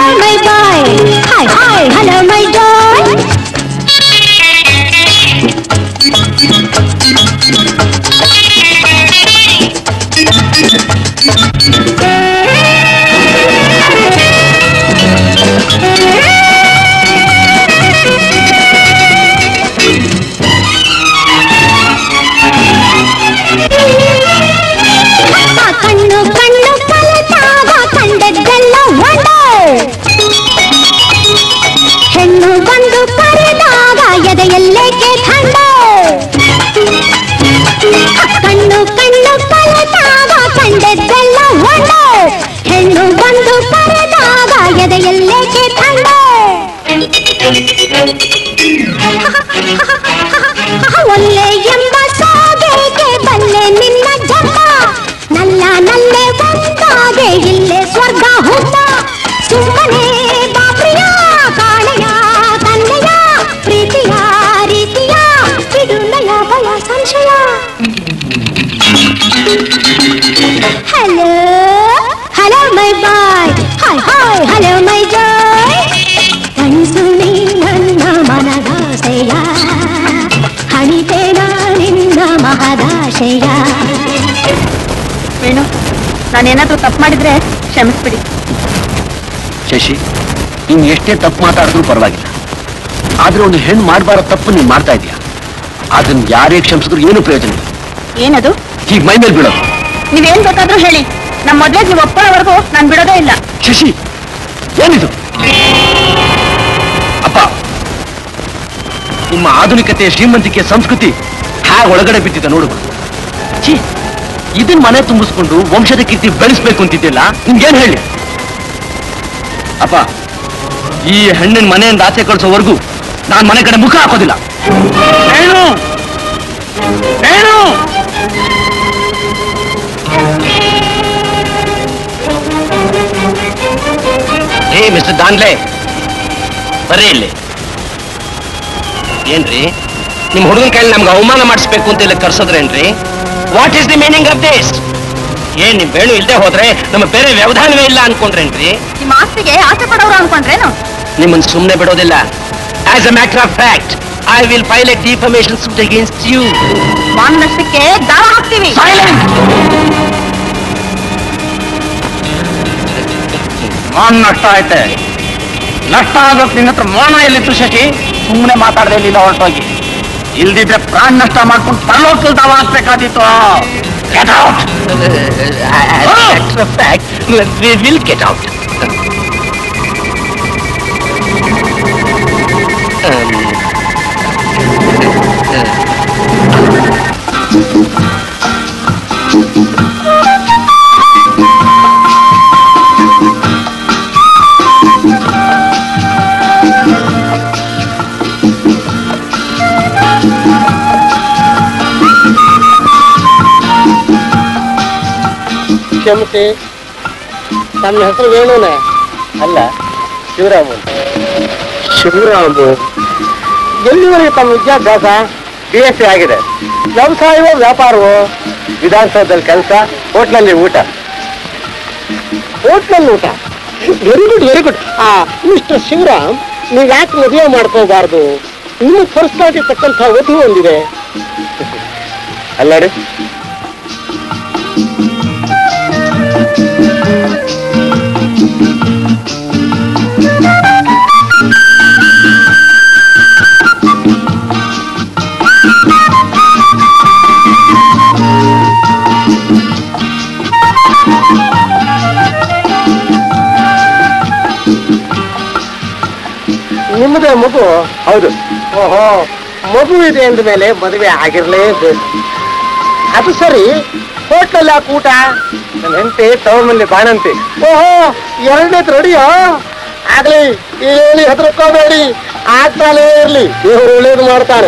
hello my boy. Hi, hi, hello my boy. ಆ ಕಣ್ಣು ಕಣ್ಣು ಕಲೆತಾಗ ಕಂಡದ್ದೆಲ್ಲ ವಂಡರ್ ಹೆಣ್ಣು ಬಂದು ಕರೆದಾಗ ಎದೆಯಲ್ಲೇಕೆ ಥಂಡರ್ ಕಣ್ಣು ಕಣ್ಣು ಕಲೆತಾಗ ಕಂಡದ್ದೆಲ್ಲ ವಂಡರ್ ಹೆಣ್ಣು ಬಂದು ಕರೆದಾಗ ಎದೆಯಲ್ಲೇಕೆ ಥಂಡರ್ ಒಲ್ಲೆ ಎಂಬ ಸಾಗೆಗೆ ಬಲ್ಲೆ ನಿನ್ನ ಜಮ್ಮ ನಲ್ಲ ನಲ್ಲೆ ಬಂದಾಗೆ ಇಲ್ಲೇ ಸ್ವರ್ಗ ಹುಮ್ಮ ಸುಮ್ಮನೆ ಬಾಪ್ರಿಯ ಕಾಳೆಯ ತಂದೆಯ ಪ್ರೀತಿಯ ರೀತಿಯ ಬಿಡುನಯ ಭಯ ಸಂಶಯ hello hello my boy hi hi hello my joy ಕಣ್ಸುಣಿ ನನ್ನ ಮನದಾಸೆಯ ಹಣಿತೇನ ನಿನ್ನ ಮಹದಾಶಯ ವೇಣು ನಾನೇನಾದ್ರೂ ತಪ್ಪು ಮಾಡಿದ್ರೆ ಕ್ಷಮಿಸ್ಬಿಡಿ ಶಶಿ ನೀನ್ ಎಷ್ಟೇ ತಪ್ಪು ಮಾತಾಡಿದ್ರು ಪರವಾಗಿಲ್ಲ ಆದ್ರೆ ಒಂದು ಹೆಣ್ಣು ಮಾಡಬಾರ ತಪ್ಪು ನೀನ್ ಮಾಡ್ತಾ ಇದೀಯ ಅದನ್ನ ಯಾರೇ ಕ್ಷಮಿಸಿದ್ರು ಏನು ಪ್ರಯೋಜನ ಇಲ್ಲ ಏನದು ಈಗ ಮೈ ಮೇಲೆ ಬಿಡೋದು ನೀವೇನ್ ಬೇಕಾದ್ರೂ ಹೇಳಿ ನಮ್ಮ ಮದ್ವೆಗೆ ನೀವು ಒಪ್ಪೋವರೆಗೂ ನಾನು ಬಿಡೋದೇ ಇಲ್ಲ ಶಶಿ ಏನಿದು ಅಪ್ಪ ನಿಮ್ಮ ಆಧುನಿಕತೆ ಶ್ರೀಮಂತಿಕೆ ಸಂಸ್ಕೃತಿ ಹ್ಯಾಗ್ ಒಳಗಡೆ ಬಿದ್ದಿದೆ ನೋಡು ಛೀ ಇದನ್ ಮನೆ ತುಂಬಿಸ್ಕೊಂಡು ವಂಶದ ಕೀರ್ತಿ ಬೆಳೆಸ್ಬೇಕು ಅಂತಿದ್ದಿಲ್ಲ ನಿಮ್ಗೇನ್ ಹೇಳಿ ಅಪ್ಪ ಈ ಹೆಣ್ಣಿನ ಮನೆಯಿಂದ ಆಚೆ ಕಳಿಸೋವರೆಗೂ ನಾನ್ ಮನೆ ಕಡೆ ಮುಖ ಹಾಕೋದಿಲ್ಲ ಏನು ಏನು ಏ ಮಿಸ್ಟರ್ ದಾನ್ಲೆ ಬರ್ರಿ ಇಲ್ಲಿ ಏನ್ರಿ ನಿಮ್ ಹುಡುಗನ ಕೈಲಿ ನಮ್ಗೆ ಅವಮಾನ ಮಾಡಿಸ್ಬೇಕು ಅಂತ ಇಲ್ಲಿ ಕರ್ಸೋದ್ರೇನ್ರಿ what is the meaning of this ಏನ್ ನಿಮ್ ಬೇಣು ಇಲ್ಲದೆ ಹೋದ್ರೆ ನಮ್ಮ ಬೇರೆ ವ್ಯವಧಾನವೇ ಇಲ್ಲ ಅನ್ಕೊಂಡ್ರೇನ್ರಿ ನಿಮ್ಮ ಆಸ್ತಿಗೆ ಆಸೆ ಪಡೋರು ಅನ್ಕೊಂಡ್ರೇನು ನಿಮ್ಮನ್ನ ಸುಮ್ಮನೆ ಬಿಡೋದಿಲ್ಲ as a matter of fact I will file a defamation suit against you ಮಾನನಷ್ಟಕ್ಕೆ ದಾವ ಹಾಕ್ತೀವಿ ಮಾನ್ ನಷ್ಟ ಐತೆ ನಷ್ಟ ಆಗೋಕ್ ನಿನ್ನ ಹತ್ರ ಮಾನ ಎಲ್ಲಿತ್ತು ಶಶಿ ಸುಮ್ಮನೆ ಮಾತಾಡದೆ ಇಲ್ಲಿಂದ ಹೊರಟೋಗಿ ಇಲ್ದಿದ್ರೆ ಪ್ರಾಣ ನಷ್ಟ ಮಾಡ್ಕೊಂಡು ಪರಲೋಕಲ್ ದಾವ ಹಾಕ್ಬೇಕಾದಿತ್ತು Get out! Matter of fact we will get out ಕ್ಷಮಿಸಿ ತಮ್ಮ ಹೆಸರು ವೇಣುನೇ ಅಲ್ಲ ಶಿವರಾಮು ಶಿವರಾಮು ಎಲ್ಲಿವರೆಗೆ ತಮ್ಮ ವಿದ್ಯಾಭ್ಯಾಸ ಬಿ ಎಸ್ ಸಿ ಆಗಿದೆ ವ್ಯವಸಾಯವೋ ವ್ಯಾಪಾರವೋ ವಿಧಾನಸೌಧದಲ್ಲಿ ಕೆಲಸ ಹೋಟ್ಲಲ್ಲಿ ಊಟ ಹೋಟ್ಲಲ್ಲಿ ಊಟ ವೆರಿ ಗುಡ್ ವೆರಿ ಗುಡ್ ಆ ಮಿಸ್ಟರ್ ಶಿವರಾಮ್ ನೀವು ಯಾಕೆ ಮದುವೆ ಮಾಡ್ಕೋಬಾರ್ದು ನಿಮ್ಮ ಪರ್ಸನಾಲಿಟಿ ತಕ್ಕಂಥ ವಧು ಒಂದಿದೆ ಅಲ್ಲಾಡಿ ನಿಮ್ಮದೇ ಮಗು ಹೌದು ಓಹೋ ಮಗು ಇದೆ ಅಂದ ಮೇಲೆ ಮದುವೆ ಆಗಿರ್ಲೇಬೇಕು ಅದು ಸರಿ ಹೋಟ್ಲಲ್ಲಿ ಯಾಕೆ ಊಟ ನನ್ನ ಹೆಂಡತಿ ತವರ್ ಮನೆ ಬಾಣಂತಿ ಓಹೋ ಎರಡನೇದು ರೆಡಿಯೋ ಆಗ್ಲಿ ಈಗ ಹೇಳಿ ಹೆದರ್ಕೋಬೇಡಿ ಆಗ್ತಾನೇ ಇರ್ಲಿ ದೇವರು ಒಳ್ಳೇದು ಮಾಡ್ತಾರೆ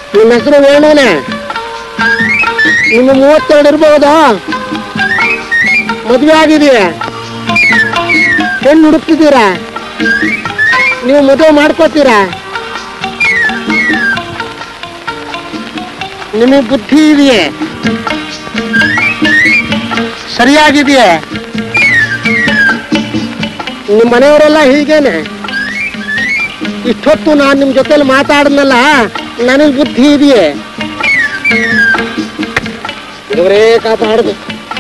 ನಿಮ್ಮ ಹೆಸರು ವೇಣುನೆ ನಿಮ್ಮ ಮೂವತ್ತೆರಡು ಇರ್ಬಹುದಾ ಮದುವೆ ಆಗಿದೆಯಾ ಹೆಣ್ಣು ಹುಡುಕ್ತಿದ್ದೀರಾ ನೀವು ಮದುವೆ ಮಾಡ್ಕೋತೀರಾ ನಿಮಗೆ ಬುದ್ಧಿ ಇದೆಯೇ ಸರಿಯಾಗಿದೆಯೇ ನಿಮ್ಮ ಮನೆಯವರೆಲ್ಲ ಹೀಗೇನೆ ಇಷ್ಟೊತ್ತು ನಾನು ನಿಮ್ಮ ಜೊತೆಲಿ ಮಾತಾಡಿದ್ನಲ್ಲ ನನಗೆ ಬುದ್ಧಿ ಇದೆಯೇ ಇವರೇ ಕಾಪಾಡುದು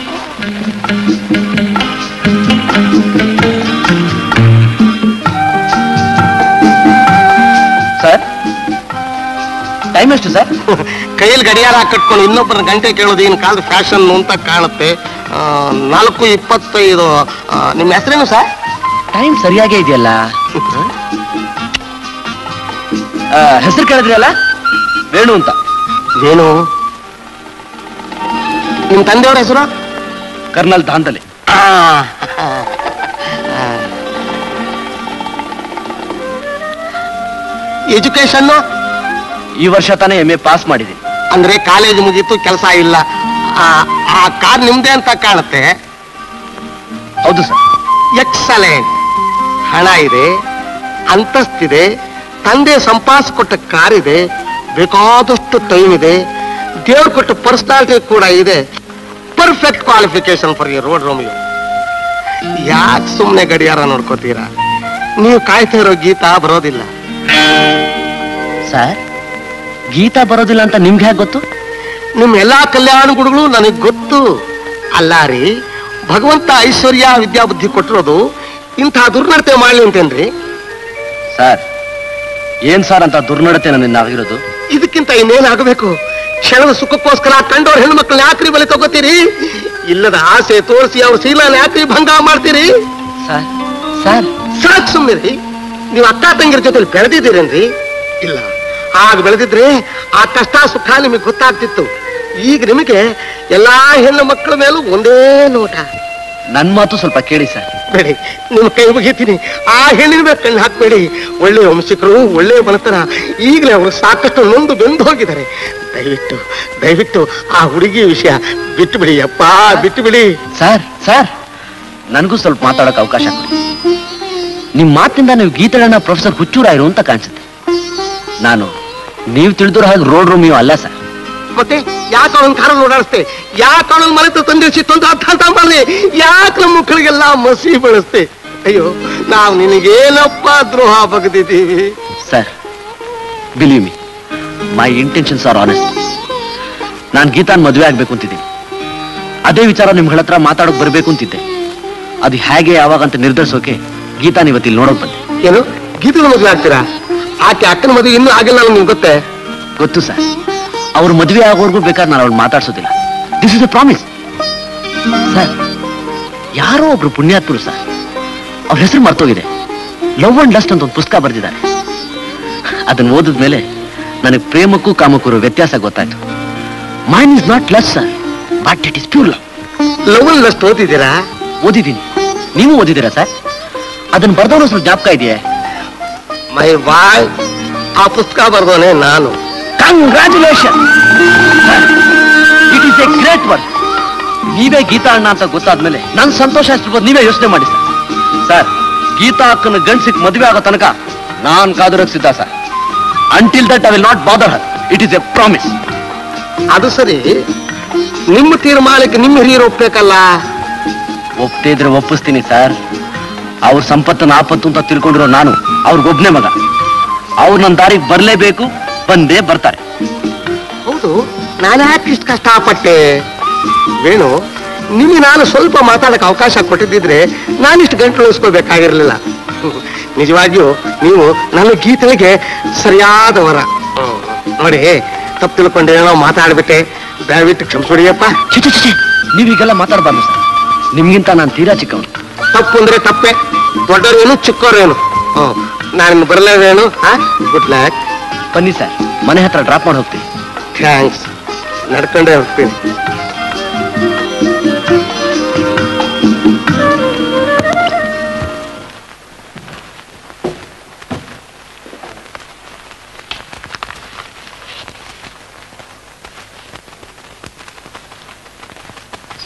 ಸರ್ ಟೈಮ್ ಎಷ್ಟು ಸರ್ ಕೈಯಲ್ಲಿ ಗಡಿಯಾರ ಕಟ್ಕೊಂಡು ಇನ್ನೊಬ್ಬರ ಗಂಟೆ ಕೇಳೋದು ಏನು ಕಾಲದ ಫ್ಯಾಷನ್ ಅಂತ ಕಾಣುತ್ತೆ ಆ, ನಾಲ್ಕು ಇಪ್ಪತ್ತೈದು ಆ, ನಿಮ್ಮ ಹೆಸರೇನು ಸರ್ ಟೈಮ್ ಸರಿಯಾಗೇ ಇದೆಯಲ್ಲ ಹೆಸರು ಕೇಳಿದ್ರಿ ಅಲ್ಲ ವೇಣು ಅಂತ ಏನು ನಿಮ್ಮ ತಂದೆಯವ್ರ ಹೆಸರು ಕರ್ನಲ್ ದಾಂಧಲೆ ಎಜುಕೇಶನ್ ಈ ವರ್ಷ ತಾನೇ ಎಂ ಎ ಪಾಸ್ ಮಾಡಿದೆ ಅಂದ್ರೆ ಕಾಲೇಜ್ ಮುಗೀತು ಕೆಲಸ ಇಲ್ಲ ಆ- ಆ ಕಾರ್ ನಿಮ್ದೇ ಅಂತ ಕಾಣುತ್ತೆ ಹೌದು ಸರ್ ಎಕ್ಸಲೆಂಟ್ ಹಣ ಇದೆ ಅಂತಸ್ತಿದೆ ತಂದೆ ಸಂಪಾದಿಸಿ ಕೊಟ್ಟ ಕಾರ್ ಇದೆ ಬೇಕಾದಷ್ಟು ಟೈಮ್ ಇದೆ ದೇವ್ರು ಕೊಟ್ಟ ಪರ್ಸನಾಲಿಟಿ ಕೂಡ ಇದೆ perfect qualification for your road Romeo ಯಾಕೆ ಸುಮ್ಮನೆ ಗಡಿಯಾರ ನೋಡ್ಕೋತೀರಾ ನೀವು ಕಾಯ್ತಾ ಇರೋ ಗೀತಾ ಬರೋದಿಲ್ಲ ಸರ್ ಗೀತಾ ಬರೋದಿಲ್ಲ ಅಂತ ನಿಮ್ಗೆ ಹೇಗೆ ಗೊತ್ತು ನಿಮ್ ಎಲ್ಲಾ ಕಲ್ಯಾಣ ಗುರುಗಳು ನನಗೆ ಗೊತ್ತು ಅಲ್ಲ ರೀ ಭಗವಂತ ಐಶ್ವರ್ಯ ವಿದ್ಯಾಬುದ್ಧಿ ಕೊಟ್ಟಿರೋದು ಇಂಥ ದುರ್ನಡತೆ ಮಾಡ್ಲಿ ಅಂತೇನ್ರಿ ಸರ್ ಏನ್ ಸರ್ ಅಂತ ದುರ್ನಡತೆ ನನ್ನಿಂದ ಆಗಿರೋದು ಇದಕ್ಕಿಂತ ಇನ್ನೇನಾಗಬೇಕು ಕ್ಷಣದ ಸುಖಕ್ಕೋಸ್ಕರ ಕಂಡೋರ್ ಹೆಣ್ಮಕ್ಳನ್ನ ಯಾಕ್ರಿ ಬಲಿ ತಗೋತೀರಿ ಇಲ್ಲದ ಆಸೆ ತೋರಿಸಿ ಅವ್ರ ಶೀಲನ ಯಾಕ್ರಿ ಭಂಗ ಮಾಡ್ತೀರಿ ಸರ್ ಸರ್ ಸಾಕ್ ಸುಮ್ಮನೆ ನೀವು ಅಕ್ಕ ತಂಗಿರ ಜೊತೆ ಬೆಳೆದಿದ್ದೀರೇನ್ರಿ ಇಲ್ಲ ಆಗ ಬೆಳೆದಿದ್ರೆ ಆ ಕಷ್ಟ ಸುಖ ನಿಮಗೆ ಗೊತ್ತಾಗ್ತಿತ್ತು ಈಗ ನಿಮಗೆ ಎಲ್ಲಾ ಹೆಣ್ಣು ಮಕ್ಕಳ ಮೇಲೂ ಒಂದೇ ನೋಟ ನನ್ ಮಾತು ಸ್ವಲ್ಪ ಕೇಳಿ ಸರ್ ಬೇಡಿ ನಿಮ್ಮ ಕೈ ಮುಗಿತೀನಿ ಆ ಹೆಣ್ಣಿನ ಮೇಲೆ ಕಣ್ಣು ಹಾಕ್ಬೇಡಿ ಒಳ್ಳೆ ವಂಶಿಕರು ಒಳ್ಳೆ ಮನತನ ಈಗಲೇ ಅವರು ಸಾಕಷ್ಟು ನೊಂದು ಬೆಂದು ಹೋಗಿದ್ದಾರೆ ದಯವಿಟ್ಟು ದಯವಿಟ್ಟು ಆ ಹುಡುಗಿ ವಿಷಯ ಬಿಟ್ಟು ಬಿಡಿ ಅಪ್ಪ ಬಿಟ್ಟು ಬಿಡಿ ಸರ್ ಸರ್ ನನಗೂ ಸ್ವಲ್ಪ ಮಾತಾಡೋಕೆ ಅವಕಾಶ ಕೊಡಿ ನಿಮ್ ಮಾತಿಂದ ನೀವು ಗೀತೆಗಳನ್ನ ಪ್ರೊಫೆಸರ್ ಹುಚ್ಚೂರಾಯರು ಅಂತ ಕಾಣಿಸುತ್ತೆ ನಾನು ನೀವು ತಿಳಿದಿರೋ ಹಾಗೆ ರೋಡ್ ರೂಮಿಯೋ ಅಲ್ಲ ಸರ್ ಮತ್ತೆ ಯಾಕೆ ಅವನ ಕಾರ ಓಡಾಡಿಸ್ತೆ ಯಾಕೆ ಅವನ ಮನೆತ ತಂದಿರಿಸಿ ತಂದು ಅರ್ಥ ಮಾಡ್ಲಿ ಯಾಕೆ ನಮ್ಮ ಮಕ್ಕಳಿಗೆಲ್ಲ ಮಸಿ ಬೆಳೆಸ್ತೆ ಅಯ್ಯೋ ನಾವು ನಿನಗೇನಪ್ಪ ದ್ರೋಹ ಬಗ್ದಿದ್ದೀವಿ sir believe me my intentions are honest ನಾನು ಗೀತಾನ್ ಮದುವೆ ಆಗ್ಬೇಕು ಅಂತಿದ್ದೀನಿ ಅದೇ ವಿಚಾರ ನಿಮ್ಗಳ ಹತ್ರ ಮಾತಾಡೋಕೆ ಬರಬೇಕು ಅಂತಿದ್ದೆ ಅದು ಹೇಗೆ ಯಾವಾಗ ಅಂತ ನಿರ್ಧರಿಸೋಕೆ ಗೀತಾನ್ ಇವತ್ತಿಲ್ಲಿ ನೋಡೋಕ್ ಬಂದೆ ಏನು ಗೀತದ ಮದುವೆ ಆಗ್ತೀರಾ ಆಕೆ ಅಕ್ಕನ ಮದುವೆ ಇನ್ನೂ ಆಗಿಲ್ಲ ಅನ್ನೋದು ನಿಮ್ಗೆ ಗೊತ್ತೇ ಗೊತ್ತು ಸರ್ ಅವ್ರ ಮದುವೆ ಆಗೋರ್ಗೂ ಬೇಕಾದ್ರೆ ನಾನು ಅವ್ಳು ಮಾತಾಡ್ಸೋದಿಲ್ಲ this is a promise sir ಯಾರೋ ಒಬ್ರು ಪುಣ್ಯಾತ್ಮರು ಸರ್ ಅವ್ರ ಹೆಸರು ಮರ್ತೋಗಿದೆ ಲವ್ ಅಂಡ್ ಲಸ್ಟ್ ಅಂತ ಒಂದು ಪುಸ್ತಕ ಬರೆದಿದ್ದಾರೆ ಅದನ್ನ ಓದಿದ ಮೇಲೆ ನನಗೆ ಪ್ರೇಮಕ್ಕೂ ಕಾಮಕ್ಕೂ ಇರೋ ವ್ಯತ್ಯಾಸ ಗೊತ್ತಾಯ್ತು mine is not lust sir but it is pure love love ಅಷ್ಟು ಓದಿದ್ದೀರಾ ಓದಿದ್ದೀನಿ ನೀವು ಓದಿದ್ದೀರಾ ಸರ್ ಅದನ್ನ ಬರ್ದವನು ಸ್ವಲ್ಪ ಜ್ಞಾಪಕ ಇದೆಯೇ ಮೈ ಬಾಯ್ ಆ ಪುಸ್ತಕ ಬರ್ದೋನೆ ನಾನು congratulation it is a great work ನೀವೇ ಗೀತಾ ಅಣ್ಣ ಅಂತ ಗೊತ್ತಾದ್ಮೇಲೆ ನನ್ ಸಂತೋಷ ಎಷ್ಟಿರ್ಬೋದು ನೀವೇ ಯೋಚನೆ ಮಾಡಿ ಸರ್ ಸರ್ ಗೀತಾ ಅಕ್ಕನ ಗಂಡ್ಸಿಗೆ ಮದುವೆ ಆಗೋ ತನಕ ನಾನ್ ಕಾದಿರೋಕ್ ಸಿದ್ಧ sir until that I will not bother her it is a promise ಅದು ಸರಿ ನಿಮ್ಮ ತೀರ್ಮಾನಕ್ಕೆ ನಿಮ್ಮ ಹಿರಿಯರು ಒಪ್ಬೇಕಲ್ಲ ಒಪ್ತೇ ಇದ್ರೆ ಒಪ್ಪಿಸ್ತೀನಿ ಸರ್ ಅವ್ರ ಸಂಪತ್ತನ್ನ ಆಪತ್ತು ಅಂತ ತಿಳ್ಕೊಂಡಿರೋ ನಾನು ಅವ್ರಿಗೊಬ್ನೇ ಮಗ ಅವ್ರು ನನ್ನ ದಾರಿಗೆ ಬರಲೇಬೇಕು ಬಂದೇ ಬರ್ತಾರೆ ಹೌದು ನಾನು ಯಾಕೆ ಇಷ್ಟು ಕಷ್ಟಪಟ್ಟೆ ವೇಣು ನಿಮಗೆ ನಾನು ಸ್ವಲ್ಪ ಮಾತಾಡಕ್ಕೆ ಅವಕಾಶ ಕೊಟ್ಟಿದ್ದಿದ್ರೆ ನಾನಿಷ್ಟು ಗಂಟಲು ಉಳಿಸ್ಕೋಬೇಕಾಗಿರ್ಲಿಲ್ಲ ನಿಜವಾಗಿಯೂ ನೀವು ನನ್ನ ಗೀತೆಗೆ ಸರಿಯಾದ ವರ ಹ್ಮ್. ನೋಡಿ ತಪ್ಪು ತಿಳ್ಕೊಂಡೆ ಏನೋ ಮಾತಾಡ್ಬಿಟ್ಟೆ ದಯವಿಟ್ಟು ಕ್ಷಮಿಸ್ಬಿಡಿಯಪ್ಪ ಛೆ, ಛೆ, ಛೆ, ಛೆ. ನೀವೀಗೆಲ್ಲ ಮಾತಾಡಬಾರ್ದು ಸರ್ ನಿಮ್ಗಿಂತ ನಾನು ತೀರಾ ಚಿಕ್ಕವನು ತಪ್ಪು ಅಂದ್ರೆ ತಪ್ಪೆ ದೊಡ್ಡವರೇನು ಚಿಕ್ಕವರೇನು ಹ್ಮ್ ನಾನು ಬರಲೇವೇನು ಹಾ ಗುಡ್ ಲಕ್ ಬನ್ನಿ ಸರ್ ಮನೆ ಹತ್ರ ಡ್ರಾಪ್ ಮಾಡಿ ಹೋಗ್ತೀನಿ ಥ್ಯಾಂಕ್ಸ್ ನಡ್ಕೊಂಡೇ ಹೋಗ್ತೀನಿ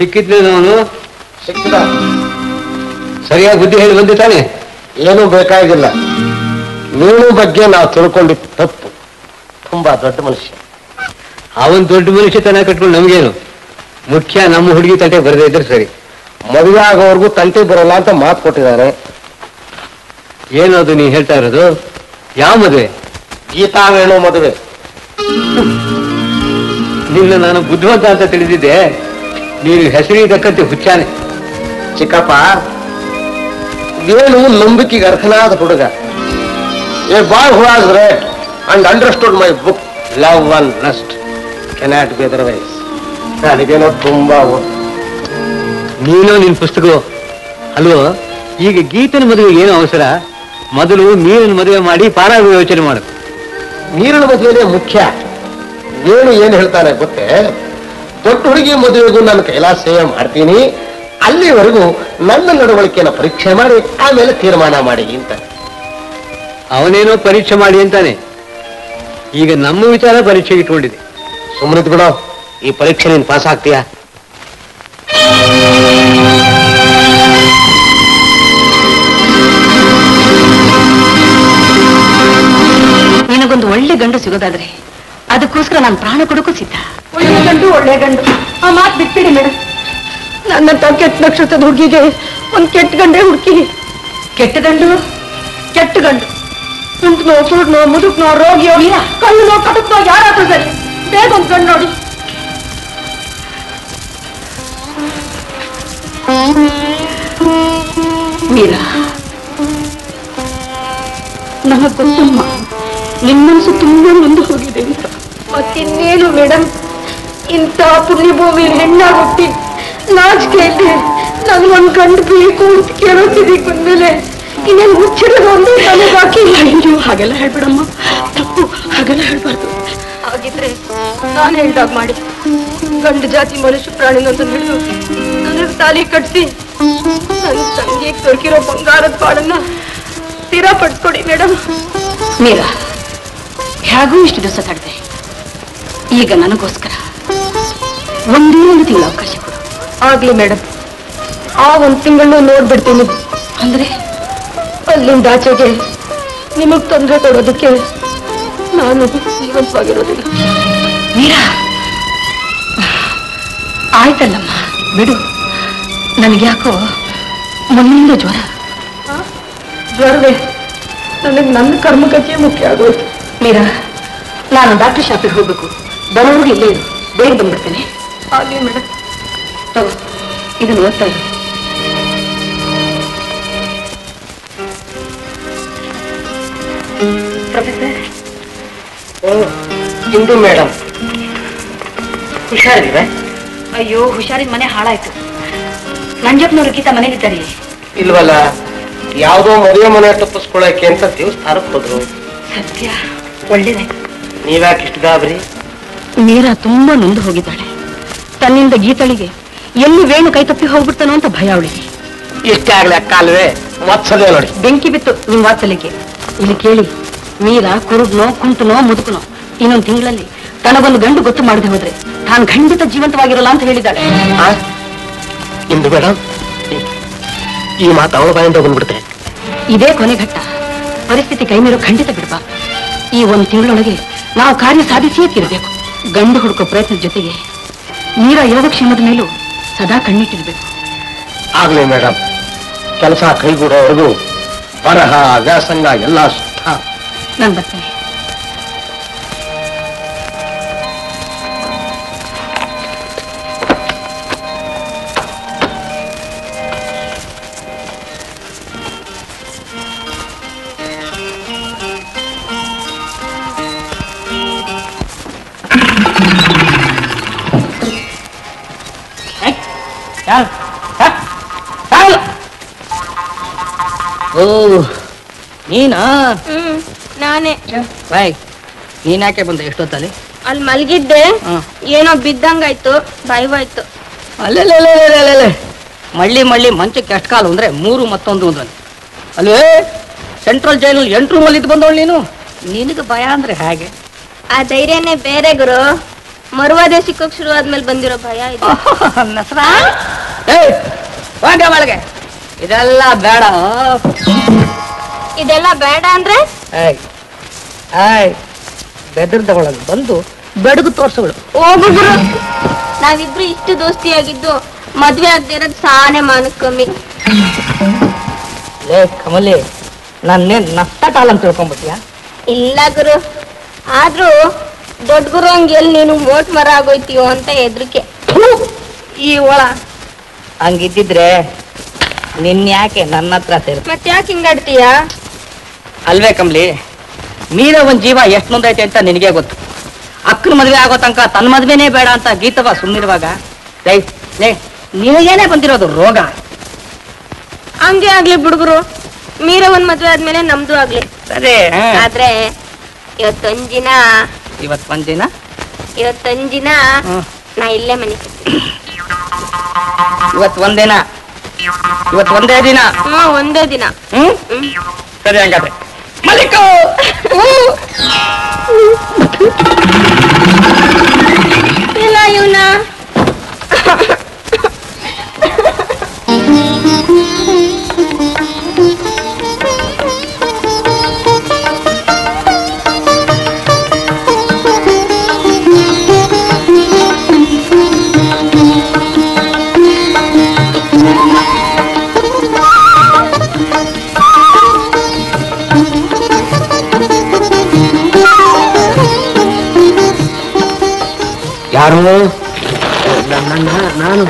ಸಿಕ್ಕಿದ್ಲೇನು ಅವನು ಸಿಕ್ಕಿದ ಸರಿಯಾಗಿ ಬುದ್ಧಿ ಹೇಳಿ ಬಂದಿ ತಾನೆ ಏನೂ ಬೇಕಾಗಿಲ್ಲ ನೀನು ಬಗ್ಗೆ ನಾವು ತಿಳ್ಕೊಂಡಿದ್ದು ತಪ್ಪು ತುಂಬಾ ದೊಡ್ಡ ಮನುಷ್ಯ ಅವನ್ ದೊಡ್ಡ ಮನುಷ್ಯತನ ಕಟ್ಕೊಂಡು ನಮ್ಗೇನು ಮುಖ್ಯ ನಮ್ಮ ಹುಡುಗಿ ತಟ್ಟೆ ಬರದೇ ಇದ್ರೆ ಸರಿ ಮದುವೆ ಆಗೋವರೆಗೂ ತಂಟೆ ಬರೋಲ್ಲ ಅಂತ ಮಾತು ಕೊಟ್ಟಿದ್ದಾರೆ ಏನು ಅದು ನೀ ಹೇಳ್ತಾ ಇರೋದು ಯಾವ ಮದುವೆ ಗೀತಾ ವೇಣು ಮದುವೆ ನಿನ್ನ ನಾನು ಬುದ್ಧಿವಂತ ಅಂತ ತಿಳಿದಿದ್ದೆ ನೀನು ಹೆಸರಿಗೆ ತಕ್ಕಂತೆ ಹುಚ್ಚಾನೆ ಚಿಕ್ಕಪ್ಪ ವೇಣು ನಂಬಿಕೆಗೆ ಅರ್ಹನಾದ ಹುಡುಗ a boy who has read and understood my book love on lust cannot be otherwise ನನಗೇನೋ ತುಂಬಾ ಒ- ನೀನು ನಿನ್ ಪುಸ್ತಕ ಅಲ್ವೋ ಈಗ ಗೀತನ ಮದುವೆಗೆ ಏನು ಅವಸರ ಮೊದಲು ನೀರಿನ ಮದುವೆ ಮಾಡಿ ಪಾರಾಗ ಯೋಚನೆ ಮಾಡು ನೀರಿನ ಮದುವೆನೇ ಮುಖ್ಯ ವೇಣು ಏನ್ ಹೇಳ್ತಾನೆ ಗೊತ್ತೇ ದೊಡ್ಡ ಹುಡುಗಿ ಮದುವೆಗೂ ನಾನು ಕೈಲಾಸೇವ ಮಾಡ್ತೀನಿ ಅಲ್ಲಿವರೆಗೂ ನನ್ನ ನಡವಳಿಕೆಯನ್ನು ಪರೀಕ್ಷೆ ಮಾಡಿ ಆಮೇಲೆ ತೀರ್ಮಾನ ಮಾಡಿ ಅಂತ ಅವನೇನೋ ಪರೀಕ್ಷೆ ಮಾಡಿ ಅಂತಾನೆ ಈಗ ನಮ್ಮ ವಿಚಾರ ಪರೀಕ್ಷೆಗೆ ಇಟ್ಕೊಂಡಿದೆ ಸುಮ್ಮನಿದ್ ಬಿಡೋ ಈ ಪರೀಕ್ಷೆ ನೀನ್ ಪಾಸ್ ಆಗ್ತೀಯಾ ನಿನಗೊಂದು ಒಳ್ಳೆ ಗಂಡು ಸಿಗೋದಾದ್ರೆ ಅದಕ್ಕೋಸ್ಕರ ನಾನು ಪ್ರಾಣ ಕೊಡೋಕ್ಕೂ ಸಿದ್ಧ ಒಳ್ಳೆ ಗಂಡು ಒಳ್ಳೆ ಗಂಡು ಆ ಮಾತು ಬಿಟ್ಬಿಡಿ ಮೇಡಮ್ ನನ್ನಂತ ಕೆಟ್ಟ ನಕ್ಷತ್ರದ ಹುಡುಗಿಗೆ ಒಂದ್ ಕೆಟ್ಟ ಗಂಡೆ ಹುಡುಕಿ ಕೆಟ್ಟ ಗಂಡು ಕೆಟ್ಟ ಗಂಡು ಕುಂಟ್ನೋ ಸುಡ್ನೋ ಮುದುಕ್ನೋ ರೋಗಿಯೋ ಕಣ್ಣು ಕಟಕ್ನೋ ಯಾರಾದ್ರೂ ಸರಿ ಬೇಗ ಒಂದ್ ಗಂಡು ನೋಡಿ ಮೀರಾ ನನಗ್ ಗೊತ್ತಮ್ಮ ನಿನ್ ಮನಸ್ಸು ತುಂಬಾ ನೊಂದು ಹೋಗಿದೆ ಅಂತ ಮತ್ತಿನ್ನೇನು ಮೇಡಮ್ ಇಂಥ ಪುಣ್ಯಭೂಮಿ ಹೆಣ್ಣಾಗಿ ಹುಟ್ಟಿ ನಾಚಿಕೆ ಇದೆ ನನ್ಗೊಂದ್ ಗಂಡು ಬೇಕು ಅಂತ ಕೇಳೋತಿದ್ದೀವಿ ಬಂದ್ಮೇಲೆ ಇನ್ನೇನು ಮುಚ್ಚಿರೋದು ಒಂದು ತಲೆಗಾಕಿ ಅಯ್ಯೋ ಹಾಗೆಲ್ಲ ಹೇಳ್ಬೇಡಮ್ಮ ತಪ್ಪು ಹಾಗೆಲ್ಲ ಹೇಳ್ಬಾರ್ದು ಹಾಗಿದ್ರೆ ನಾನು ಹೇಳ್ದಾಗ ಮಾಡಿ ಗಂಡು ಜಾತಿ ಮನುಷ್ಯ ಪ್ರಾಣಿನಂತ ಹಿಡಿದು ನನಗೆ ತಾಲಿ ಕಟ್ಸಿ ನನ್ನ ತಂಗಿಗೆ ದೊರಕಿರೋ ಬಂಗಾರದ ಪಾಡನ್ನ ಸ್ಥಿರ ಪಡ್ಕೊಡಿ ಮೇಡಮ್ ಮೀರಾ ಹೇಗೂ ಇಷ್ಟು ದಿವಸ ತಡೆದೆ ಈಗ ನನಗೋಸ್ಕರ ಒಂದೇ ಒಂದು ತಿಂಗಳ ಅವಕಾಶ ಕೊಡು ಆಗ್ಲಿ ಮೇಡಮ್ ಆ ಒಂದ್ ತಿಂಗಳು ನೋಡ್ಬಿಡ್ತೀನಿ ಅಂದ್ರೆ ಅಲ್ಲಿಂದ ಆಚೆಗೆ ನಿಮಗ್ ತೊಂದರೆ ಕೊಡೋದಕ್ಕೆ ನಾನು ಜೀವಂತವಾಗಿರೋದಿಲ್ಲ ಮೀರಾ ಆಯ್ತಲ್ಲಮ್ಮ ಬಿಡು ನನಗ್ಯಾಕೋ ಮೊನ್ನೆಯಿಂದ ಜ್ವರ ಜ್ವರವೇ ನನಗೆ ನನ್ನ ಕರ್ಮಗತಿಯೇ ಮುಖ್ಯ ಆಗೋಯ್ತು ಮೀರಾ ನಾನು ಡಾಕ್ಟರ್ ಶಾಪಿಗೆ ಹೋಗ್ಬೇಕು ಬರೋರ್ಗು ಇಲ್ಲೇ ಇರು ಬೇಗ ಬಂದ್ಬಿಡ್ತೇನೆ ಆಗ್ಲಿ ಮೇಡಮ್ ತಗೋ ಇದನ್ನು ಓದ್ತಾ ಇರು ಪ್ರೊಫೆಸರ್ ಇಂದು ಮೇಡಮ್ ಹುಷಾರಿದೆ ಅಯ್ಯೋ ಹುಷಾರಿನ ಮನೆ ಹಾಳಾಯ್ತು ನಂಜಪ್ಪನವ್ರ ಗೀತಾ ಮನೇಲಿದ್ದಾರೆ ಇಲ್ವಲ್ಲ ಯಾವುದೋ ಮದುವೆ ಮನೆ ತಪ್ಪಿಸ್ಕೊಳಕ್ಕೆ ಅಂತ ದೇವಸ್ಥಾನಕ್ಕೆ ಹೋದ್ರು ಸತ್ಯ ಒಳ್ಳೇದಾಯ್ತು ನೀವ್ಯಾಕೆ ಇಷ್ಟು ಗಾಬರಿ ಮೀರಾ ತುಂಬಾ ನೊಂದು ಹೋಗಿದ್ದಾಳೆ ತನ್ನಿಂದ ಗೀತಳಿಗೆ ಎಲ್ಲಿ ವೇಣು ಕೈ ತಪ್ಪಿ ಹೋಗ್ಬಿಡ್ತಾನೋ ಅಂತ ಭಯ ಅವಳಿಗೆ ಇಷ್ಟೇ ಆಗ್ಲಿ ಅಕ್ಕ ಅಲ್ವೇ ಒತ್ಸದೆ ನೋಡಿ ಬೆಂಕಿ ಬಿತ್ತು ನಿಮ್ ವಾತ್ಸಲ್ಯಕ್ಕೆ ಇಲ್ಲಿ ಕೇಳಿ ಮೀರಾ ಕುರುಡ್ನೋ ಕುಂಟನೋ ಮುದುಕನೋ ಇನ್ನೊಂದು ತಿಂಗಳಲ್ಲಿ ತನಗೊಂದು ಗಂಡು ಗೊತ್ತು ಮಾಡದೆ ಹೋದ್ರೆ ತಾನು ಖಂಡಿತ ಜೀವಂತವಾಗಿರಲ್ಲ ಅಂತ ಹೇಳಿದ್ದಾಳೆ ಆ? ಇಂದು ಮೇಡಮ್ ಈ ಮಾತು ಅವಳ ಬಾಯಿಂದ ಬಂದ್ಬಿಡುತ್ತೆ ಇದೇ ಕೊನೆ ಘಟ್ಟ ಪರಿಸ್ಥಿತಿ ಕೈ ಮೀರೋ ಖಂಡಿತ ಬಿಡಬಾ ಈ ಒಂದು ತಿಂಗಳೊಳಗೆ ನಾವು ಕಾರ್ಯ ಸಾಧಿಸಿಯೇ ತೀರಬೇಕು ಗಂಡು ಹುಡುಕೋ ಪ್ರಯತ್ನದ ಜೊತೆಗೆ ಮೀರಾ ಯೋಗಕ್ಷೇಮದ ಮೇಲೂ ಸದಾ ಕಣ್ಣಿಟ್ಟಿರ್ಬೇಕು ಆಗ್ಲಿ ಮೇಡಮ್ ಕೆಲಸ ಕೈಗೂಡೋವರೆಗೂ ಬರಹ ವ್ಯಾಸಂಗ ಎಲ್ಲ ಸುತ್ತ ನಾನು ಬರ್ತೇನೆ ಓ ನೀನಾ ಹ್ಮ್ ನಾನೇ ಬಾಯ್ ನೀನ್ ಯಾಕೆ ಬಂದೆ ಎಷ್ಟೊತ್ತಲ್ಲಿ ಅಲ್ಲಿ ಮಲ್ಗಿದ್ದೆ ಹ್ಮ್. ಏನೋ ಬಿದ್ದಂಗಾಯ್ತು ಭಯವಾಯ್ತು ಅಲ್ಲೇ ಮಳ್ಳಿ ಮಳ್ಳಿ ಮಂಚಕ್ಕೆ ಎಷ್ಟು ಕಾಲು ಅಂದ್ರೆ ಮೂರು ಮತ್ತೊಂದು ಅಂದ್ರಲ್ಲಿ ಅಲ್ಲೇ ಸೆಂಟ್ರಲ್ ಜೈಲಲ್ಲಿ ಎಂಟ್ರು ರೂಮಲ್ಲಿ ಇದ್ದು ಬಂದವಳು ನೀನು ನಿನಗೆ ಭಯ ಅಂದ್ರೆ ಹೇಗೆ ಆ ಧೈರ್ಯನೇ ಬೇರೆ ಗುರು ಮರುವಾದೆ ಸಿಕ್ಕೋಕ್ ಶುರು ಆದ್ಮೇಲೆ ಬಂದಿರೋ ಭಯ ಇದು ನಸರ ಏಯ್ ಹೋಗೆ ಒಳಗೆ ಇದೆಲ್ಲ ಬೇಡ ಇದೆಲ್ಲ ಬೇಡ ಅಂದ್ರೆ ಏಯ್ ಏಯ್ ಬೆದರ್ದ ಒಳಗೆ ಬಂದು ಬೆಡಗು ತೋರ್ಸೋಳು ಹೋಗು ಗುರು ನಾವಿಬ್ರು ಇಷ್ಟು ದೋಸ್ತಿಯಾಗಿದ್ದು ಮದ್ವೆ ಆಗದೆ ಇರೋದು ಸಾನೆ ಮಾನಕ್ ಕಮ್ಮಿ ಲೇ ಕಮಲಿ ನನ್ನೇನ್ ನಷ್ಟ ಕಾಲ ಅಂತ ತಿಳ್ಕೊಂಬಿಟ್ಯಾ ಇಲ್ಲ ಗುರು ಆದ್ರೂ ದೊಡ್ಡ ಗುರು ಹಂಗೆ ಎಲ್ಲಿ ನೀನು ಮೋಟ್ ಮರ ಆಗೋಯ್ತೀಯೋ ಅಂತ ಹೆದ್ರಿಕೆ ಈ ಒಳ ಹಂಗಿದ್ದಿದ್ರೆ ನಿನ್ ಯಾಕೆ ನನ್ನ ಹತ್ರ ಸೇರ್ ಮತ್ತೆ ಯಾಕೆ ಹಿಂಗಾಡ್ತೀಯಾ ಅಲ್ವೇ ಕಮ್ಲಿ ಮೀರ ಒಂದ್ ಜೀವ ಎಷ್ಟು ನೊಂದೈತೆ ಅಂತ ನಿನಗೆ ಗೊತ್ತು ಅಕ್ಕನ ಮದ್ವೆ ಆಗೋ ತನಕ ತನ್ನ ಮದ್ವೆನೇ ಬೇಡ ಅಂತ ಗೀತವ ಸುಮ್ಮನಿರುವಾಗ ಲೈ ಲೇ ನಿನಗೇನೆ ಬಂದಿರೋದು ರೋಗ ಹಂಗೆ ಆಗ್ಲಿ ಬಿಡುಗರು ಮೀರ ಒಂದ್ ಮದ್ವೆ ಆದ್ಮೇಲೆ ನಮ್ದು ಆಗ್ಲಿ ಸರಿ ಆದ್ರೆ ಇವತ್ತೊಂದಿನ ಇವತ್ ಒಂದಿನ ಇವತ್ತೊಂದಿನ ಹ್ಮ್. ನಾ ಇಲ್ಲೇ ಮನೆ ಇವತ್ ಒಂದಿನ ಇವತ್ ಒಂದೇ ದಿನ ಹ್ಮ್ ಒಂದೇ ದಿನ ಹ್ಮ್ ಹ್ಮ್ ಸರಿ ಹಂಗಾದ್ರೆ ಮಲಿಕು ಇಲ್ಲ ಇವನ ಯಾರು ನಾನು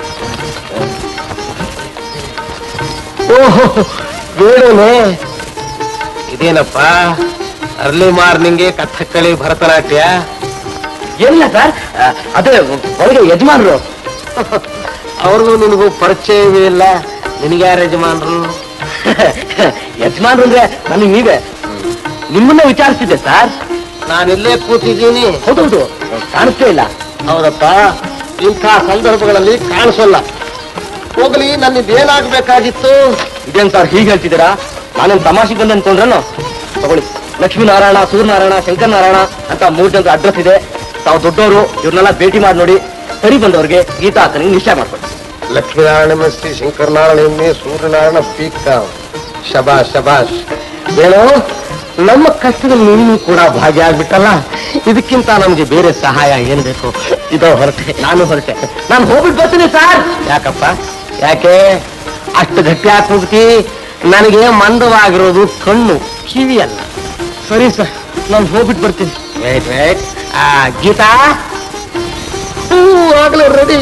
ಓಹೋ ವೇಣುನೆ ಇದೇನಪ್ಪ ಅರ್ಲಿ ಮಾರ್ನಿಂಗ್ಗೆ ಕಥಕ್ಕಳಿ ಭರತನಾಟ್ಯ ಏನಿಲ್ಲ ಸರ್ ಅದೇ ಒಳಗೆ ಯಜಮಾನ್ರು ಅವ್ರಿಗೂ ನಿನಗೂ ಪರಿಚಯವೇ ಇಲ್ಲ ನಿನಗೆ ಯಾರು ಯಜಮಾನ್ರು ಯಜಮಾನ್ರು ಅಂದ್ರೆ ನನಗೆ ನೀವೇ ನಿಮ್ಮನ್ನ ವಿಚಾರಿಸಿದ್ದೆ ಸರ್ ನಾನಿಲ್ಲೇ ಕೂತಿದ್ದೀನಿ ಹೌದೌದು ಕಾಣಿಸ್ತೇ ಇಲ್ಲ ಹೌದಪ್ಪ ಇಂಥ ಸಂದರ್ಭಗಳಲ್ಲಿ ಕಾಣಿಸೋಲ್ಲ ಹೋಗ್ಲಿ ನನ್ನಿದೇನಾಗ್ಬೇಕಾಗಿತ್ತು ಇದೇನ್ ಸರ್ ಹೀಗೆ ಹೇಳ್ತಿದ್ದೀರಾ ನಾನೇನ್ ತಮಾಷೆಗೆ ಬಂದು ಅನ್ಕೊಂಡ್ರನು ತಗೊಳ್ಳಿ ಲಕ್ಷ್ಮೀನಾರಾಯಣ ಸೂರ್ಯನಾರಾಯಣ ಶಂಕರನಾರಾಯಣ ಅಂತ ಮೂರ್ ಜನದ ಅಡ್ರೆಸ್ ಇದೆ ತಾವು ದೊಡ್ಡವರು ಇವ್ರನ್ನೆಲ್ಲ ಭೇಟಿ ಮಾಡಿ ನೋಡಿ ಸರಿ ಬಂದವ್ರಿಗೆ ಗೀತಾ ಅಕ್ಕನಿಗೆ ನಿಶ್ಚಯ ಮಾಡ್ಕೊಳ್ಳಿ ಲಕ್ಷ್ಮೀನಾರಾಯಣ ಶ್ರೀ ಶಂಕರನಾರಾಯಣ ಎಮ್ಮೆ ಸೂರ್ಯನಾರಾಯಣ ಪೀಕ ಶಬಾಷ್ ಶಬಾಷ್ ಏನು ನಮ್ಮ ಕಷ್ಟದಲ್ಲಿ ನೀನು ಕೂಡ ಭಾಗಿಯಾಗ್ಬಿಟ್ಟಲ್ಲ ಇದಕ್ಕಿಂತ ನಮ್ಗೆ ಬೇರೆ ಸಹಾಯ ಏನ್ ಬೇಕು ಇದೋ ಹೊರಟೆ ನಾನು ಹೊರಟೆ ನಾನು ಹೋಗ್ಬಿಟ್ಟು ಬರ್ತೀನಿ ಸರ್ ಯಾಕಪ್ಪ ಯಾಕೆ ಅಷ್ಟು ಗಟ್ಟಿ ಹಾಕ್ಬಿಡ್ತಿ ನನಗೆ ಮಂದವಾಗಿರೋದು ಕಣ್ಣು ಕಿವಿ ಅಲ್ಲ ಸರಿ ಸರ್ ನಾನು ಹೋಗ್ಬಿಟ್ಟು ಬರ್ತೀನಿ ವೇಟ್ ವೇಟ್ ಆ ಗೀತಾ ಹೂ ಆಗ್ಲೂ ರೆಡಿ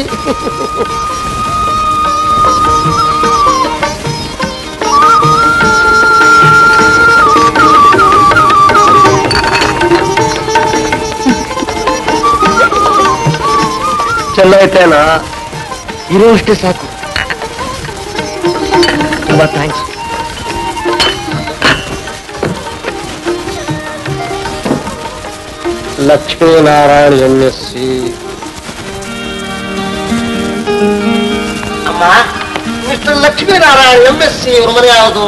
ಚೆನ್ನೈತೇನ ಇರೋಷ್ಟೇ ಸಾಕು ತುಂಬಾ thanks Lakshminarayana M S C ಅಮ್ಮ mister Lakshminarayana M S C ಅವ್ರ ಮನೆ ಯಾವುದು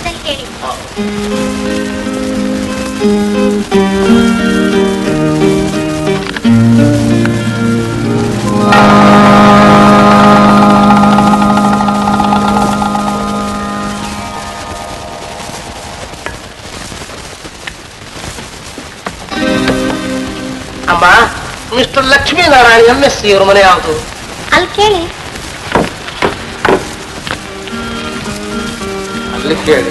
ಅಮ್ಮ mister Lakshminarayana M S C ಅವ್ರ ಮನೆ ಯಾವುದು ಅಲ್ಲಿ ಕೇಳಿ ಅಲ್ಲಿ ಕೇಳಿ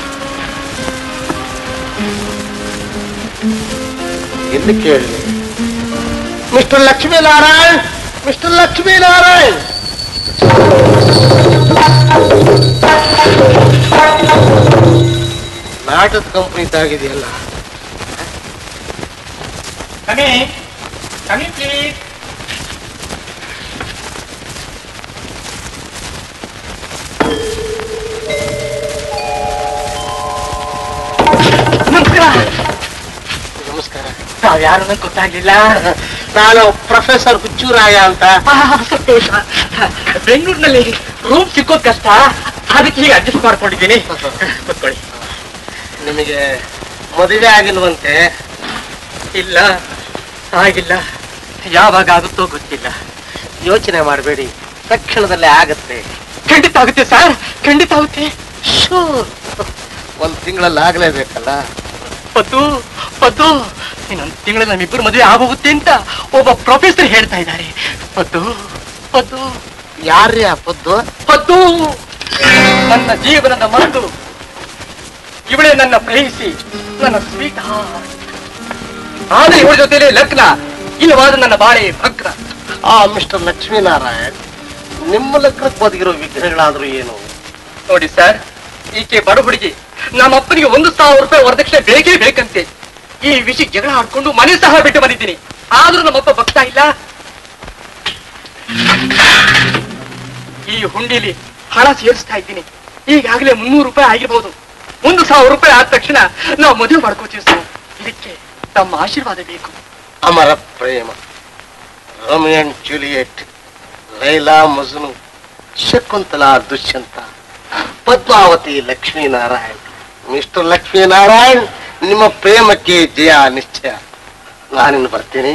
ಎಲ್ಲಿ ಕೇಳಿ ಮಿಸ್ಟರ್ ಲಕ್ಷ್ಮೀನಾರಾಯಣ್ ಮಿಸ್ಟರ್ ಲಕ್ಷ್ಮೀನಾರಾಯಣ್ ನಾಟದ ಕಂಪನಿ ತಾಗಿದೆಯಲ್ಲ ನಮಸ್ಕಾರ ತಾವ್ ಯಾರು ನಂಗೆ ಗೊತ್ತಾಗ್ಲಿಲ್ಲ ನಾನು ಪ್ರೊಫೆಸರ್ ಹುಚ್ಚೂರಾಯ ಅಂತ ಬೆಂಗಳೂರಿನಲ್ಲಿ ರೂಮ್ ಸಿಕ್ಕೋದ್ ಕಷ್ಟ ಅದಕ್ಕೆ ಹೀಗೆ ಅಡ್ಜಸ್ಟ್ ಮಾಡ್ಕೊಂಡಿದ್ದೀನಿ ಕೂತ್ಕೊಳ್ಳಿ ನಿಮಗೆ ಮದುವೆ ಆಗಿಲ್ವಂತೆ ಇಲ್ಲ ಆಗಿಲ್ಲ ಯಾವಾಗ ಆಗುತ್ತೋ ಗೊತ್ತಿಲ್ಲ ಯೋಚನೆ ಮಾಡಬೇಡಿ ತಕ್ಷಣದಲ್ಲೇ ಆಗತ್ತೆ ಖಂಡಿತ ಆಗುತ್ತೆ ಸರ್ ಖಂಡಿತ ಆಗುತ್ತೆ ಒಂದ್ ತಿಂಗಳಲ್ಲಿ ಆಗ್ಲೇಬೇಕಲ್ಲ ಪದ್ದು ಪದ್ದು ಇನ್ನೊಂದು ತಿಂಗಳಲ್ಲಿ ನಮ್ಮಿಬ್ಬರು ಮದುವೆ ಆಗೋಗುತ್ತೆ ಅಂತ ಒಬ್ಬ ಪ್ರೊಫೆಸರ್ ಹೇಳ್ತಾ ಇದ್ದಾರೆ ಪದ್ದು ಪದ್ದು ಯಾರ್ರೀ ಆ ಪದ್ದು ಪದ್ದು ನನ್ನ ಜೀವನದ ಮನದು ಇವಳೇ ನನ್ನ ಪ್ರೇಯಿಸಿ ನನ್ನ ಸ್ವೀಟ್ ಆದ್ರೆ ಇವಳ ಜೊತೆಲೆ ಲಗ್ನ ಇಲ್ಲವಾದ ನನ್ನ ಬಾಳೆ ಭಗ್ನ ಆ ಮಿಸ್ಟರ್ ಲಕ್ಷ್ಮೀನಾರಾಯಣ್ ನಿಮ್ಮ ಲೆಕ್ಕಕ್ಕೆ ಬದುಕಿರೋ ವಿಗ್ರಹಗಳಾದ್ರೂ ಏನು ನೋಡಿ ಸರ್ ಈಕೆ ಬಡ ಹುಡುಗಿ ನಮ್ಮ ಅಪ್ಪನಿಗೆ ಒಂದು ಸಾವಿರ ರೂಪಾಯಿ ವರದಕ್ಷಿಣೆ ಬೇಕೇ ಬೇಕಂತೆ ಈ ವಿಷಯ ಜಗಳ ಆಡ್ಕೊಂಡು ಮನೆ ಸಹ ಬಿಟ್ಟು ಬಂದಿದ್ದೀನಿ ಆದ್ರೂ ನಮ್ಮಪ್ಪ ಭಕ್ತ ಇಲ್ಲ ಈ ಹುಂಡಿಲಿ ಹಣ ಸೇರಿಸ್ತಾ ಇದ್ದೀನಿ ಈಗಾಗಲೇ ಮುನ್ನೂರು ರೂಪಾಯಿ ಆಗಿರ್ಬೋದು ಒಂದು ಸಾವಿರ ರೂಪಾಯಿ ಆದ ತಕ್ಷಣ ನಾವು ಮದುವೆ ಮಾಡ್ಕೋತೀವಿ ಸರ್ ಇದಕ್ಕೆ ತಮ್ಮ ಆಶೀರ್ವಾದ ಬೇಕು ಅಮರ ಪ್ರೇಮ Romeo and Juliet Laila Majnu Shakuntala Dushyanta Padmavati Lakshminarayan mister Lakshminarayan ನಿಮ್ಮ ಪ್ರೇಮಕ್ಕೆ ಜಯ ನಿಶ್ಚಯ ನಾನಿನ್ನು ಬರ್ತೀನಿ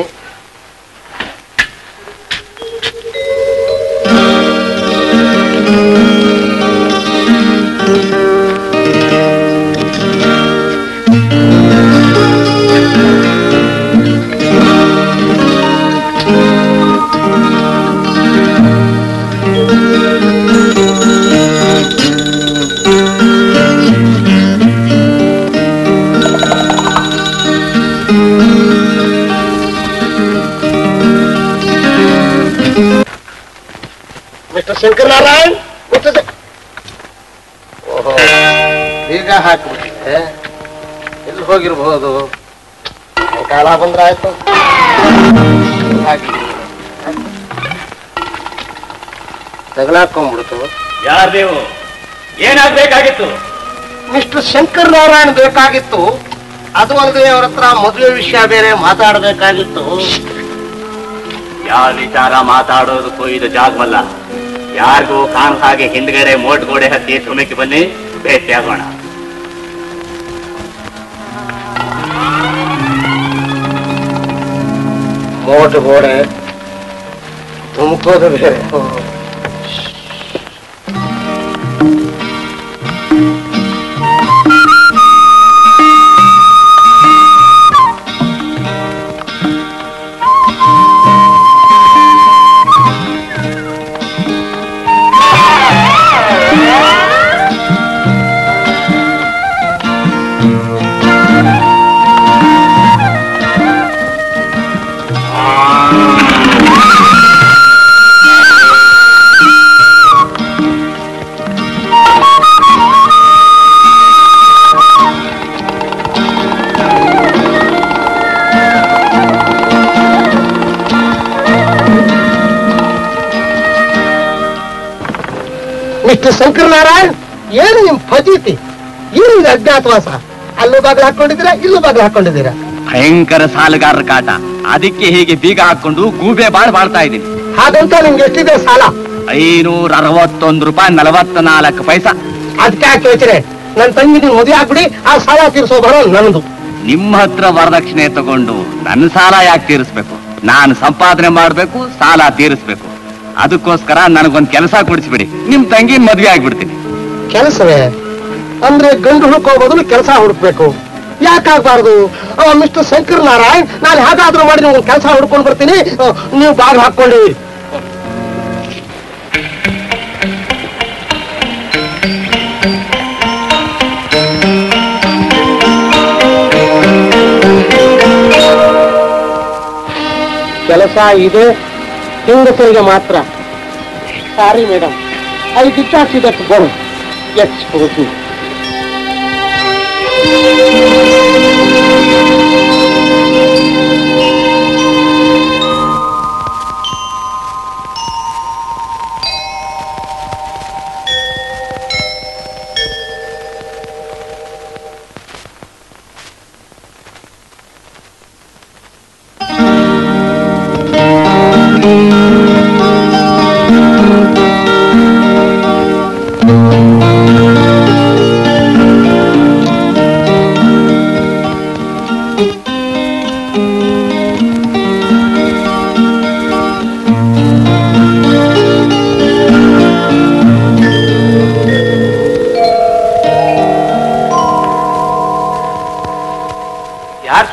ಮಿಸ್ಟರ್ ಶಂಕರ್ ನಾರಾಯಣ್ ಮಿಸ್ಟರ್ ಶಂಕರ್ ಓಹೋ ಈಗ ಹಾಕ್ಬಿಟ್ಟಿದೆ ಎಲ್ಲಿ ಹೋಗಿರ್ಬೋದು ಕಾಲ ಬಂದ್ರಾಯ್ತು ಹಾಕಿ ತಗಲಾಕೊಂಡ್ಬಿಡ್ತು ಯಾರು ನೀವು ಏನಾಗ್ಬೇಕಾಗಿತ್ತು ಮಿಸ್ಟರ್ ಶಂಕರ್ ನಾರಾಯಣ್ ಬೇಕಾಗಿತ್ತು ಅದು ಅಲ್ಲದೆ ಅವ್ರ ಹತ್ರ ಮದುವೆ ವಿಷಯ ಬೇರೆ ಮಾತಾಡಬೇಕಾಗಿತ್ತು ಯಾವ ವಿಚಾರ ಮಾತಾಡೋದಕ್ಕೂ ಇದು ಜಾಗವಲ್ಲ ಯಾರಿಗೂ ಕಾಣ್ ಹಾಗೆ ಹಿಂದ್ಗಡೆ ಮೋಟ್ ಗೋಡೆ ಹತ್ತಿ ತುಮಕಿ ಬನ್ನಿ ಭೇಟಿಯಾಗೋಣ ಮೋಟು ಗೋಡೆ ತುಮಕೋದು ಬೇರೆ ಮಿಸ್ಟರ್ ಶಂಕರ್ ನಾರಾಯಣ್ ಏನು ನಿಮ್ ಫಜೀತಿ ಏನು ಇದು ಅಜ್ಞಾತವಾಸ ಅಲ್ಲೂ ಬಾಗಿಲು ಹಾಕೊಂಡಿದ್ದೀರಾ ಇಲ್ಲೂ ಬಾಗಿಲು ಹಾಕೊಂಡಿದ್ದೀರಾ ಭಯಂಕರ ಸಾಲಗಾರರ ಕಾಟ ಅದಕ್ಕೆ ಹೀಗೆ ಬೀಗ ಹಾಕೊಂಡು ಗೂಬೆ ಬಾಳ್ ಮಾಡ್ತಾ ಇದ್ದೀನಿ ಹಾಗಂತ ನಿಮ್ಗೆ ಎಷ್ಟಿದೆ ಸಾಲ ಐನೂರ ಅರವತ್ತೊಂದು ರೂಪಾಯಿ ನಲವತ್ತ ನಾಲ್ಕು ಪೈಸಾ ಅದಕ್ಕೆ ಯಾಕೆ ಯೋಚನೆ ನನ್ನ ತಂಗಿ ಮದುವೆ ಆಗ್ಬಿಡಿ ಆ ಸಾಲ ತೀರ್ಸೋ ಬರೋ ನನ್ನದು ನಿಮ್ಮ ಹತ್ರ ವರದಕ್ಷಿಣೆ ತಗೊಂಡು ನನ್ನ ಸಾಲ ಯಾಕೆ ತೀರಿಸ್ಬೇಕು ನಾನು ಸಂಪಾದನೆ ಮಾಡ್ಬೇಕು ಸಾಲ ತೀರಿಸ್ಬೇಕು ಅದಕ್ಕೋಸ್ಕರ ನನಗೊಂದ್ ಕೆಲಸ ಕೊಡಿಸ್ಬಿಡಿ ನಿಮ್ ತಂಗಿನ ಮದ್ವೆ ಆಗ್ಬಿಡ್ತೀನಿ ಕೆಲಸವೇ ಅಂದ್ರೆ ಗಂಡು ಹುಡುಕೋ ಬದಲು ಕೆಲಸ ಹುಡುಕ್ಬೇಕು ಯಾಕಾಗ್ಬಾರ್ದು ಮಿಸ್ಟರ್ ಶಂಕರ್ ನಾರಾಯಣ್ ನಾನು ಹೇಗಾದ್ರೂ ಮಾಡಿ ನಿಮ್ಗೆ ಕೆಲಸ ಹುಡ್ಕೊಂಡು ಬರ್ತೀನಿ ಆ, ನೀವು ಬಾಗ್ ಹಾಕೊಳ್ಳಿ ಕೆಲಸ ಇದೆ ಹೆಂಗಸರಿಗೆ ಮಾತ್ರ sorry madam I did not see that board yes ಹೋಗಿ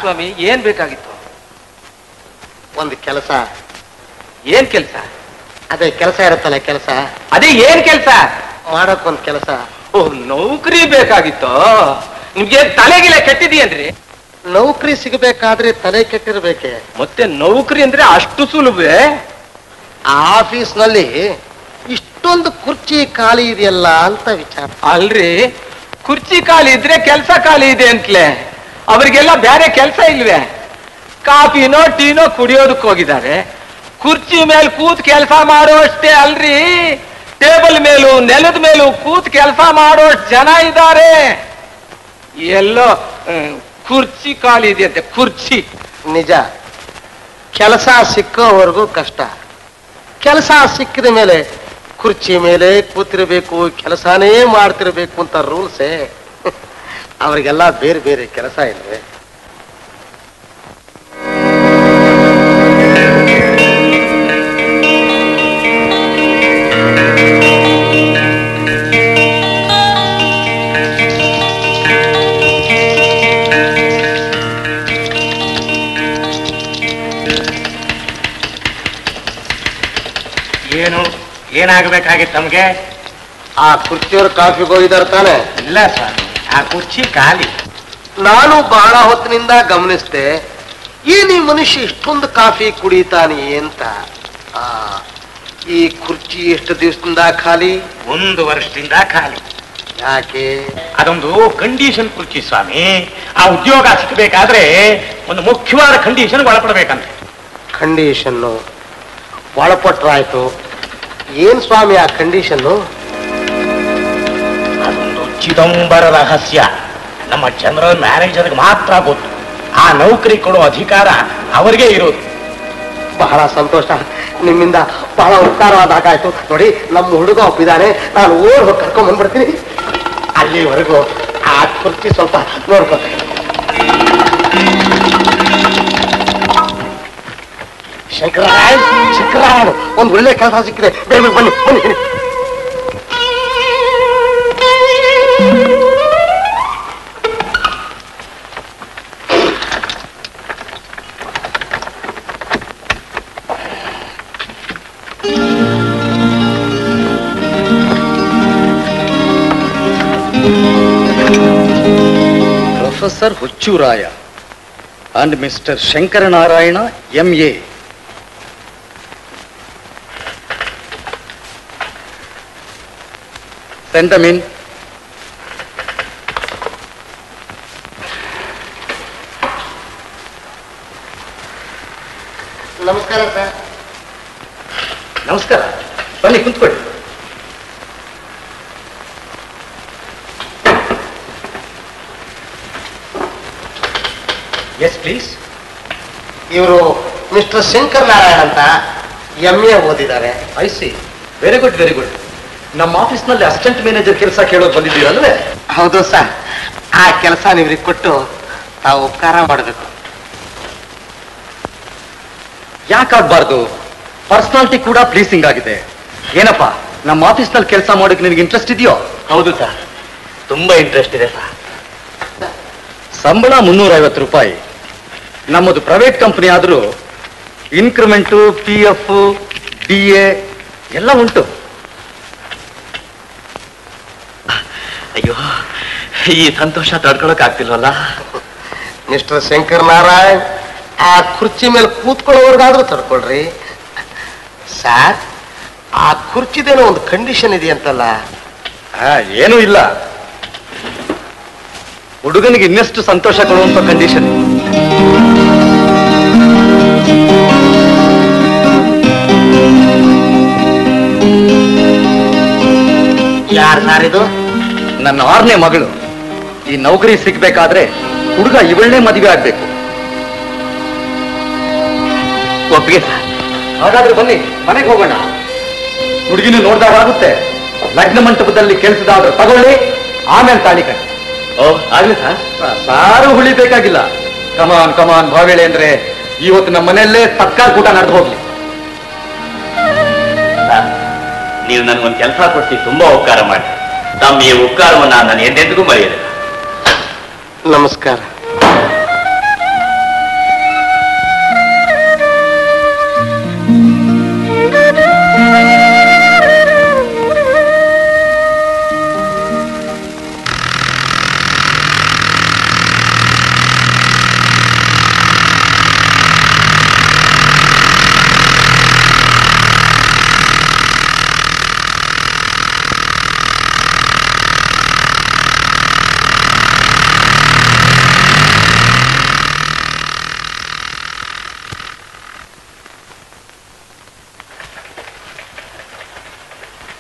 ಸ್ವಾಮಿ ಏನ್ ಬೇಕಾಗಿತ್ತು ಒಂದು ಕೆಲಸ ಏನ್ ಕೆಲ್ಸ ಅದೇ ಕೆಲಸ ಇರುತ್ತಲ್ಲ ಕೆಲಸ ಅದೇ ಏನ್ ಕೆಲ್ಸ ಮಾಡೋಕ್ ಒಂದು ಕೆಲಸ ಓ ನೌಕರಿ ಬೇಕಾಗಿತ್ತು ನಿಮ್ಗೆ ತಲೆಗಿಲೆ ಕೆಟ್ಟಿದೀಯನ್ರಿ ನೌಕರಿ ಸಿಗಬೇಕಾದ್ರೆ ತಲೆ ಕೆಟ್ಟಿರ್ಬೇಕೆ ಮತ್ತೆ ನೌಕರಿ ಅಂದ್ರೆ ಅಷ್ಟು ಸುಲಭವೇ ಆ ಆಫೀಸ್ನಲ್ಲಿ ಇಷ್ಟೊಂದು ಕುರ್ಚಿ ಖಾಲಿ ಇದೆಯಲ್ಲ ಅಂತ ವಿಚಾರ ಅಲ್ರಿ ಕುರ್ಚಿ ಖಾಲಿ ಇದ್ರೆ ಕೆಲ್ಸ ಖಾಲಿ ಇದೆ ಅಂತಲೇ ಅವರಿಗೆಲ್ಲ ಬೇರೆ ಕೆಲ್ಸ ಇಲ್ವೇ ಕಾಫಿನೋ ಟೀನೋ ಕುಡಿಯೋದಕ್ಕೆ ಹೋಗಿದ್ದಾರೆ ಕುರ್ಚಿ ಮೇಲೆ ಕೂತ್ ಕೆಲಸ ಮಾಡೋಷ್ಟೇ ಅಲ್ರಿ ಟೇಬಲ್ ಮೇಲೂ ನೆಲದ ಮೇಲೂ ಕೂತ್ ಕೆಲಸ ಮಾಡೋಷ್ಟು ಜನ ಇದ್ದಾರೆ ಎಲ್ಲೋ ಹ್ಮ್, ಕುರ್ಚಿ ಖಾಲಿ ಇದೆಯಂತೆ ಕುರ್ಚಿ ನಿಜ ಕೆಲಸ ಸಿಕ್ಕೋವರೆಗೂ ಕಷ್ಟ ಕೆಲಸ ಸಿಕ್ಕಿದ ಮೇಲೆ ಕುರ್ಚಿ ಮೇಲೆ ಕೂತಿರ್ಬೇಕು ಕೆಲಸನೇ ಮಾಡ್ತಿರ್ಬೇಕು ಅಂತ ರೂಲ್ಸೇ ಅವರಿಗೆಲ್ಲ ಬೇರೆ ಬೇರೆ ಕೆಲಸ ಇಲ್ವೇ ಏನು ಏನಾಗಬೇಕಾಗಿತ್ತು ನಮ್ಗೆ ಆ ಕುರ್ಚಿಯವ್ರು ಕಾಫಿಗೆ ಹೋಗಿದಾರೆ ತಾನೆ ಇಲ್ಲ ಸ್ವಾಮಿ ಆ ಕುರ್ಚಿ ಖಾಲಿ ನಾನು ಬಹಳ ಹೊತ್ತಿನಿಂದ ಗಮನಿಸ್ದೆ ಏನ್ ಈ ಮನುಷ್ಯ ಇಷ್ಟೊಂದು ಕಾಫಿ ಕುಡಿತಾನೆ ಅಂತ ಆ, ಈ ಕುರ್ಚಿ ಎಷ್ಟು ದಿವಸದಿಂದ ಖಾಲಿ ಒಂದು ವರ್ಷದಿಂದ ಖಾಲಿ ಯಾಕೆ ಅದೊಂದು ಕಂಡೀಷನ್ ಕುರ್ಚಿ ಸ್ವಾಮಿ ಆ ಉದ್ಯೋಗ ಸಿಕ್ಕಬೇಕಾದ್ರೆ ಒಂದು ಮುಖ್ಯವಾದ ಕಂಡೀಷನ್ ಒಳಪಡಬೇಕಂತೆ ಕಂಡೀಷನ್ನು ಒಳಪಟ್ರಾಯ್ತು ಏನ್ ಸ್ವಾಮಿ ಆ ಕಂಡೀಷನ್ನು ಅದೊಂದು ಚಿದಂಬರ ರಹಸ್ಯ ನಮ್ಮ ಜನರಲ್ ಮ್ಯಾನೇಜರ್ಗೆ ಮಾತ್ರ ಗೊತ್ತು ಆ ನೌಕರಿ ಕೊಡೋ ಅಧಿಕಾರ ಅವರಿಗೆ ಇರೋದು ಬಹಳ ಸಂತೋಷ ನಿಮ್ಮಿಂದ ಬಹಳ ಉಪಕಾರವಾದಾಗಾಯ್ತು ನೋಡಿ ನಮ್ಮ ಹುಡುಗ ಒಪ್ಪಿದ್ದಾನೆ ನಾನು ಓಡ್ ಹೋಗಿ ಕರ್ಕೊಂಡ್ ಬಂದ್ಬಿಡ್ತೀನಿ ಅಲ್ಲಿವರೆಗೂ ಆ ಕುರ್ಚಿ ಸ್ವಲ್ಪ ನೋಡ್ಕೊತೀನಿ ಶಂಕರಾಯ್ ಶಂಕರಾಯ್ ಒಂದು ಒಳ್ಳೆ ಕೆಲಸ ಸಿಕ್ಕಿದೆ ಬೇಗ ಬೇಗ ಬನ್ನಿ ಬನ್ನಿ ಬನ್ನಿ. Professor Huchchuraya and mister Shankaranarayana M A Send them in. ನಮಸ್ಕಾರ ಸರ್ ನಮಸ್ಕಾರ ಬನ್ನಿ ಕುಂತ್ಕೊಳ್ಳಿ ಎಸ್ ಪ್ಲೀಸ್ ಇವರು ಮಿಸ್ಟರ್ ಶಂಕರ್ ನಾರಾಯಣ್ ಅಂತ ಎಂ ಎ ಓದಿದ್ದಾರೆ I see very good very good ನಮ್ಮ ಆಫೀಸ್ನಲ್ಲಿ ಅಸಿಸ್ಟೆಂಟ್ ಮ್ಯಾನೇಜರ್ ಕೆಲಸ ಕೇಳೋದು ಬಂದಿದ್ದೀರಲ್ವೇ ಹೌದು ಸರ್ ಆ ಕೆಲಸ ನೀವ್ರಿಗೆ ಕೊಟ್ಟು ತಾವು ಉಪಕಾರ ಮಾಡಬೇಕು ಯಾಕಾಗ್ಬಾರ್ದು ಪರ್ಸನಾಲಿಟಿ ಕೂಡ ಪ್ಲೀಸಿಂಗ್ ಆಗಿದೆ ಏನಪ್ಪ ನಮ್ಮ ಆಫೀಸ್ನಲ್ಲಿ ಕೆಲಸ ಮಾಡೋಕೆ ನಿನಗೆ ಇಂಟ್ರೆಸ್ಟ್ ಇದೆಯೋ ಹೌದು ಸರ್ ತುಂಬಾ ಇಂಟ್ರೆಸ್ಟ್ ಇದೆ ಸರ್ ಸಂಬಳ ಮುನ್ನೂರ ಐವತ್ತು ರೂಪಾಯಿ ನಮ್ಮದು ಪ್ರೈವೇಟ್ ಕಂಪನಿ ಆದರೂ increment P F D A ಎಲ್ಲ ಉಂಟು ಅಯ್ಯೋ ಈ ಸಂತೋಷ ತಡ್ಕೊಳಕ್ ಆಗ್ತಿಲ್ವಲ್ಲ ಮಿಸ್ಟರ್ ಶಂಕರ್ ನಾರಾಯಣ್ ಆ ಕುರ್ಚಿ ಮೇಲೆ ಕೂತ್ಕೊಳ್ಳೋರ್ಗಾದ್ರೂ ತಡ್ಕೊಳ್ರಿ ಸರ್ ಆ ಕುರ್ಚಿದೇನೋ ಒಂದು ಕಂಡೀಷನ್ ಇದೆಯಂತಲ್ಲ ಆ, ಏನೂ ಇಲ್ಲ ಹುಡುಗನಿಗೆ ಇನ್ನಷ್ಟು ಸಂತೋಷ ಕೊಡುವಂತ ಕಂಡೀಷನ್ ಯಾರು ಸರ್ ಇದು ನನ್ನ ಆರನೇ ಮಗಳು ಈ ನೌಕರಿ ಸಿಗ್ಬೇಕಾದ್ರೆ ಹುಡುಗ ಇವಳನ್ನೇ ಮದುವೆ ಆಗ್ಬೇಕು ಒಪ್ಪಿಗೆ ಸರ್ ಹಾಗಾದ್ರೆ ಬನ್ನಿ ಮನೆಗೆ ಹೋಗೋಣ ಹುಡುಗಿನ ನೋಡಿದಾಗ ಆಗುತ್ತೆ ಲಗ್ನ ಮಂಟಪದಲ್ಲಿ ಕೆಲಸದಾದ್ರೂ ತಗೊಳ್ಳಿ ಆಮೇಲೆ ತಾಳಿ ಕಟ್ಟಿ ಓ ಆಗ್ಲಿ ಸರ್ ಸಾರು ಹುಳಿಬೇಕಾಗಿಲ್ಲ ಕಮಾನ್ ಕಮಾನ್ ಭಾವೇಳೆ ಅಂದ್ರೆ ಇವತ್ತು ನಮ್ಮ ಮನೆಯಲ್ಲೇ ಸತ್ಕಾರ ಕೂಟ ನಡೆದು ಹೋಗ್ಲಿ ಸರ್, ನೀವು ನನ್ಗೊಂದು ಕೆಲಸ ಕೊಡ್ಸಿ ತುಂಬಾ ಉಪಕಾರ ಮಾಡಿ ತಮ್ಮ ಈ ಉಪಕಾರವನ್ನ ನಾನು ಎಂದೆಂದಿಗೂ ಮರೆಯಲಿಲ್ಲ ನಮಸ್ಕಾರ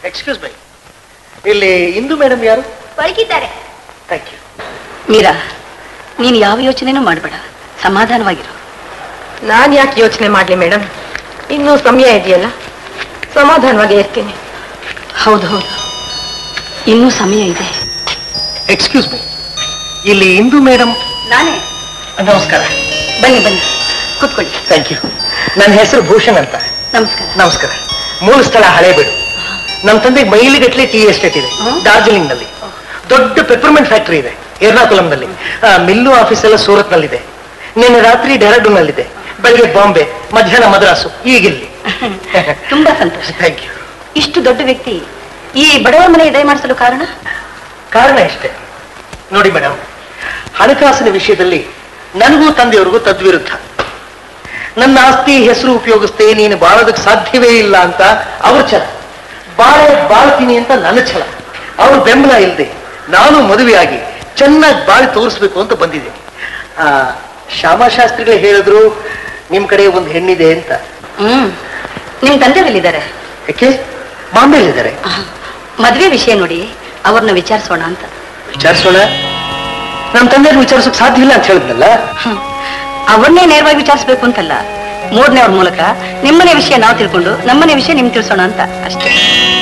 ಎಕ್ಸ್ಕ್ಯೂಸ್ ಮೈ ಇಲ್ಲಿ ಇಂದು ಮೇಡಮ್ ಯಾರು ಒಳಗಿದ್ದಾರೆ ಥ್ಯಾಂಕ್ ಯು ಮೀರಾ ನೀನು ಯಾವ ಯೋಚನೆನೂ ಮಾಡಬೇಡ ಸಮಾಧಾನವಾಗಿರು ನಾನ್ ಯಾಕೆ ಯೋಚನೆ ಮಾಡ್ಲಿ ಮೇಡಮ್ ಇನ್ನೂ ಸಮಯ ಇದೆಯಲ್ಲ ಸಮಾಧಾನವಾಗಿ ಇರ್ತೀನಿ ಹೌದು ಹೌದು ಇನ್ನೂ ಸಮಯ ಇದೆ ಎಕ್ಸ್ಕ್ಯೂಸ್ ಮೈ ಇಲ್ಲಿ ಇಂದು ಮೇಡಮ್ ನಾನೇ ನಮಸ್ಕಾರ ಬನ್ನಿ ಬನ್ನಿ ಕೂತ್ಕೊಳ್ಳಿ ಥ್ಯಾಂಕ್ ಯು ನನ್ನ ಹೆಸರು ಭೂಷಣ್ ಅಂತ ನಮಸ್ಕಾರ ನಮಸ್ಕಾರ ಮೂಲ ಸ್ಥಳ ಹಳೇಬೀಡು ನಮ್ಮ ತಂದೆಗೆ ಮೈಲಿಗಟ್ಲೆ ಟೀ ಎಸ್ಟೇಟ್ ಇದೆ ಡಾರ್ಜಿಲಿಂಗ್ ನಲ್ಲಿ ದೊಡ್ಡ ಪೆಪರ್ಮೆಂಟ್ ಫ್ಯಾಕ್ಟರಿ ಇದೆ ಎರ್ನಾಕುಲಂನಲ್ಲಿ ಮಿಲ್ಲು ಆಫೀಸ್ ಎಲ್ಲ ಸೂರತ್ ನಲ್ಲಿದೆ ನಿನ್ನೆ ರಾತ್ರಿ ಡೆಹರಾಡೂನ್ ನಲ್ಲಿದೆ ಬೆಳಗ್ಗೆ ಬಾಂಬೆ ಮಧ್ಯಾಹ್ನ ಮದ್ರಾಸು ಈಗಿಲ್ಲಿ ತುಂಬಾ ಸಂತೋಷ ಥ್ಯಾಂಕ್ ಯು ಇಷ್ಟು ದೊಡ್ಡ ವ್ಯಕ್ತಿ ಈ ಬಡವರ ಮನೆ ದಯ ಮಾಡಿಸಲು ಕಾರಣ ಕಾರಣ ಇಷ್ಟೇ ನೋಡಿ ಮೇಡಮ್ ಹಣಕಾಸಿನ ವಿಷಯದಲ್ಲಿ ನನಗೂ ತಂದೆಯವ್ರಿಗೂ ತದ್ವಿರುದ್ಧ ನನ್ನ ಆಸ್ತಿ ಹೆಸರು ಉಪಯೋಗಿಸ್ತೇ ನೀನು ಬಾಳೋದಕ್ಕೆ ಸಾಧ್ಯವೇ ಇಲ್ಲ ಅಂತ ಅವ್ರ ಛಲ ಬಾಳೆ ಬಾಳ್ತೀನಿ ಅಂತ ನನ್ನ ಛಲ ಅವ್ರ ಬೆಂಬಲ ಇಲ್ಲದೆ ನಾನು ಮದುವೆಯಾಗಿ ಚೆನ್ನಾಗಿ ಬಾಳಿ ತೋರಿಸ್ಬೇಕು ಅಂತ ಬಂದಿದ್ದೀನಿ ಆ ಶ್ಯಾಮಶಾಸ್ತ್ರಿಗಳು ಹೇಳಿದ್ರು ನಿಮ್ ಕಡೆ ಒಂದು ಹೆಣ್ಣಿದೆ ಅಂತ ಹ್ಮ್ ನಿಮ್ ತಂದೆಯಲ್ಲಿದ್ದಾರೆ ಯಾಕೆ ಬಾಂಬೆಲಿದ್ದಾರೆ ಮದ್ವೆ ವಿಷಯ ನೋಡಿ ಅವ್ರನ್ನ ವಿಚಾರಿಸೋಣ ಅಂತ ವಿಚಾರಿಸೋಣ ನಮ್ಮ ತಂದೆಯವ್ರು ವಿಚಾರಿಸೋಕೆ ಸಾಧ್ಯ ಇಲ್ಲ ಅಂತ ಹೇಳಿದ್ನಲ್ಲ ಹ್ಮ್. ಅವ್ರನ್ನೇ ನೇರವಾಗಿ ವಿಚಾರಿಸ್ಬೇಕು ಅಂತಲ್ಲ ಮೂರನೇ ಅವ್ರ ಮೂಲಕ ನಿಮ್ಮನೆ ವಿಷಯ ನಾವು ತಿಳ್ಕೊಂಡು ನಮ್ಮನೆ ವಿಷಯ ನಿಮ್ಗೆ ತಿಳಿಸೋಣ ಅಂತ ಅಷ್ಟೇ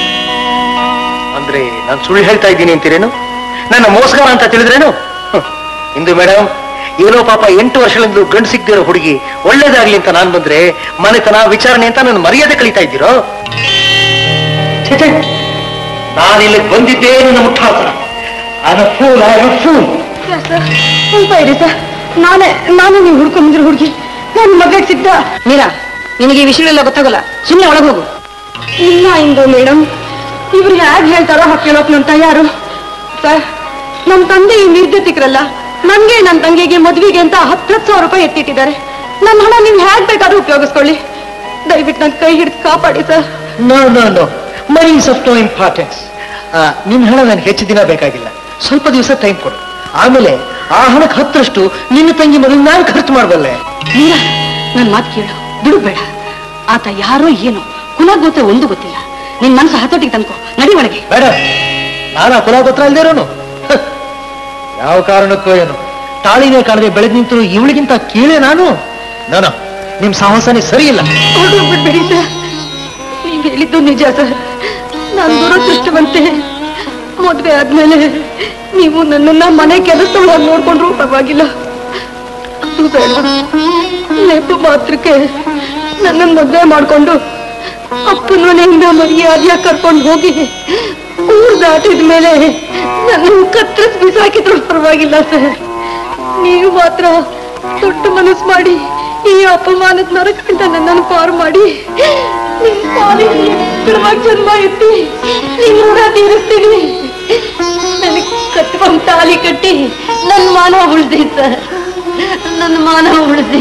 ಅಂದ್ರೆ ನಾನು ಸುಳ್ಳು ಹೇಳ್ತಾ ಇದ್ದೀನಿ ಅಂತೀರೇನು ನನ್ನ ಮೋಸಗಾರ ಅಂತ ತಿಳಿದ್ರೇನು ಹ್ಮ್. ಇಂದು ಮೇಡಮ್ ಏನೋ ಪಾಪ ಎಂಟು ವರ್ಷಗಳಿಂದ ಗಂಡು ಸಿಗ್ದಿರೋ ಹುಡುಗಿ ಒಳ್ಳೇದಾಗ್ಲಿ ಅಂತ ನಾನ್ ಬಂದ್ರೆ ಮನೆತನ ವಿಚಾರಣೆ ಅಂತ ನನ್ನ ಮರ್ಯಾದೆ ಕಳೀತಾ ಇದ್ದೀರೋ ಛೆ, ಛೆ. ನಾನಿಲ್ಲಿ ಬಂದಿದ್ದೇ ನನ್ನ ಮುಟ್ಟಾಸನ I'm a fool, I'm a fool. ಸ್ವಲ್ಪ ಇರಿ ಸರ್ ನಾನೇ ನಾನು ನೀವು ಹುಡ್ಕೊಂಡ್ರೆ ಹುಡುಗಿ ನನ್ನ ಮಗಳಿಗೆ ಸಿದ್ಧ ಮೀರಾ ನಿನಗೆ ಈ ವಿಷಯಗಳೆಲ್ಲ ಗೊತ್ತಾಗಲ್ಲ ಸುಮ್ಮನೆ ಒಳಗೆ ಹೋಗು ಇಲ್ಲ ಇಂದು ಮೇಡಮ್ ಇವ್ರು ಹೇಗೆ ಹೇಳ್ತಾರೋ ಹಾಗೆ ಕೇಳೋಕ್ ನನ್ನ ತಯಾರು ಸರ್ ನಮ್ಮ ತಂದೆ ಈ ನಿರ್ಗತಿಕರಲ್ಲ ನನ್ಗೆ ನನ್ನ ತಂಗಿಗೆ ಮದ್ವೆಗೆ ಅಂತ ಹತ್ತು ಹತ್ತು ಸಾವಿರ ರೂಪಾಯಿ ಎತ್ತಿಟ್ಟಿದ್ದಾರೆ ನನ್ನ ಹಣ ನೀವು ಹೇಗ್ ಬೇಕಾದ್ರೂ ಉಪಯೋಗಿಸ್ಕೊಳ್ಳಿ ದಯವಿಟ್ಟು ನನ್ನ ಕೈ ಹಿಡಿದು ಕಾಪಾಡಿ sir no no no money is of no importance ನಿನ್ನ ಹಣ ನನಗೆ ಹೆಚ್ಚು ದಿನ ಬೇಕಾಗಿಲ್ಲ ಸ್ವಲ್ಪ ದಿವಸ ಟೈಮ್ ಕೊಡು ಆಮೇಲೆ ಆ ಹಣಕ್ಕೆ ಹತ್ತರಷ್ಟು ನಿನ್ನ ತಂಗಿ ಮದುವೆ ನಾನು ಖರ್ಚು ಮಾಡಬಲ್ಲೆ ಮೀರಾ ನನ್ ಮಾತು ಕೇಳು ಬಿಡುಬೇಡ ಆತ ಯಾರೋ ಏನೋ ಕುಲ ಗೊತ್ತೇ ಒಂದು ಗೊತ್ತಿಲ್ಲ ನಿನ್ ಮನಸ್ಸು ಹತೋಟಿಗೆ ತಂದ್ಕೋ ನಡಿ ಒಳಗೆ ಬೇಡ ನಾನು ಆ ಕುಲಗೋತ್ರ ಅಲ್ದೇ ಇರೋನು ಹ. ಯಾವ ಕಾರಣಕ್ಕೂ ಏನು ತಾಳಿನೇ ಕಾಣದೆ ಬೆಳೆದ್ ನಿಂತು ಇವಳಿಗಿಂತ ಕೀಳೆ ನಾನು ನಾನು ನಿಮ್ ಸಾಹಸನೇ ಸರಿ ಇಲ್ಲ ಬಿಡ್ಬೇಡಿ ಸರ್ ನೀವು ಹೇಳಿದ್ದು ನಿಜ ಸರ್ ನಾನು ದುರದೃಷ್ಟವಂತೆ ಮದ್ವೆ ಆದ್ಮೇಲೆ ನೀವು ನನ್ನನ್ನ ಮನೆ ಕೆಲಸವಾಗಿ ನೋಡ್ಕೊಂಡ್ರು ಪರವಾಗಿಲ್ಲ ಅದು ಬೇಡ ನೆಪ ಮಾತ್ರಕ್ಕೆ ನನ್ನನ್ನು ಮದ್ವೆ ಮಾಡ್ಕೊಂಡು ಅಪ್ಪನ ಮನೆಯಿಂದ ಮರ್ಯಾದೆಯ ಕರ್ಕೊಂಡು ಹೋಗಿ ಊರ್ ದಾಟಿದ ಮೇಲೆ ನನ್ನ ಕತ್ತರಿಸ್ ಬಿಸಾಕಿದ್ರು ಪರವಾಗಿಲ್ಲ ಸರ್ ನೀವು ಮಾತ್ರ ದೊಡ್ಡ ಮನಸ್ಸು ಮಾಡಿ ಈ ಅಪಮಾನದ ನರಕದಿಂದ ನನ್ನನ್ನು ಪಾರು ಮಾಡಿ ನಿಮ್ ಪಾಲಿಗೆ ಎತ್ತರವಾಗಿ ಜನ್ಮ ಎತ್ತಿ ನಿಮ್ ಋಣ ತೀರಿಸ್ತೀನಿ ನನಗೆ ಕಟ್ಕೊಂಡ್ ತಾಲಿ ಕಟ್ಟಿ ನನ್ನ ಮಾನ ಉಳಿಸಿ ಸರ್ ನನ್ನ ಮಾನ ಉಳಿಸಿ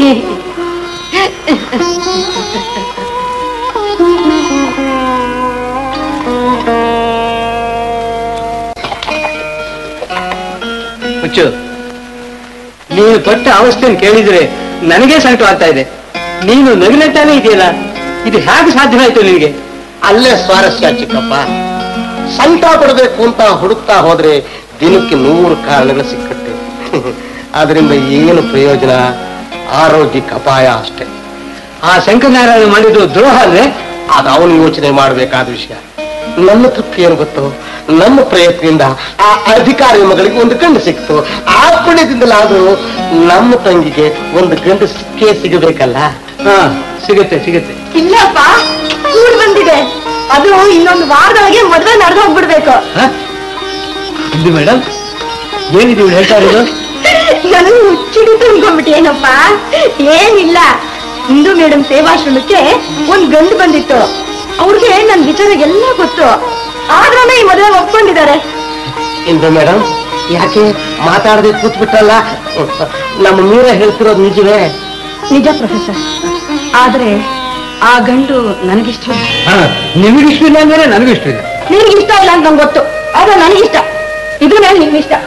ಹುಚ್ಚು ನೀನು ಪಟ್ಟ ಅವಸ್ಥೆಯನ್ನು ಕೇಳಿದ್ರೆ ನನಗೆ ಸಂಕಟ ಆಗ್ತಾ ಇದೆ ನೀನು ನಗನಟ್ಟಾನೇ ಇದೆಯಲ್ಲ ಇದು ಹೇಗೆ ಸಾಧ್ಯವಾಯ್ತು ನಿನಗೆ ಅಲ್ಲೇ ಸ್ವಾರಸ್ಯ ಚಿಕ್ಕಪ್ಪ ಸಂತ ಪಡಬೇಕು ಅಂತ ಹುಡುಕ್ತಾ ಹೋದ್ರೆ ದಿನಕ್ಕೆ ನೂರು ಕಾರಣಗಳು ಸಿಕ್ಕುತ್ತೆ ಅದರಿಂದ ಏನು ಪ್ರಯೋಜನ ಆರೋಗ್ಯಕ್ಕೆ ಅಪಾಯ ಅಷ್ಟೇ ಆ ಶಂಕರನಾರಾಯಣ ಮಾಡಿದ್ದು ದ್ರೋಹ ಅಲ್ವೇ ಅದು ಅವನು ಯೋಚನೆ ಮಾಡಬೇಕಾದ ವಿಷಯ ನನ್ನ ತೃಪ್ತಿ ಏನು ಗೊತ್ತು ನಮ್ಮ ಪ್ರಯತ್ನದಿಂದ ಆ ಅಧಿಕಾರಿ ಮಗಳಿಗೆ ಒಂದು ಗಂಡು ಸಿಕ್ತು ಆ ಪುಣ್ಯದಿಂದಲಾದ್ರೂ ನಮ್ಮ ತಂಗಿಗೆ ಒಂದು ಗಂಡು ಸಿಕ್ಕೇ ಸಿಗಬೇಕಲ್ಲ ಹಾ ಸಿಗುತ್ತೆ ಸಿಗುತ್ತೆ ಇಲ್ಲಪ್ಪ ಕೂಡ್ ಬಂದಿದೆ ಅದು ಇನ್ನೊಂದು ವಾರದೊಳಗೆ ಮದ್ವೆ ನಡೆದು ಹೋಗ್ಬಿಡ್ಬೇಕು ಇದು ಮೇಡಮ್ ಏನಿದೆ ಇವ್ಳು ಹೇಳ್ತಾ ಇರೋದು ನನಗೆ ಹುಚ್ಚಿಡಿ ತುಂಬ್ಕೊಂಡ್ಬಿಟ್ಟೇನಪ್ಪ ಏನಿಲ್ಲ ಇಂದು ಮೇಡಮ್ ಸೇವಾಶ್ರಮಕ್ಕೆ ಒಂದ್ ಗಂಡು ಬಂದಿತ್ತು ಅವ್ರಿಗೆ ನನ್ ವಿಚಾರ ಎಲ್ಲ ಗೊತ್ತು ಆದ್ರೂ ಈ ಮದುವೆ ಒಪ್ಕೊಂಡಿದ್ದಾರೆ ಇಂದ್ರ ಮೇಡಮ್ ಯಾಕೆ ಮಾತಾಡದೆ ಕೂತ್ಬಿಟ್ಟಲ್ಲ ನಮ್ಮ ಮೀರ ಹೇಳ್ತಿರೋದು ನಿಜವೇ ನಿಜ ಪ್ರೊಫೆಸರ್ ಆದ್ರೆ ಆ ಗಂಡು ನನಗಿಷ್ಟ ಹಾ ನಿಮಗಿಷ್ಟ ಇಲ್ಲ ಅಂದ್ರೆ ನನಗಿಷ್ಟ ಇಲ್ಲ ನಿನಗೆ ಇಷ್ಟ ಇಲ್ಲ ಅಂತ ನಂಗೆ ಗೊತ್ತು ಆದ್ರೆ ನನಗಿಷ್ಟ ಇದು ನಾನು ನಿಮ್ಗೆ ಇಷ್ಟ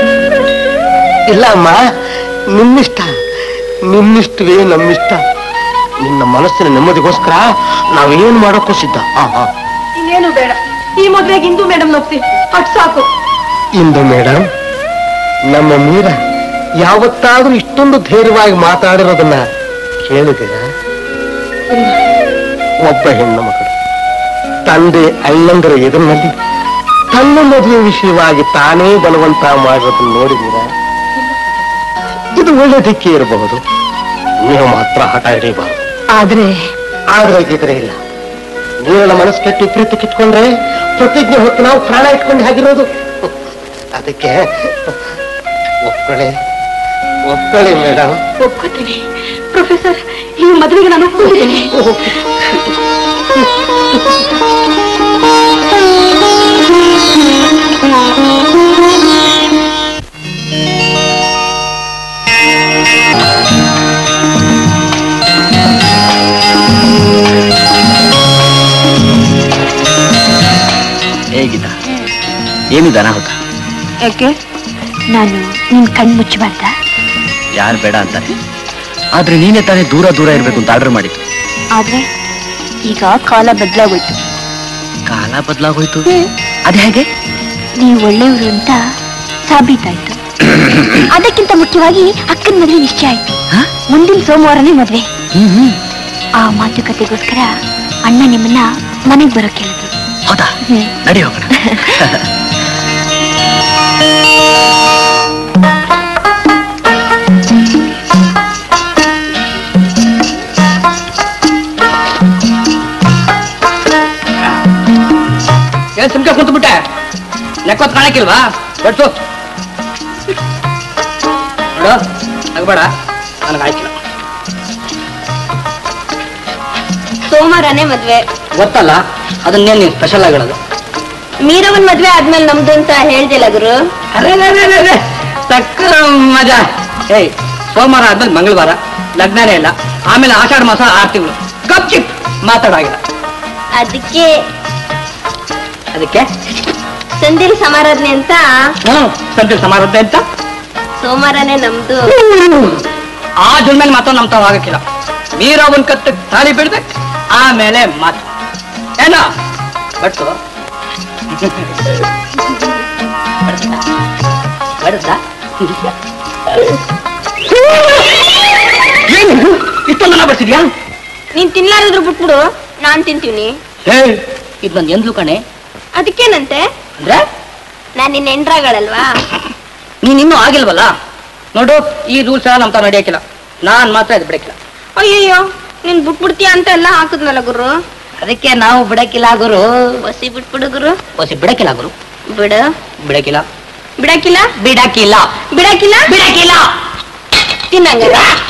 ಇಲ್ಲ ಅಮ್ಮ ನಿನ್ನಿಷ್ಟ ನಿನ್ನಿಷ್ಟವೇ ನಮ್ಮಿಷ್ಟ ನಿನ್ನ ಮನಸ್ಸಿನ ನೆಮ್ಮದಿಗೋಸ್ಕರ ನಾವೇನ್ ಮಾಡೋಕ್ಕೂ ಸಿದ್ಧ ಹಾ ಹಾ ಇನ್ನೇನು ಬೇಡ ಈ ಮದ್ವೆಗೆ ಇಂದು ಮೇಡಮ್ ಒಪ್ಸಿ ಅಟ್ ಸಾಕು ಇಂದು ಮೇಡಮ್ ನಮ್ಮ ಮೀರ ಯಾವತ್ತಾದ್ರೂ ಇಷ್ಟೊಂದು ಧೈರ್ಯವಾಗಿ ಮಾತಾಡಿರೋದನ್ನ ಕೇಳಿದ್ದೀರಾ ಒಬ್ಬ ಹೆಣ್ಣು ಮಗಳು ತಂದೆ ಅಣ್ಣಂದರ ಎದುರಿನಲ್ಲಿ ತನ್ನ ಮದುವೆ ವಿಷಯವಾಗಿ ತಾನೇ ಬಲವಂತ ಮಾಡಿರೋದನ್ನ ನೋಡಿದ್ದೀರಾ ಇದು ಒಳ್ಳೆ ದಿಕ್ಕೇ ಇರಬಹುದು ನೀವು ಮಾತ್ರ ಹಠ ಹಿಡಿಯಬಾರದು ಆದ್ರೆ ಆದ್ರೆ ಇದ್ರೆ ಇಲ್ಲ ನೀರಳ ಮನಸ್ಸು ಕೆಟ್ಟು ಪ್ರೀತಿ ಕಿತ್ಕೊಂಡ್ರೆ ಪ್ರತಿಜ್ಞೆ ಹೊತ್ತು ನಾವು ಪ್ರಾಣ ಇಟ್ಕೊಂಡು ಹಾಗಿರೋದು ಅದಕ್ಕೆ ಒಪ್ಕೊಳ್ಳಿ ಒಪ್ಕೊಳ್ಳಿ ಮೇಡಮ್ ಒಪ್ಕೋತೀನಿ ಪ್ರೊಫೆಸರ್ ಈ ಮದುವೆಗೆ ನಾನು ಒಪ್ಕೊಂಡಿದ್ದೀನಿ ಹೇಗಿದ್ದ ಏನಿದೆ ಅನಾಹುತ ಯಾಕೆ ನಾನು ನಿನ್ ಕಣ್ ಮುಚ್ಚಬಾರ್ದ ಯಾರು ಬೇಡ ಅಂತಾರೆ ಆದ್ರೆ ನೀನೇ ತಾನೇ ದೂರ ದೂರ ಇರ್ಬೇಕು ಅಂತ ಆರ್ಡರ್ ಮಾಡಿದ್ದು ಆದ್ರೆ ಈಗ ಕಾಲ ಬದಲಾಗೋಯ್ತು ಕಾಲ ಬದಲಾಗೋಯ್ತು ಅದೇ ಹೇಗೆ ನೀವು ಒಳ್ಳೆಯವರು ಅಂತ ಸಾಬೀತಾಯ್ತು ಅದಕ್ಕಿಂತ ಮುಖ್ಯವಾಗಿ ಅಕ್ಕನ ಮದ್ವೆ ನಿಶ್ಚಯ ಆಯ್ತು ಮುಂದಿನ ಸೋಮವಾರನೇ ಮದ್ವೆ ಆ ಮಾತುಕತೆಗೋಸ್ಕರ ಅಣ್ಣ ನಿಮ್ಮನ್ನ ಮನೆಗ್ ಬರೋ ಕೇಳಿದ್ರು ಹೌದಾ ನಡಿ ಹೋಗೋಣ ಏನ್ ಸುಮ್ಕೆ ಕುಂತ್ಬಿಟ್ಟೆ ಲೆಕ್ಕೋತ್ ಕಾಣಕ್ಕಿಲ್ವಾ ಬಡ್ಸು ನೋಡು ನಗಬೇಡ ನನಗೆ ಆಯ್ತಿಲ್ಲ ಸೋಮವಾರನೇ ಮದ್ವೆ ಗೊತ್ತಲ್ಲ ಅದನ್ನೇನು ನೀನು ಸ್ಪೆಷಲ್ ಆಗಿರೋದು ಮೀರವನ್ ಮದ್ವೆ ಆದ್ಮೇಲೆ ನಮ್ದು ಅಂತ ಹೇಳ್ದಿಲ್ಲ ಗುರು ಅರೆ ಅರೆ, ಅರೆ, ಅರೆ, ತಕ್ಕ ಮಜಾ ಏಯ್ ಸೋಮವಾರ ಆದ್ಮೇಲೆ ಮಂಗಳವಾರ ಲಗ್ನನೇ ಇಲ್ಲ ಆಮೇಲೆ ಆಷಾಢ ಮಾಸ ಆರು ತಿಂಗಳು ಗಪ್ ಚಿಪ್ ಮಾತಾಡಾಗಿಲ್ಲ ಅದಕ್ಕೆ ಅದಕ್ಕೆ ಸಂದಿಲ್ ಸಮಾರಾಧನೆ ಅಂತ ಹ್ಮ್ ಸಂತೆ ಸಮಾರಂಭ ಅಂತ ಸೋಮವಾರನೇ ನಮ್ದು ಆ ಜನ್ಮೇಲೆ ಮಾತ್ರ ನಮ್ ತಾವ್ ಆಗಕ್ಕಿಲ್ಲ ಮೀರವನ್ ಕತ್ತ ತಾಳಿ ಬಿಡ್ಬೇಕು ಆಮೇಲೆ ಮಾತು ಏನ ಬಟ್ಸು ಬಡ್ಸಾ? ಏನು ಇಷ್ಟೊಂದನ ಬರ್ಸಿದ್ಯಾ ನೀನ್ ತಿನ್ಲಾರದ್ರು ಬಿಟ್ಬಿಡು ನಾನ್ ತಿಂತೀನಿ ಹೇ ಇದು ನನ್ನ ಎಂದ್ಲು ಕಣೆ ಅದಕ್ಕೇನಂತೆ ಅಂದ್ರೆ ನಾನ್ ನಿನ್ನ ಎಂಡ್ರಾಗಳಲ್ವಾ ನೀನ್ ಇನ್ನೂ ಆಗಿಲ್ವಲ್ಲ ನೋಡು ಈ ರೂಲ್ಸ್ ಎಲ್ಲ ನಮ್ ತಾವ್ ನಡೆಯಕ್ಕಿಲ್ಲ ನಾನ್ ಮಾತ್ರ ಇದು ಬಿಡಕ್ಕಿಲ್ಲ ಅಯ್ಯಯ್ಯೋ ನೀನ್ ಬಿಟ್ಬಿಡ್ತೀಯ ಅಂತ ಎಲ್ಲ ಹಾಕದ್ನಲ್ಲ ಗುರು ಅದಕ್ಕೆ ನಾವು ಬಿಡಕ್ಕಿಲ್ಲ ಗುರು ಬಸಿ ಬಿಟ್ಬಿಡು ಗುರು ಹೊಸಿ ಬಿಡಕ್ಕಿಲ್ಲ ಗುರು ಬಿಡು ಬಿಡಕ್ಕಿಲ್ಲ ಬಿಡಕ್ಕಿಲ್ಲ ಬಿಡಕ್ಕಿಲ್ಲ ಬಿಡಕ್ಕಿಲ್ಲ ಬಿಡಕ್ಕಿಲ್ಲ ತಿನ್ನಂಗ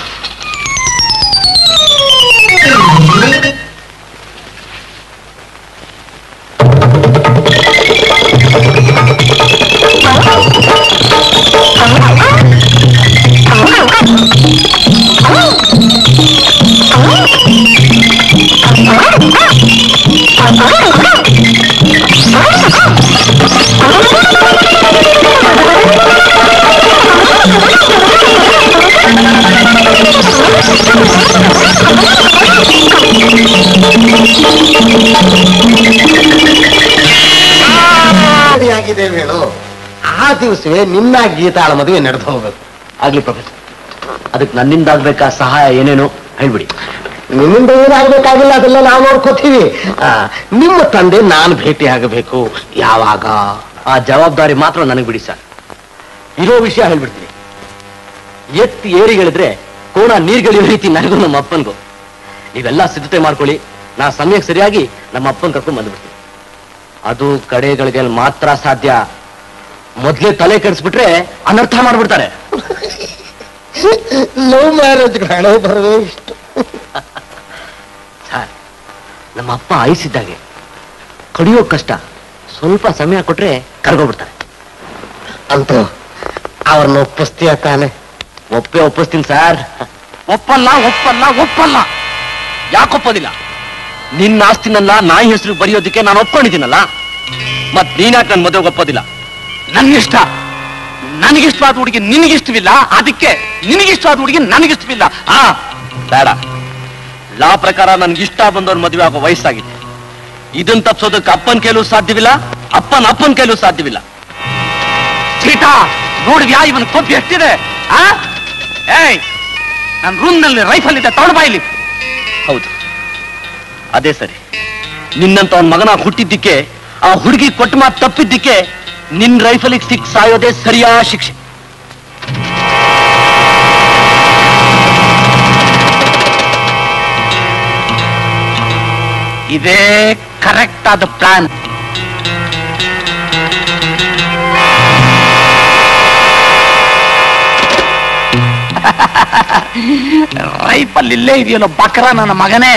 ಆಗಿದೆ ಹೇಳು ಆ ದಿವಸವೇ ನಿನ್ನ ಗೀತಾಳ ಮದುವೆ ನಡೆದು ಹೋಗ್ಬೇಕು ಆಗ್ಲಿ ಪ್ರೊಫೆಸರ್ ಅದಕ್ಕೆ ನನ್ನಿಂದ ಆಗ್ಬೇಕಾ ಸಹಾಯ ಏನೇನು ಹೇಳ್ಬಿಡಿ ನಿನ್ನಿಂದ ಏನಾಗ್ಬೇಕಾಗಿಲ್ಲ ಅದೆಲ್ಲ ನಾವು ನೋಡ್ಕೋತೀವಿ ಆ, ನಿಮ್ಮ ತಂದೆ ನಾನು ಭೇಟಿ ಆಗಬೇಕು ಯಾವಾಗ ಆ ಜವಾಬ್ದಾರಿ ಮಾತ್ರ ನನಗೆ ಬಿಡಿ ಸರ್ ಇರೋ ವಿಷಯ ಹೇಳ್ಬಿಡ್ತೀನಿ ಎತ್ತಿ ಏರಿಗಳಿದ್ರೆ ಕೋಣ ನೀರ್ಗಳಿರೋ ರೀತಿ ನನಗೂ ನಮ್ಮ ಅಪ್ಪನಿಗೂ ನೀವೆಲ್ಲ ಸಿದ್ಧತೆ ಮಾಡ್ಕೊಳ್ಳಿ ನಾ ಸಮಯಕ್ಕೆ ಸರಿಯಾಗಿ ನಮ್ಮ ಅಪ್ಪನ ಕರ್ಕೊಂಡು ಬಂದ್ಬಿಡ್ತೀನಿ ಅದು ಕಡೆಗಳಿಗೆ ಮಾತ್ರ ಸಾಧ್ಯ ಮೊದ್ಲೇ ತಲೆ ಕೆಡಿಸ್ಬಿಟ್ರೆ ಅನರ್ಥ ಮಾಡ್ಬಿಡ್ತಾರೆ ಲವ್ ಮ್ಯಾರೇಜ್ ಹಣೆ ಬರವೇ ಇಷ್ಟು ಸರ್ ನಮ್ಮ ಅಪ್ಪ ಆಯಿಸಿದ್ದಾಗೆ ಕಡಿಯೋ ಕಷ್ಟ ಸ್ವಲ್ಪ ಸಮಯ ಕೊಟ್ರೆ ಕರ್ಗೋಗ್ಬಿಡ್ತಾರೆ ಅಂತೂ ಅವ್ರನ್ನ ಒಪ್ಪಿಸ್ತೀಯ ತಾನೆ ಒಪ್ಪೆ ಒಪ್ಪಿಸ್ತೀನಿ ಸರ್ ಒಪ್ಪಲ್ಲ ಒಪ್ಪಲ್ಲ ಒಪ್ಪಲ್ಲ ಯಾಕೊಪ್ಪೋದಿಲ್ಲ ನಿನ್ನ ಆಸ್ತಿನಲ್ಲ ನಾಯಿ ಹೆಸರು ಬರೆಯೋದಕ್ಕೆ ನಾನು ಒಪ್ಕೊಂಡಿದ್ದೀನಲ್ಲ ಮತ್ ನೀನ್ಯಾಕೆ ನನ್ನ ಮದುವೆಗೆ ಒಪ್ಪೋದಿಲ್ಲ ನನ್ಗಿಷ್ಟ ನನಗಿಷ್ಟವಾದ ಹುಡುಗಿ ನಿನಗಿಷ್ಟವಿಲ್ಲ ಅದಕ್ಕೆ ನಿನಗಿಷ್ಟವಾದ ಹುಡುಗಿ ನನಗಿಷ್ಟವಿಲ್ಲ ಆ ಬೇಡ ಲಾ ಪ್ರಕಾರ ನನ್ಗೆ ಇಷ್ಟ ಬಂದವ್ರ ಮದುವೆ ಆಗೋ ವಯಸ್ಸಾಗಿದೆ ಇದನ್ ತಪ್ಸೋದಕ್ಕೆ ಅಪ್ಪನ ಕೈಲೂ ಸಾಧ್ಯವಿಲ್ಲ ಅಪ್ಪನ ಅಪ್ಪನ ಕೈಲೂ ಸಾಧ್ಯವಿಲ್ಲ ಚೀಟ ನೋಡಿದ್ಯಾ ಇವನ್ ಕೊಬ್ಬು ಎಷ್ಟಿದೆ ಆ ಏಯ್ ನನ್ನ ರೂಮ್ನಲ್ಲಿ ರೈಫಲ್ ಇದೆ ತಗೊಂಡು ಬಾ ಇಲ್ಲಿ ಹೌದು ಅದೇ ಸರಿ ನಿನ್ನಂತ ಅವನ ಮಗನ ಹುಟ್ಟಿದ್ದಕ್ಕೆ ಆ ಹುಡುಗಿ ಕೊಟ್ಟು ಮಾತು ತಪ್ಪಿದ್ದಕ್ಕೆ ನಿನ್ ರೈಫಲಿಗೆ ಸಿಕ್ ಸಾಯೋದೇ ಸರಿಯಾ ಶಿಕ್ಷೆ ಇದೇ ಕರೆಕ್ಟ್ ಆದ ಪ್ಲಾನ್ ರೈಫಲ್ ಇಲ್ಲೇ ಇದೆಯಲ್ಲ ಬಕ್ರ ನನ್ನ ಮಗನೇ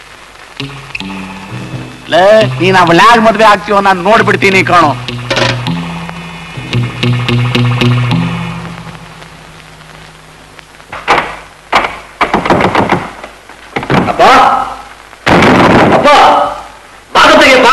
ಲೇ ನೀನ್ ಅವಳ ಯಾಕೆ ಮದ್ವೆ ಆಗ್ತೀವೋ ನಾನು ನೋಡ್ಬಿಡ್ತೀನಿ ಕಣೋ ಅಪ್ಪ ಅಪ್ಪ ಬಾಗ ತೆಗೆಯಪ್ಪ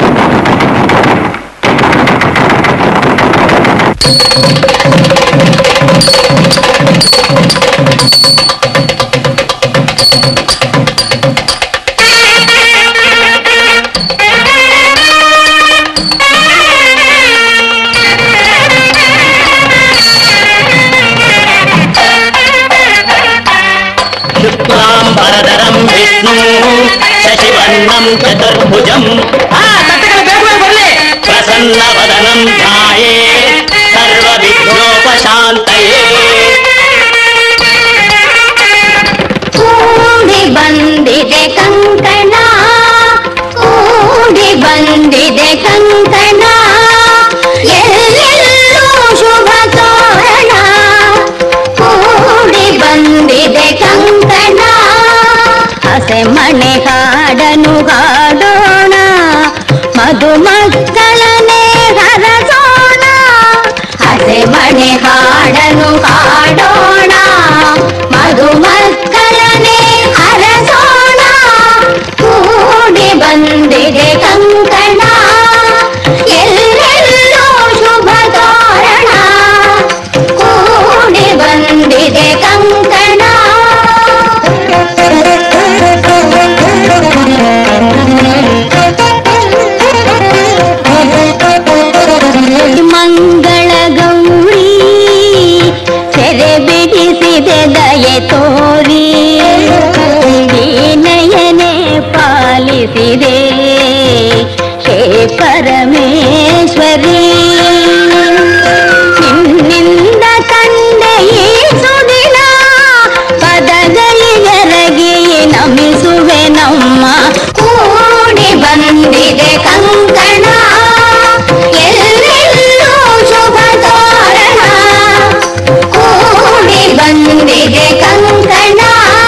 శుక్లాంబరధరం విష్ణు శశివర్ణం చతుర్భుజం ప్రసన్నవదనం ధ్యాయే సర్వవిఘ్నోపశాంతయే ಕೂಡಿ ಬಂದಿದೆ ಕಂಕಣ ಕೂಡಿ ಬಂದಿದೆ ಕಂಕಣ ಎಲ್ಲೆಲ್ಲೂ ಶುಭ ತೋರಣ ಕೂಡಿ ಬಂದಿದೆ ಕಂಕಣ ಹಸೆ ಮನೆ ಹಾಡನು ಹಾಡೋಣ ಮಧುಮಕ್ಕಳನೆ ಹರಸೋಣ ಹಸೆ ಮನೆ ಹಾಡನು ಹಾಡೋಣ ಮಧುಮಕ್ಕಳನೆ ಹರಸೋಣ ಕೂಡಿ ಬಂದಿದೆ ಕಂಕಣ ಎಲ್ಲೆಲ್ಲೂ ಶುಭ ತೋರಣ ಕೂಡಿ ಬಂದಿದೆ ಕಂಕಣ ಮಂಗಳ ಗೌರಿ ಸೆರೆ ಬಿಡಿಸಿದೆ ದಯೆ ತೋರಿ ನಯನೆ ಪಾಲಿಸಿದೆ ಹೇ ಪರಮೇಶ್ವರಿ ನಿನ್ನಿಂದ ಕಂಡೆ ಈ ಸುದಿನ ಪದಗಳಿಗೆರಗಿ ನಮಿಸುವೆ ನಮ್ಮ ಕೂಡಿ ಬಂದಿದೆ ಕಂಕಣ ಎಲ್ಲೆಲ್ಲೂ ಶುಭ ತೋರಣ ಕೂಡಿ ಬಂದಿದೆ ಕಂಕಣ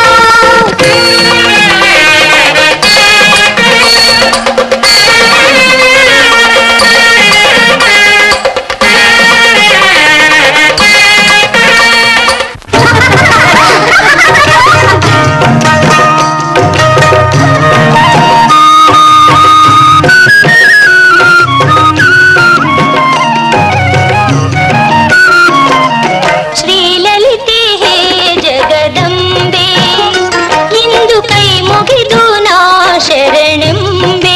ಶ್ರೀಲಲಿತೆ ಹೇ ಜಗದಂಬೆ ಇಂದು ಕೈ ಮುಗಿದು ನಾ ಶರಣೆಂಬೆ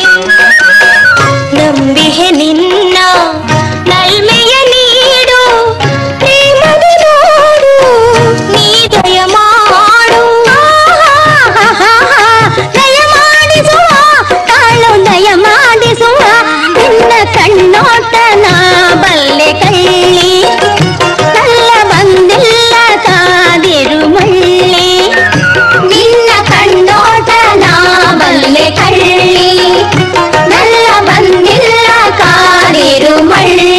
ನಂಬಿಹೆ ನಿನ್ನ ನಲ್ಮೆಯ ನೀಡು ಪ್ರೇಮದ ನೋಡು ನೀ ದಯ ಮಾಡು ದಯ ಮಾಡಿಸುವ ತಾಳು ದಯ ಮಾಡಿಸುವ ನಿನ್ನ ಕಣ್ಣೋಟ ನಾ ಬಲ್ಲೆ ಕಳ್ಳಿ ನಲ್ಲ ಬಂದಿಲ್ಲ ಕಾದಿರು ಮಳ್ಳಿ ನಿನ್ನ ಕಣ್ಣೋಟ ನಾ ಬಲ್ಲೆ ಕಳ್ಳಿ ನಲ್ಲ ಬಂದಿಲ್ಲ ಕಾದಿರು ಮಳ್ಳಿ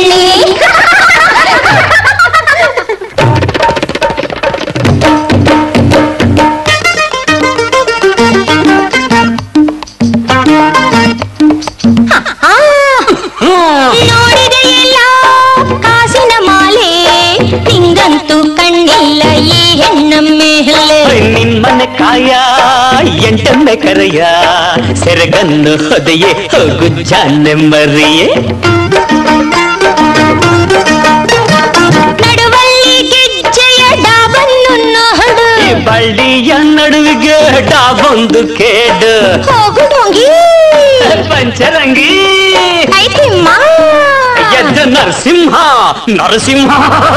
ನೋಡಿದೆಯಲ್ಲ ಕಾಸಿನ ಮಾಲೆ ನಿಂಗಂತೂ ಕಣ್ಣಿಲ್ಲ ಈ ಹೆಣ್ಣ ಮೇಲೆ ನಿಮ್ಮನೆ ಕಾಯ ಎಂಟಮ್ಮೆ ಕರೆಯ ಸೆರಗನ್ನು ಹೊದೆಯೇ ಹೋಗು ಜಾನೆಮ್ಮರಿಯೇ ನಡುವಲ್ಲಿ ಗೆಜ್ಜೆಯ ಡಾಬನ್ನು ನೋಡು ಬಳ್ಳಿಯ ನಡುವಿಗೆ ಡಾಬೊಂದು ಕೇಡು ಹೋಗು ಡೋಂಗಿ ಪಂಚರಂಗಿ ಐತಿಮ್ಮ ಎದ್ದ ನರಸಿಂಹ ನರಸಿಂಹ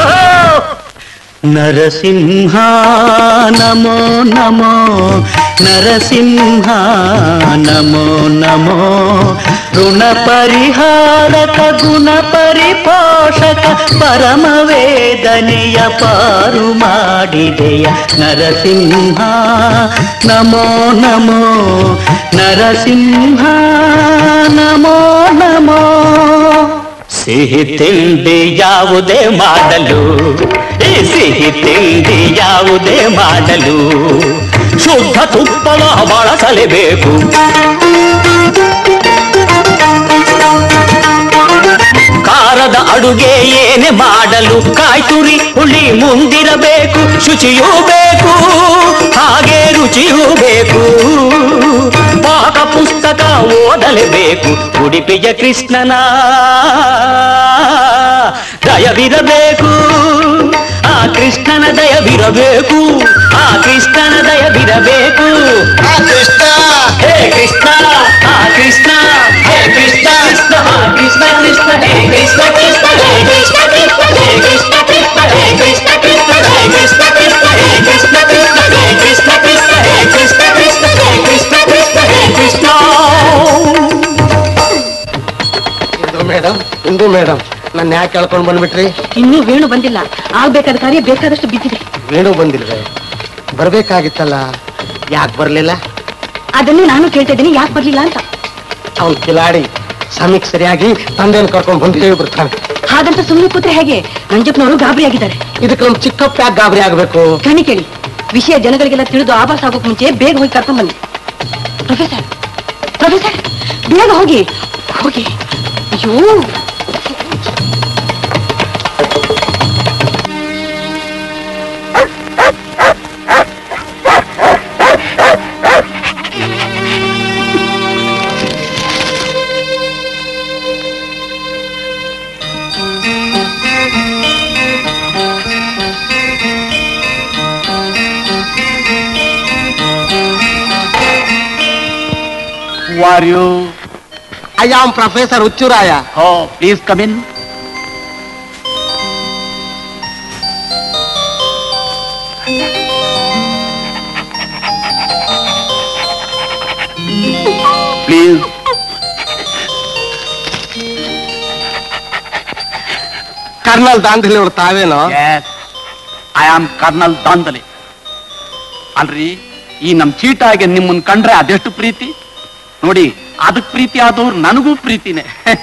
ನರಸಿಂಹ ನಮೋ ನಮೋ ನರಸಿಂಹ ನಮೋ ನಮೋ ಋಣ ಪರಿಹಾರಕ ಗುಣ ಪರಿಪೋಷಕ ಪರಮ ವೇದನೆಯ ಪಾರು ಮಾಡಿದೆಯ ನರಸಿಂಹ ನಮೋ ನಮೋ ನರಸಿಂಹ ನಮೋ ನಮೋ ಸಿಹಿ ತಿಂಡಿ ಯಾವುದೇ ಮಾಡಲು ಈ ಸಿಹಿ ತಿಂಡಿ ಯಾವುದೇ ಮಾಡಲು ಶುದ್ಧ ತುಪ್ಪವ ಬಳಸಲೇಬೇಕು ಖಾರದ ಅಡುಗೆ ಏನೇ ಮಾಡಲು ಕಾಯ್ತುರಿ ಹುಳಿ ಮುಂದಿರಬೇಕು ಶುಚಿಯೂ ಬೇಕು ಹಾಗೆ ರುಚಿಯೂ ಬೇಕು ಪಾಕ ಪುಸ್ತಕ ಓದಲೇಬೇಕು ಉಡುಪಿಯ ಕೃಷ್ಣನ ದಯವಿರಬೇಕು ಆ ಕೃಷ್ಣನ ದಯವಿರಬೇಕು ಆ ಕೃಷ್ಣನ ದಯವಿರಬೇಕು ಕೃಷ್ಣ ಹೇ ಕೃಷ್ಣ ಆ ಕೃಷ್ಣ ಹೇ ಕೃಷ್ಣ ಕೃಷ್ಣ ಆ ಕೃಷ್ಣ ಕೃಷ್ಣ ಹೇ ಕೃಷ್ಣ ಕೃಷ್ಣ ಹೇ ಕೃಷ್ಣ ಕೃಷ್ಣ ಹೇ ಕೃಷ್ಣ ಕೃಷ್ಣ ಹೇ ಕೃಷ್ಣ ಕೃಷ್ಣ ಹೇ ಕೃಷ್ಣ ಕೃಷ್ಣ ಹೇ ಕೃಷ್ಣ ಕೃಷ್ಣ ಹೇ ಕೃಷ್ಣ ಕೃಷ್ಣ ಹೇ ಕೃಷ್ಣ ಕೃಷ್ಣ ಹೇ ಕೃಷ್ಣ ಕೃಷ್ಣ ಹೇ ಕೃಷ್ಣ ಇಂದು ಮೇಡಮ್ ಇಂದು ಮೇಡಮ್ ನನ್ನ ಯಾಕೆ ಕೇಳ್ಕೊಂಡು ಬಂದ್ಬಿಟ್ರಿ ಇನ್ನೂ ವೇಣು ಬಂದಿಲ್ಲ ಆಗ್ಬೇಕಾದ ಕಾರ್ಯ ಬೇಕಾದಷ್ಟು ಬಿದ್ದಿದೆ ವೇಣು ಬಂದಿಲ್ವೇ ಬರ್ಬೇಕಾಗಿತ್ತಲ್ಲ ಯಾಕೆ ಬರ್ಲಿಲ್ಲ ಅದನ್ನೇ ನಾನು ಕೇಳ್ತಾ ಇದ್ದೀನಿ ಯಾಕೆ ಬರ್ಲಿಲ್ಲ ಅಂತ ಅವನ್ ಕಿಲಾಡಿ ಸಮಯಕ್ಕೆ ಸರಿಯಾಗಿ ತಂದೆಯನ್ನು ಕರ್ಕೊಂಡು ಬಂದು ಬಿಡ್ತಾನೆ ಹಾಗಂತ ಸುಮ್ಮನೆ ಕೂತ್ರೆ ಹೇಗೆ ನಂಜಪ್ಪನವರು ಗಾಬರಿ ಆಗಿದ್ದಾರೆ ಇದಕ್ಕೆ ನಮ್ ಚಿಕ್ಕಪ್ಪ ಯಾಕೆ ಗಾಬರಿ ಆಗ್ಬೇಕು ಕಣಿ ಕೇಳಿ ವಿಷಯ ಜನಗಳಿಗೆಲ್ಲ ತಿಳಿದು ಆಭಾಸ ಆಗೋಕ್ ಮುಂಚೆ ಬೇಗ ಹೋಗಿ ಕರ್ಕೊಂಡ್ ಬನ್ನಿ ಪ್ರೊಫೆಸರ್ ಪ್ರೊಫೆಸರ್ ಬೇಗ ಹೋಗಿ ಹೋಗಿ ಅಯ್ಯೋ Who are you? I am professor Huchchuraya Oh, please come in. Please. Colonel Dandhali ಅವ್ರು ತಾವೇನೋ Yes. I am Colonel ದಾಂಧಲೆ ಅಲ್ರಿ ಈ ನಮ್ ಚೀಟಾಗೆ ನಿಮ್ಮನ್ ಕಂಡ್ರೆ ಅದೆಷ್ಟು ಪ್ರೀತಿ ನೋಡಿ ಅದಕ್ ಪ್ರೀತಿ ಆದವ್ರು ನನಗೂ ಪ್ರೀತಿನೇ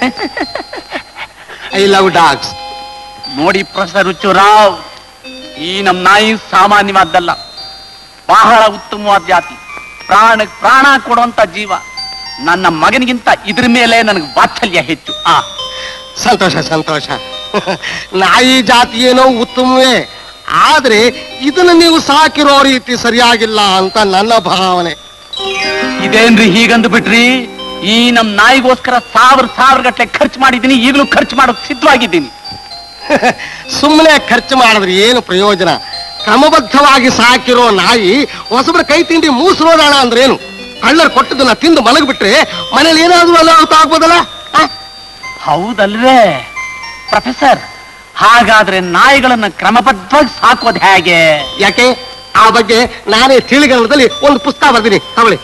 ಐ ಲವ್ ಡಾಗ್ಸ್ ನೋಡಿ ಪ್ರೊಫೆಸರ್ ಹುಚ್ಚುರಾವ್ ಈ ನಮ್ ನಾಯಿ ಸಾಮಾನ್ಯವಾದ್ದಲ್ಲ ಬಹಳ ಉತ್ತಮವಾದ ಜಾತಿ ಪ್ರಾಣಕ್ ಪ್ರಾಣ ಕೊಡುವಂತ ಜೀವ ನನ್ನ ಮಗನಿಗಿಂತ ಇದ್ರ ಮೇಲೆ ನನಗೆ ವಾತ್ಸಲ್ಯ ಹೆಚ್ಚು ಆ ಸಂತೋಷ ಸಂತೋಷ ನಾಯಿ ಜಾತಿ ಏನೋ ಉತ್ತಮವೇ ಆದ್ರೆ ಇದನ್ನ ನೀವು ಸಾಕಿರೋ ರೀತಿ ಸರಿಯಾಗಿಲ್ಲ ಅಂತ ನನ್ನ ಭಾವನೆ ಇದೇನ್ರಿ ಹೀಗಂದು ಬಿಟ್ರಿ ಈ ನಮ್ ನಾಯಿಗೋಸ್ಕರ ಸಾವಿರ ಸಾವಿರ ಗಟ್ಟಲೆ ಖರ್ಚು ಮಾಡಿದ್ದೀನಿ ಈಗಲೂ ಖರ್ಚು ಮಾಡೋಕ್ ಸಿದ್ಧವಾಗಿದ್ದೀನಿ ಸುಮ್ಮನೆ ಖರ್ಚು ಮಾಡಿದ್ರೆ ಏನು ಪ್ರಯೋಜನ ಕ್ರಮಬದ್ಧವಾಗಿ ಸಾಕಿರೋ ನಾಯಿ ಹೊಸಬ್ರ ಕೈ ತಿಂಡಿ ಮೂಸರೋದಾಳ ಅಂದ್ರೇನು ಕಳ್ಳರು ಕೊಟ್ಟದನ್ನ ತಿಂದು ಮಲಗ್ಬಿಟ್ರೆ ಮನೇಲಿ ಏನಾದ್ರೂ ಅನಾಹುತ ಆಗ್ಬೋದಲ್ಲ ಆ? ಹೌದಲ್ವೇ ಪ್ರೊಫೆಸರ್ ಹಾಗಾದ್ರೆ ನಾಯಿಗಳನ್ನ ಕ್ರಮಬದ್ಧವಾಗಿ ಸಾಕೋದು ಹೇಗೆ ಯಾಕೆ ಆ ಬಗ್ಗೆ ನಾನೇ ತಿಳಿಗಣದಲ್ಲಿ ಒಂದು ಪುಸ್ತಕ ಬರ್ತೀನಿ ತಗೊಳ್ಳಿ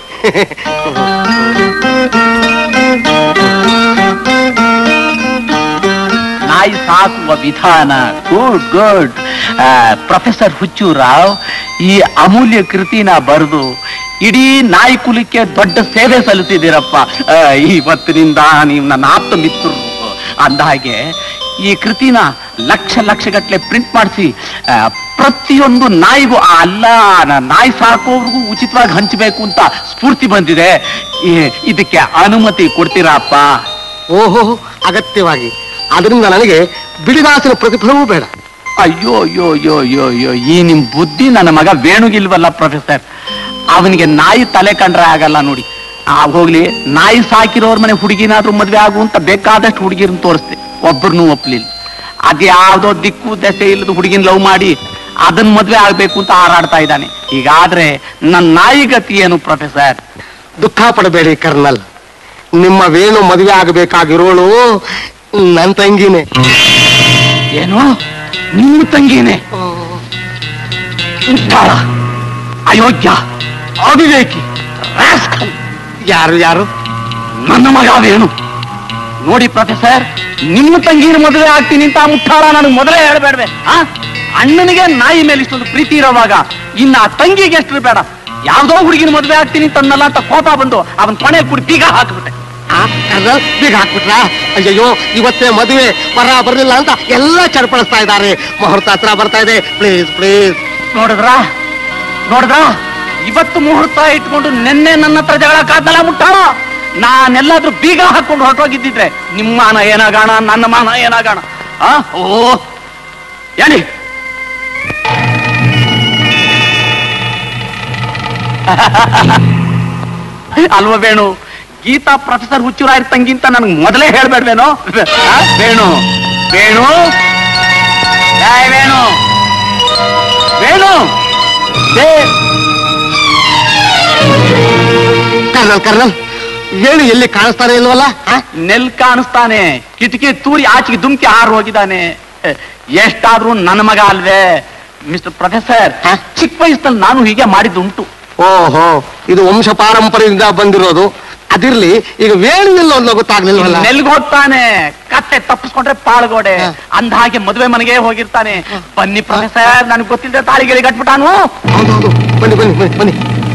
ನಾಯಿ ಸಾಕುವ ವಿಧಾನ ಗುಡ್ ಗುಡ್ ಪ್ರೊಫೆಸರ್ ಹುಚ್ಚುರಾವ್ ಈ ಅಮೂಲ್ಯ ಕೃತಿನ ಬರೆದು ಇಡೀ ನಾಯಿ ಕುಲಕ್ಕೆ ದೊಡ್ಡ ಸೇವೆ ಸಲ್ಲಿಸಿದ್ದೀರಪ್ಪ ಆ, ಇವತ್ತಿನಿಂದ ನೀವು ನನ್ನ ಆಪ್ತ ಮಿತ್ರರು ಅಂದ ಹಾಗೆ ಈ ಕೃತಿನ ಲಕ್ಷ ಲಕ್ಷ ಗಟ್ಟಲೆ ಪ್ರಿಂಟ್ ಮಾಡಿಸಿ ಪ್ರತಿಯೊಂದು ನಾಯಿಗೂ ಆ ಅಲ್ಲ ನ- ನಾಯಿ ಸಾಕೋರ್ಗೂ ಉಚಿತವಾಗಿ ಹಂಚಬೇಕು ಅಂತ ಸ್ಫೂರ್ತಿ ಬಂದಿದೆ ಈ- ಇದಕ್ಕೆ ಅನುಮತಿ ಕೊಡ್ತೀರಾ ಅಪ್ಪ ಓಹೋ ಅಗತ್ಯವಾಗಿ ಅದರಿಂದ ನನಗೆ ಬಿಡಿದಾಸಿನ ಪ್ರತಿಫಲವೂ ಬೇಡ ಅಯ್ಯೋ ಅಯ್ಯೋ ಅಯ್ಯೋ ಅಯ್ಯೋ ಅಯ್ಯೋ ಈ ನಿಮ್ ಬುದ್ಧಿ ನನ್ನ ಮಗ ವೇಣುಗಿಲ್ವಲ್ಲ ಪ್ರೊಫೆಸರ್ ಅವನಿಗೆ ನಾಯಿ ತಲೆ ಕಂಡ್ರೆ ಆಗಲ್ಲ ನೋಡಿ ಆ ಹೋಗ್ಲಿ ನಾಯಿ ಸಾಕಿರೋರ್ ಮನೆ ಹುಡುಗಿನಾದ್ರೂ ಮದ್ವೆ ಆಗು ಅಂತ ಬೇಕಾದಷ್ಟು ಹುಡುಗಿರನ್ನ ತೋರಿಸ್ದೆ ಒಬ್ಬರನ್ನೂ ಒಪ್ಲಿಲ್ಲ ಅದ್ಯಾವ್ದೋ ದಿಕ್ಕು ದೆಸೆ ಇಲ್ಲದ ಹುಡುಗಿನ ಲವ್ ಮಾಡಿ ಅದನ್ ಮದ್ವೆ ಆಗ್ಬೇಕು ಅಂತ ಹಾರಾಡ್ತಾ ಇದ್ದಾನೆ ಹೀಗಾದ್ರೆ ನನ್ನ ನಾಯಿಗತಿ ಏನು ಪ್ರೊಫೆಸರ್ ದುಃಖ ಪಡಬೇಡಿ ಕರ್ನಲ್ ನಿಮ್ಮ ವೇಣು ಮದುವೆ ಆಗಬೇಕಾಗಿರೋಳು ನನ್ನ ತಂಗಿನೇ ಏನು ನಿಮ್ಮ ತಂಗಿನೇ ಉದ್ದಾಳ ಅಯೋಗ್ಯ ಅವಿವೇಕಿ rascal. ಯಾರು ಯಾರು ನನ್ನ ಮಗ ವೇಣು ನೋಡಿ ಪ್ರೊಫೆಸರ್ ನಿಮ್ಮ ತಂಗಿನ ಮದುವೆ ಆಗ್ತೀನಿ ಅಂತ ಆ ಮುಟ್ಟಾಳ ನನಗೆ ಮೊದಲೇ ಹೇಳ್ಬೇಡ್ವೆ ಆ ಅಣ್ಣನಿಗೆ ನಾಯಿ ಮೇಲೆ ಇಷ್ಟೊಂದು ಪ್ರೀತಿ ಇರೋವಾಗ ಇನ್ನ ಆ ತಂಗಿಗೆ ಎಷ್ಟು ಬೇಡ ಯಾವ್ದೋ ಹುಡುಗಿನ ಮದುವೆ ಆಗ್ತೀನಿ ತನ್ನಲ್ಲ ಅಂತ ಕೋಪ ಬಂದು ಅವನ್ ಕೊನೆ ಕುಡಿ ಬೀಗ ಹಾಕ್ಬಿಟ್ಟೆ ಆ, ಕರ್ನಲ್ ಬೀಗ ಹಾಕ್ಬಿಟ್ರಾ ಅಯ್ಯಯ್ಯೋ ಇವತ್ತೇ ಮದುವೆ ಬರ ಬರ್ಲಿಲ್ಲ ಅಂತ ಎಲ್ಲ ಚಡ್ಪಡಿಸ್ತಾ ಇದ್ದಾರೆ ಮುಹೂರ್ತ ಹತ್ರ ಬರ್ತಾ ಇದೆ ಪ್ಲೀಸ್ ಪ್ಲೀಸ್ ನೋಡಿದ್ರಾ ನೋಡಿದ್ರಾ ಇವತ್ತು ಮುಹೂರ್ತ ಇಟ್ಕೊಂಡು ನಿನ್ನೆ ನನ್ನ ಹತ್ರ ಜಗಳ ಕಾದಲ್ಲ ಮುಟ್ಟಾಳ ನಾನೆಲ್ಲಾದ್ರೂ ಬೀಗ ಹಾಕೊಂಡು ಹೊರಟೋಗಿದ್ದಿದ್ರೆ ನಿಮ್ಮ ಮಾನ ಏನಾಗೋಣ ನನ್ನ ಮಾನ ಏನಾಗೋಣ ಆ ಓ ಹೇಳಿ ಅಲ್ವಾ ವೇಣು ಗೀತಾ ಪ್ರೊಫೆಸರ್ ಹುಚ್ಚುರಾಯರ್ ತಂಗಿ ಅಂತ ನನಗೆ ಮೊದಲೇ ಹೇಳ್ಬೇಡ್ವೇನೋ ಆ, ವೇಣು ವೇಣು ಏ, ವೇಣು ವೇಣು ಏ, ಕರ್ನಲ್ ಕರ್ನಲ್ ವೇಣು ಎಲ್ಲಿ ಕಾಣಿಸ್ತಾನೆ ಇಲ್ವಲ್ಲ ಆ? ನೆಲ್ ಕಾಣಿಸ್ತಾನೆ ಕಿಟಕಿ ತೂರಿ ಆಚೆಗೆ ದುಮ್ಕಿ ಹಾರು ಹೋಗಿದ್ದಾನೆ ಎಷ್ಟಾದ್ರೂ ನನ್ನ ಮಗ ಅಲ್ವೇ ಮಿಸ್ಟರ್ ಪ್ರೊಫೆಸರ್ ಹ? ಚಿಕ್ಕ ವಯಸ್ಸಲ್ಲಿ ನಾನು ಹೀಗೆ ಮಾಡಿದ್ದುಂಟು ಓಹೋ ಇದು ವಂಶ ಪಾರಂಪರ್ಯದಿಂದ ಬಂದಿರೋದು ಅದಿರ್ಲಿ ಈಗ ವೇಣು ಎಲ್ಲೋ ಒಂದು ಗೊತ್ತಾಗ್ಲಿಲ್ವಲ್ಲ ನೆಲ್ಗ್ ಹೋಗ್ತಾನೆ ಕತ್ತೆ ತಪ್ಪಿಸ್ಕೊಂಡ್ರೆ ಪಾಳ್ಗೋಡೆ ಹ. ಅಂದ ಹಾಗೆ ಮದುವೆ ಮನೆಗೆ ಹೋಗಿರ್ತಾನೆ ಬನ್ನಿ ಪ್ರೊಫೆಸರ್ ನನಗೆ ಗೊತ್ತಿಲ್ಲದೆ ತಾಳಿಗಳಿಗೆ ಕಟ್ಬಿಟ್ಟಾನು ಹೌದೌದು ಬನ್ನಿ ಬನ್ನಿ ಬನ್ನಿ ಬನ್ನಿ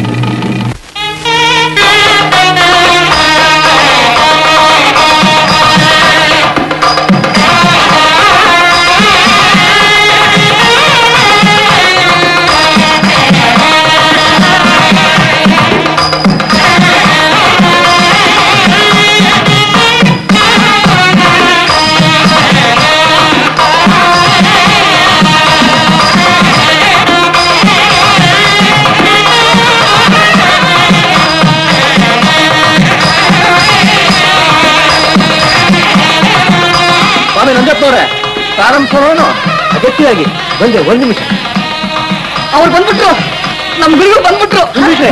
ಸ್ವಾಮಿ ನಂಜಪ್ಪನವ್ರೆ ಪ್ರಾರಂಭಿಸೋಣ ಗಟ್ಟಿಯಾಗಿ ಬಂದೆ ಒಂದ್ ನಿಮಿಷ ಅವ್ರು ಬಂದ್ಬಿಟ್ರು ನಮ್ ಗುರುಗಳು ಬಂದ್ಬಿಟ್ರು ನಿಮಿಷ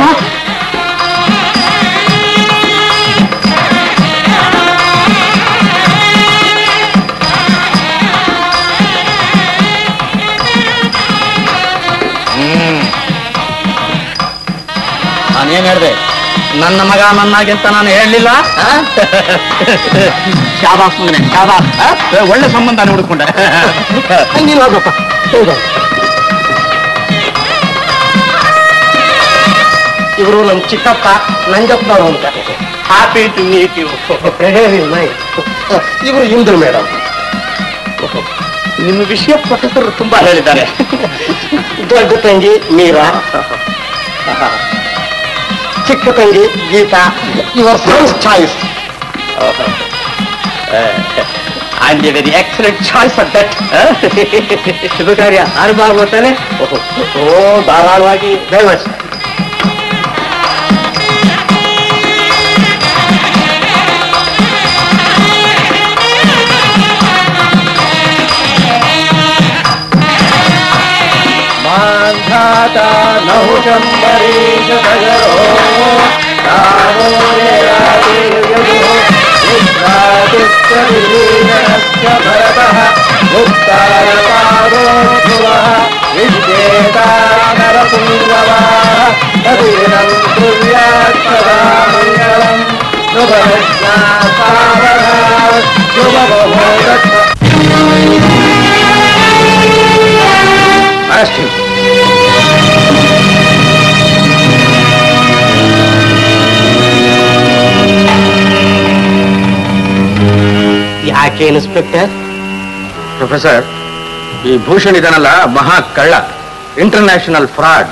ನಾನೇನ್ ಹೇಳ್ದೆ ನನ್ನ ಮಗ ನನ್ನಾಗೆ ಅಂತ ನಾನು ಹೇಳಲಿಲ್ಲ ಶಾಬಾಸ್ ಮಗನೆ ಶಾಬಾಸ್ ಆ? ಒಳ್ಳೆ ಸಂಬಂಧ ಹುಡುಕೊಂಡೆ ನೀನು ಹೋಗಪ್ಪ ಹೋಗು. ಇವರು ನಮ್ ಚಿಕ್ಕಪ್ಪ ನಂಜಪ್ಪನವರು ಅಂತ ಹ್ಯಾಪಿ ಟು ಮೀಟ್ ಯು ಇವರು ಇಂದ್ರ ಮೇಡಮ್ ನಿಮ್ಮ ವಿಷಯ ಪ್ರೊಫೆಸರ್ ತುಂಬಾ ಹೇಳಿದ್ದಾರೆ ದೊಡ್ಡ ತಂಗಿ ಮೀರಾ ಚಿಕ್ಕ ತಂಗಿ Geeta your son's choice and a very excellent choice at that ಶುಭ ಕಾರ್ಯ ಆರಂಭ ಆಗುತ್ತಾನೆ ಓ ಧಾರಾಳವಾಗಿ ದಯಮಾಡಿ ಮಾಂಧಾತ ನಹುಶಂಬರೀಶ ಸಗರೋ ರಾಮೋ ವಿಶ್ರಾತಿಶ್ಚ ಭರತಃ ಉತ್ತಾರಕಾರೋದ್ಭುವಃ ವಿದ್ಯೇತಾನರಪುಂಗವಾಃ ಕಬೀರಂ ಕುರ್ಯಾತ್ ಸದಾ ಮಂಗಳಂ ಶುಭರಜ್ಞಾ ಸಾವಧಾ ಶುಭಮುಹೂರ್ತ ಅಷ್ಟು ಯಾಕೆ ಇನ್ಸ್ಪೆಕ್ಟರ್ ಪ್ರೊಫೆಸರ್ ಈ ಭೂಷಣ್ ಇದನ್ನಲ್ಲ ಮಹಾ ಕಳ್ಳ ಇಂಟರ್ನ್ಯಾಷನಲ್ ಫ್ರಾಡ್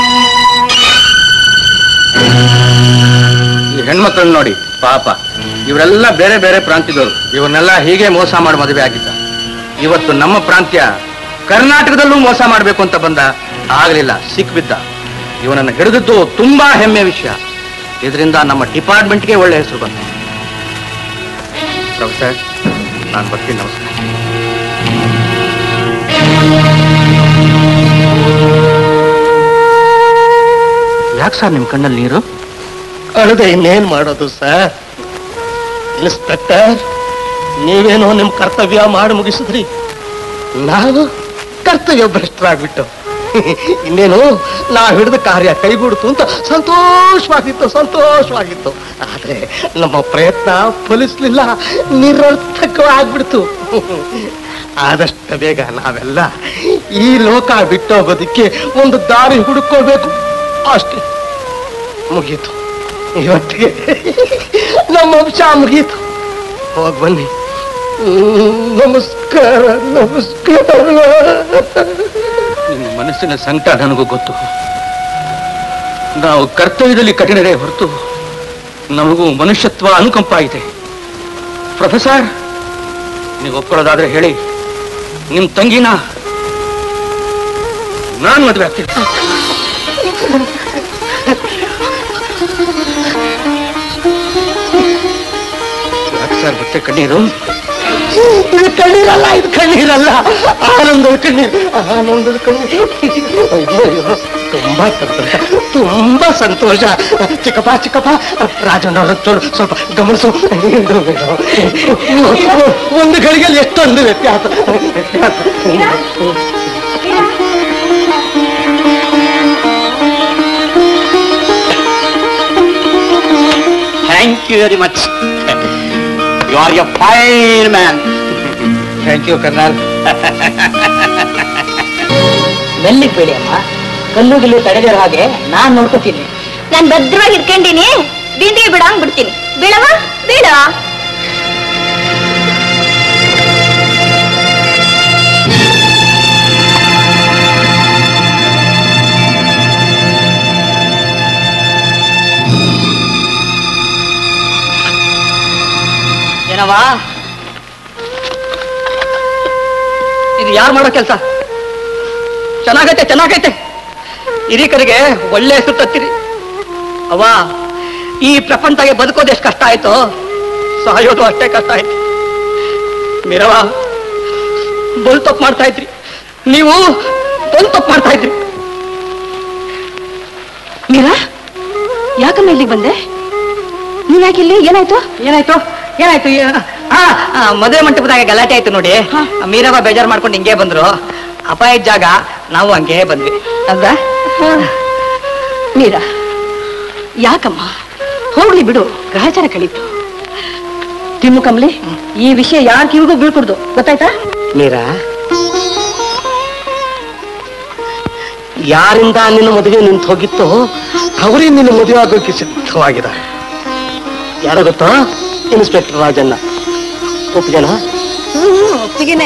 ಈ ಹೆಣ್ಮಕ್ಳನ್ನ ನೋಡಿ ಪಾಪ ಇವರೆಲ್ಲ ಬೇರೆ ಬೇರೆ ಪ್ರಾಂತ್ಯದವರು ಇವನ್ನೆಲ್ಲ ಹೀಗೆ ಮೋಸ ಮಾಡಿ ಮದುವೆ ಆಗಿದ್ದ ಇವತ್ತು ನಮ್ಮ ಪ್ರಾಂತ್ಯ ಕರ್ನಾಟಕದಲ್ಲೂ ಮೋಸ ಮಾಡಬೇಕು ಅಂತ ಬಂದ ಆಗಲಿಲ್ಲ ಸಿಕ್ಬಿದ್ದ ಇವನನ್ನು ಹಿಡಿದದ್ದು ತುಂಬಾ ಹೆಮ್ಮೆ ವಿಷಯ ಇದರಿಂದ ನಮ್ಮ ಡಿಪಾರ್ಟ್ಮೆಂಟ್ಗೆ ಒಳ್ಳೆ ಹೆಸರು ಬಂತು ಪ್ರೊಫೆಸರ್ ನಾನು ಬರ್ತೀನಿ ನಮಸ್ಕಾರ ಯಾಕೆ ಸರ್ ನಿಮ್ಮ ಕಣ್ಣಲ್ಲಿ ನೀರು ಅಳದೆ ಇನ್ನೇನ್ ಮಾಡೋದು ಸರ್ ಇನ್ಸ್ಪೆಕ್ಟರ್ ನೀವೇನೋ ನಿಮ್ ಕರ್ತವ್ಯ ಮಾಡಿ ಮುಗಿಸಿದ್ರಿ ನಾವು ಕರ್ತವ್ಯ ಭ್ರಷ್ಟರಾಗ್ಬಿಟ್ಟು ಇನ್ನೇನು ನಾ ಹಿಡಿದ ಕಾರ್ಯ ಕೈಗೂಡ್ತು ಅಂತ ಸಂತೋಷವಾಗಿತ್ತು ಸಂತೋಷವಾಗಿತ್ತು ಆದ್ರೆ ನಮ್ಮ ಪ್ರಯತ್ನ ಫಲಿಸ್ಲಿಲ್ಲ ನಿರರ್ಥಕವಾಗ್ಬಿಡ್ತು ಆದಷ್ಟು ಬೇಗ ನಾವೆಲ್ಲ ಈ ಲೋಕ ಬಿಟ್ಟೋಗೋದಕ್ಕೆ ಒಂದು ದಾರಿ ಹುಡುಕೋಬೇಕು ಅಷ್ಟೇ ಮುಗೀತು ಇವತ್ತಿಗೆ ನಮ್ಮ ವಂಶ ಮುಗೀತು ಹೋಗ್ ಬನ್ನಿ ಹ್ಮ್, ನಮಸ್ಕಾರ ನಮಸ್ಕಾರ ನಿಮ್ಮ ಮನಸ್ಸಿನ ಸಂಕಟ ನನಗೂ ಗೊತ್ತು ನಾವು ಕರ್ತವ್ಯದಲ್ಲಿ ಕಠಿಣರೇ ಹೊರತು ನಮಗೂ ಮನುಷ್ಯತ್ವ ಅನುಕಂಪ ಇದೆ ಪ್ರೊಫೆಸರ್ ನೀವು ಒಪ್ಕೊಳ್ಳೋದಾದ್ರೆ ಹೇಳಿ ನಿಮ್ ತಂಗಿನ ನಾನು ಮದುವೆ ಆಗ್ತೀನಿ ಯಾಕೆ ಸರ್ ಮತ್ತೆ ಕಣ್ಣೀರು ಇದು ಕಣ್ಣೀರಲ್ಲ ಇದು ಕಣ್ಣೀರಲ್ಲ ಆನಂದದ ಕಣ್ಣೀರು ಆನಂದದ ಕಣ್ಣೀರು ಅಯ್ಯೋ ಅಯ್ಯೋ ತುಂಬಾ ಸಂತೋಷ ತುಂಬಾ ಸಂತೋಷ ಚಿಕ್ಕಪ್ಪ ಚಿಕ್ಕಪ್ಪ ರಾಜಣ್ಣವ್ರ ಚೋಡು ಸ್ವಲ್ಪ ಗಮನಿಸು ಇದು, ಇದು. ಒಂದು ಗಳಿಗೆಯಲ್ಲಿ ಎಷ್ಟೊಂದು ವ್ಯತ್ಯಾಸ ವ್ಯತ್ಯಾಸ thank you very much you are a fine man thank you colonel ಮೆಲ್ಲಿಗೆ ಬೇಡಿ ಅಮ್ಮ ಕಲ್ಲು ಗಿಲ್ಲು ತಡೆದಿರೋ ಹಾಗೆ ನಾನ್ ನೋಡ್ಕೋತೀನಿ ನಾನ್ ಭದ್ರವಾಗಿ ಇಟ್ಕೊಂಡಿನಿ ಬಿಂದಿಗೆ ಬಿಡಂಗ್ ಬಿಡ್ತೀನಿ ಬೀಳವ ಬೀಳ ಏನವ್ವ ಇದು ಯಾರು ಮಾಡೋ ಕೆಲಸ ಚೆನ್ನಾಗೈತೆ ಚೆನ್ನಾಗೈತೆ ಹಿರೀಕರಿಗೆ ಒಳ್ಳೆ ಹೆಸರು ತತ್ತಿರಿ ಅವ್ವ ಈ ಪ್ರಪಂಚಗೆ ಬದುಕೋದು ಎಷ್ಟು ಕಷ್ಟ ಆಯ್ತು ಸಾಯೋದು ಅಷ್ಟೇ ಕಷ್ಟ ಆಯ್ತು ಮೀರವ್ವ ಬಲ್ ತಪ್ಪು ಮಾಡ್ತಾ ಇದ್ರಿ ನೀವು ಬಲ್ ತಪ್ಪು ಮಾಡ್ತಾ ಇದ್ರಿ ಮೀರಾ ಯಾಕಮ್ಮ ಇಲ್ಲಿಗೆ ಬಂದೆ ನೀನ್ ಯಾಕಿಲ್ಲಿ ಏನಾಯ್ತು ಏನಾಯ್ತು ಏನಾಯ್ತು ಏ- ಆ, ಆ, ಮದುವೆ ಮಂಟಪದಾಗ ಗಲಾಟೆ ಆಯ್ತು ನೋಡಿ ಮೀರವ್ವ ಬೇಜಾರ್ ಮಾಡ್ಕೊಂಡು ಹಿಂಗೆ ಬಂದ್ರು ಅಪಾಯದ ಜಾಗ ನಾವು ಹಂಗೆ ಬಂದ್ವಿ ಅಲ್ವಾ ಮೀರಾ ಯಾಕಮ್ಮ ಹೋಗ್ಲಿ ಬಿಡು ಗ್ರಹಚಾರ ಕಳೀತು ತಿಮ್ಮು ಕಮ್ಲಿ ಈ ವಿಷಯ ಯಾರ ಕಿವಿಗೂ ಬೀಳ್ಕೊಡ್ದು ಗೊತ್ತಾಯ್ತಾ ಮೀರಾ ಯಾರಿಂದ ನಿನ್ನ ಮದುವೆ ನಿಂತು ಹೋಗಿತ್ತೋ ಅವರೇ ನಿನ್ನ ಮದುವೆ ಆಗೋಕೆ ಸಿದ್ಧವಾಗಿದ್ದಾರೆ ಯಾರೋ ಗೊತ್ತಾ ಇನ್ಸ್ಪೆಕ್ಟರ್ ರಾಜಣ್ಣ ಒಪ್ಪಿಗೆನ ಒಪ್ಪಿಗೆನೆ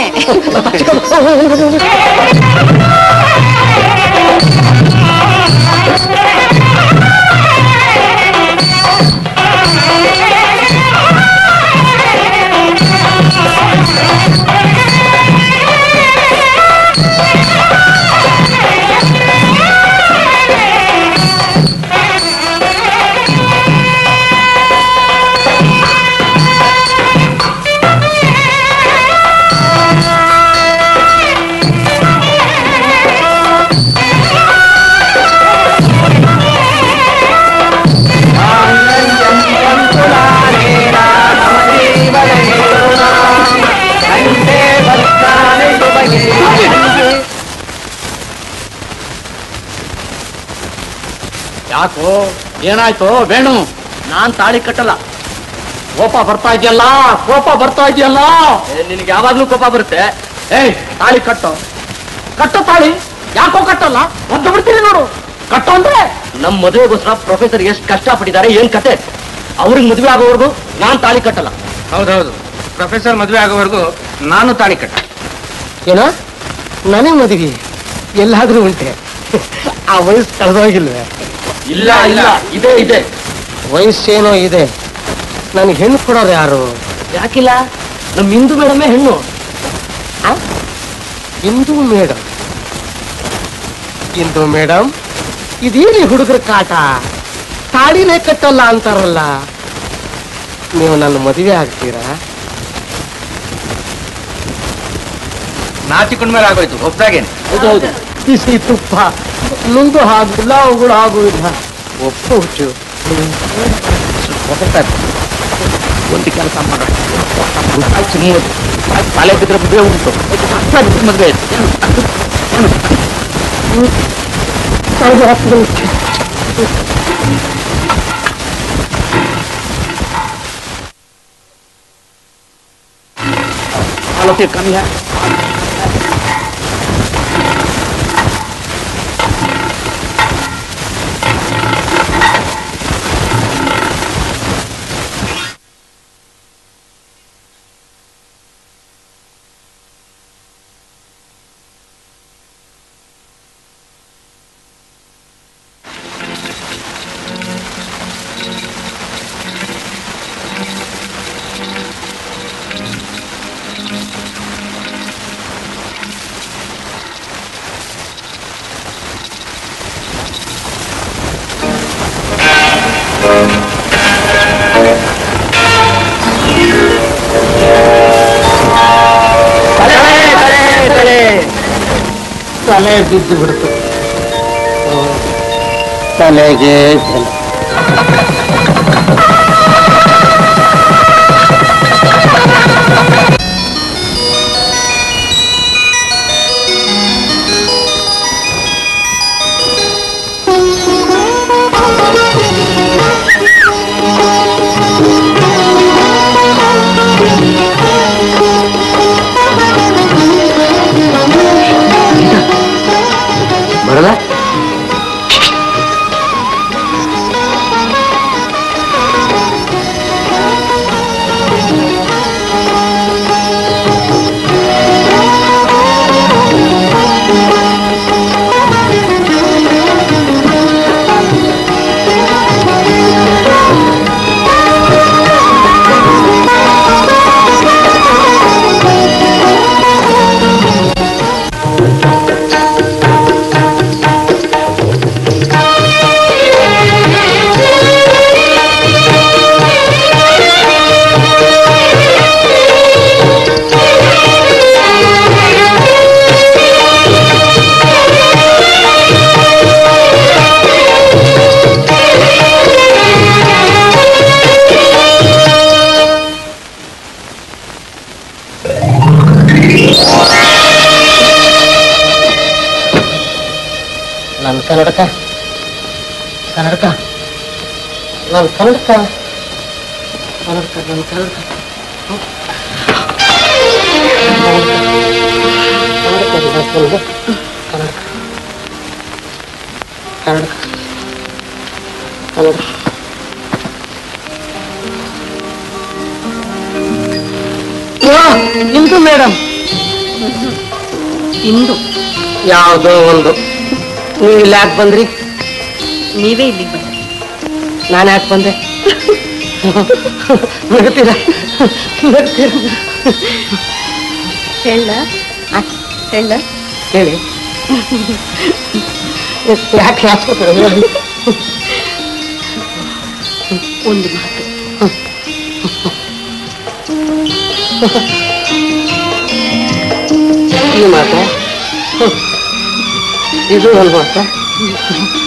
ಯಾಕೋ ಏನಾಯ್ತು ಬೇಣು ನಾನ್ ತಾಳಿ ಕಟ್ಟಲ್ಲ ಕೋಪ ಬರ್ತಾ ಇದೆಯಲ್ಲ ಕೋಪ ಬರ್ತಾ ಇದೆಯಲ್ಲ ನಿನಗೆ ಯಾವಾಗ್ಲೂ ಕೋಪ ಬರುತ್ತೆ ಏಯ್ ತಾಳಿ ಕಟ್ಟು ಕಟ್ಟು ತಾಳಿ ಯಾಕೋ ಕಟ್ಟಲ್ಲ ಒದ್ದು ಬಿಡ್ತೀನಿ ನೋಡು ಕಟ್ಟು ಅಂದ್ರೆ ನಮ್ ಮದುವೆಗೋಸ್ಕರ ಪ್ರೊಫೆಸರ್ ಎಷ್ಟು ಕಷ್ಟಪಟ್ಟಿದ್ದಾರೆ ಏನ್ ಕತೆ ಅವ್ರಿಗೆ ಮದುವೆ ಆಗೋವರೆಗೂ ನಾನ್ ತಾಳಿ ಕಟ್ಟಲ್ಲ ಹೌದೌದು ಪ್ರೊಫೆಸರ್ ಮದುವೆ ಆಗೋವರೆಗೂ ನಾನು ತಾಳಿ ಕಟ್ಟ ಏನ ನನಗೆ ಮದುವೆ ಎಲ್ಲಾದ್ರೂ ಉಂಟೆ ಆ ವಯಸ್ಸು ಕಳೆದೋಗಿಲ್ವೇ ಇಲ್ಲ ಇಲ್ಲ ಇದೆ ಇದೆ ವಯಸ್ಸೇನೋ ಇದೆ ನನಗೆ ಹೆಣ್ಣು ಕೊಡೋರು ಯಾರು ಯಾಕಿಲ್ಲ ನಮ್ ಇಂದು ಮೇಡಮೇ ಹೆಣ್ಣು ಇಂದು ಮೇಡಮ್ ಇಂದು ಮೇಡಮ್ ಇದೇನಿ ಹುಡುಗರ ಕಾಟ ತಾಳಿನೇ ಕಟ್ಟಲ್ಲ ಅಂತಾರಲ್ಲ ನೀವು ನನ್ನ ಮದುವೆ ಆಗ್ತೀರಾ ನಾಚಿಕೊಂಡ ಮೇಲೆ ಆಗೋಯ್ತು ಒಬ್ಬರಾಗೇನೆ ಹೌದು ಹೌದು ಬಿಸಿ ತುಪ್ಪ ನುಂಗು ಹಾಗಿಲ್ಲ ಅವುಗಳು ಆಗುವುದಿಲ್ಲ ಒಪ್ಪು ಹುಚ್ಚು ಒಂದು ಕೆಲಸ ಮಾಡ ಸುಮ್ಮನೆ ತಲೆ ಬಿದ್ರೆ ಮದುವೆ ಉಂಟು ಮದುವೆ आलोचे कमी है ತಲೆ ಬಿದ್ದು ಬಿಡ್ತು ತಲೆಗೆ ಜಲ. ಬರಲ್ಲ ನನ್ನ ಕನ್ನಡಕ ಕನ್ನಡಕ ನನ್ನ ಕನ್ನಡಕ ಕನ್ನಡಕ ನನ್ನ ಕನ್ನಡಕ ಕನ್ನಡಕ ಕನ್ನಡ ನಿಮ್ದು ಮೇಡಮ್ ಇಂದು ಯಾವುದೋ ಒಂದು ನೀವು ಇಲ್ಲಿ ಯಾಕೆ ಬಂದ್ರಿ ನೀವೇ ಇಲ್ಲಿಗೆ ಬಂದ್ರಿ ನಾನು ಯಾಕೆ ಬಂದೆ ನಗ್ತೀರಾ ನಗ್ತೀರಾ ಹೇಳ ಹೇಳ ಹೇಳಿ ಯಾಕೆ ಹಾಸ್ಕೊತಾರೆ ಹೇಳಿ ಒಂದು ಮಾತು ಈ ಮಾತ ಇದು ಒಂದು ಮಾತ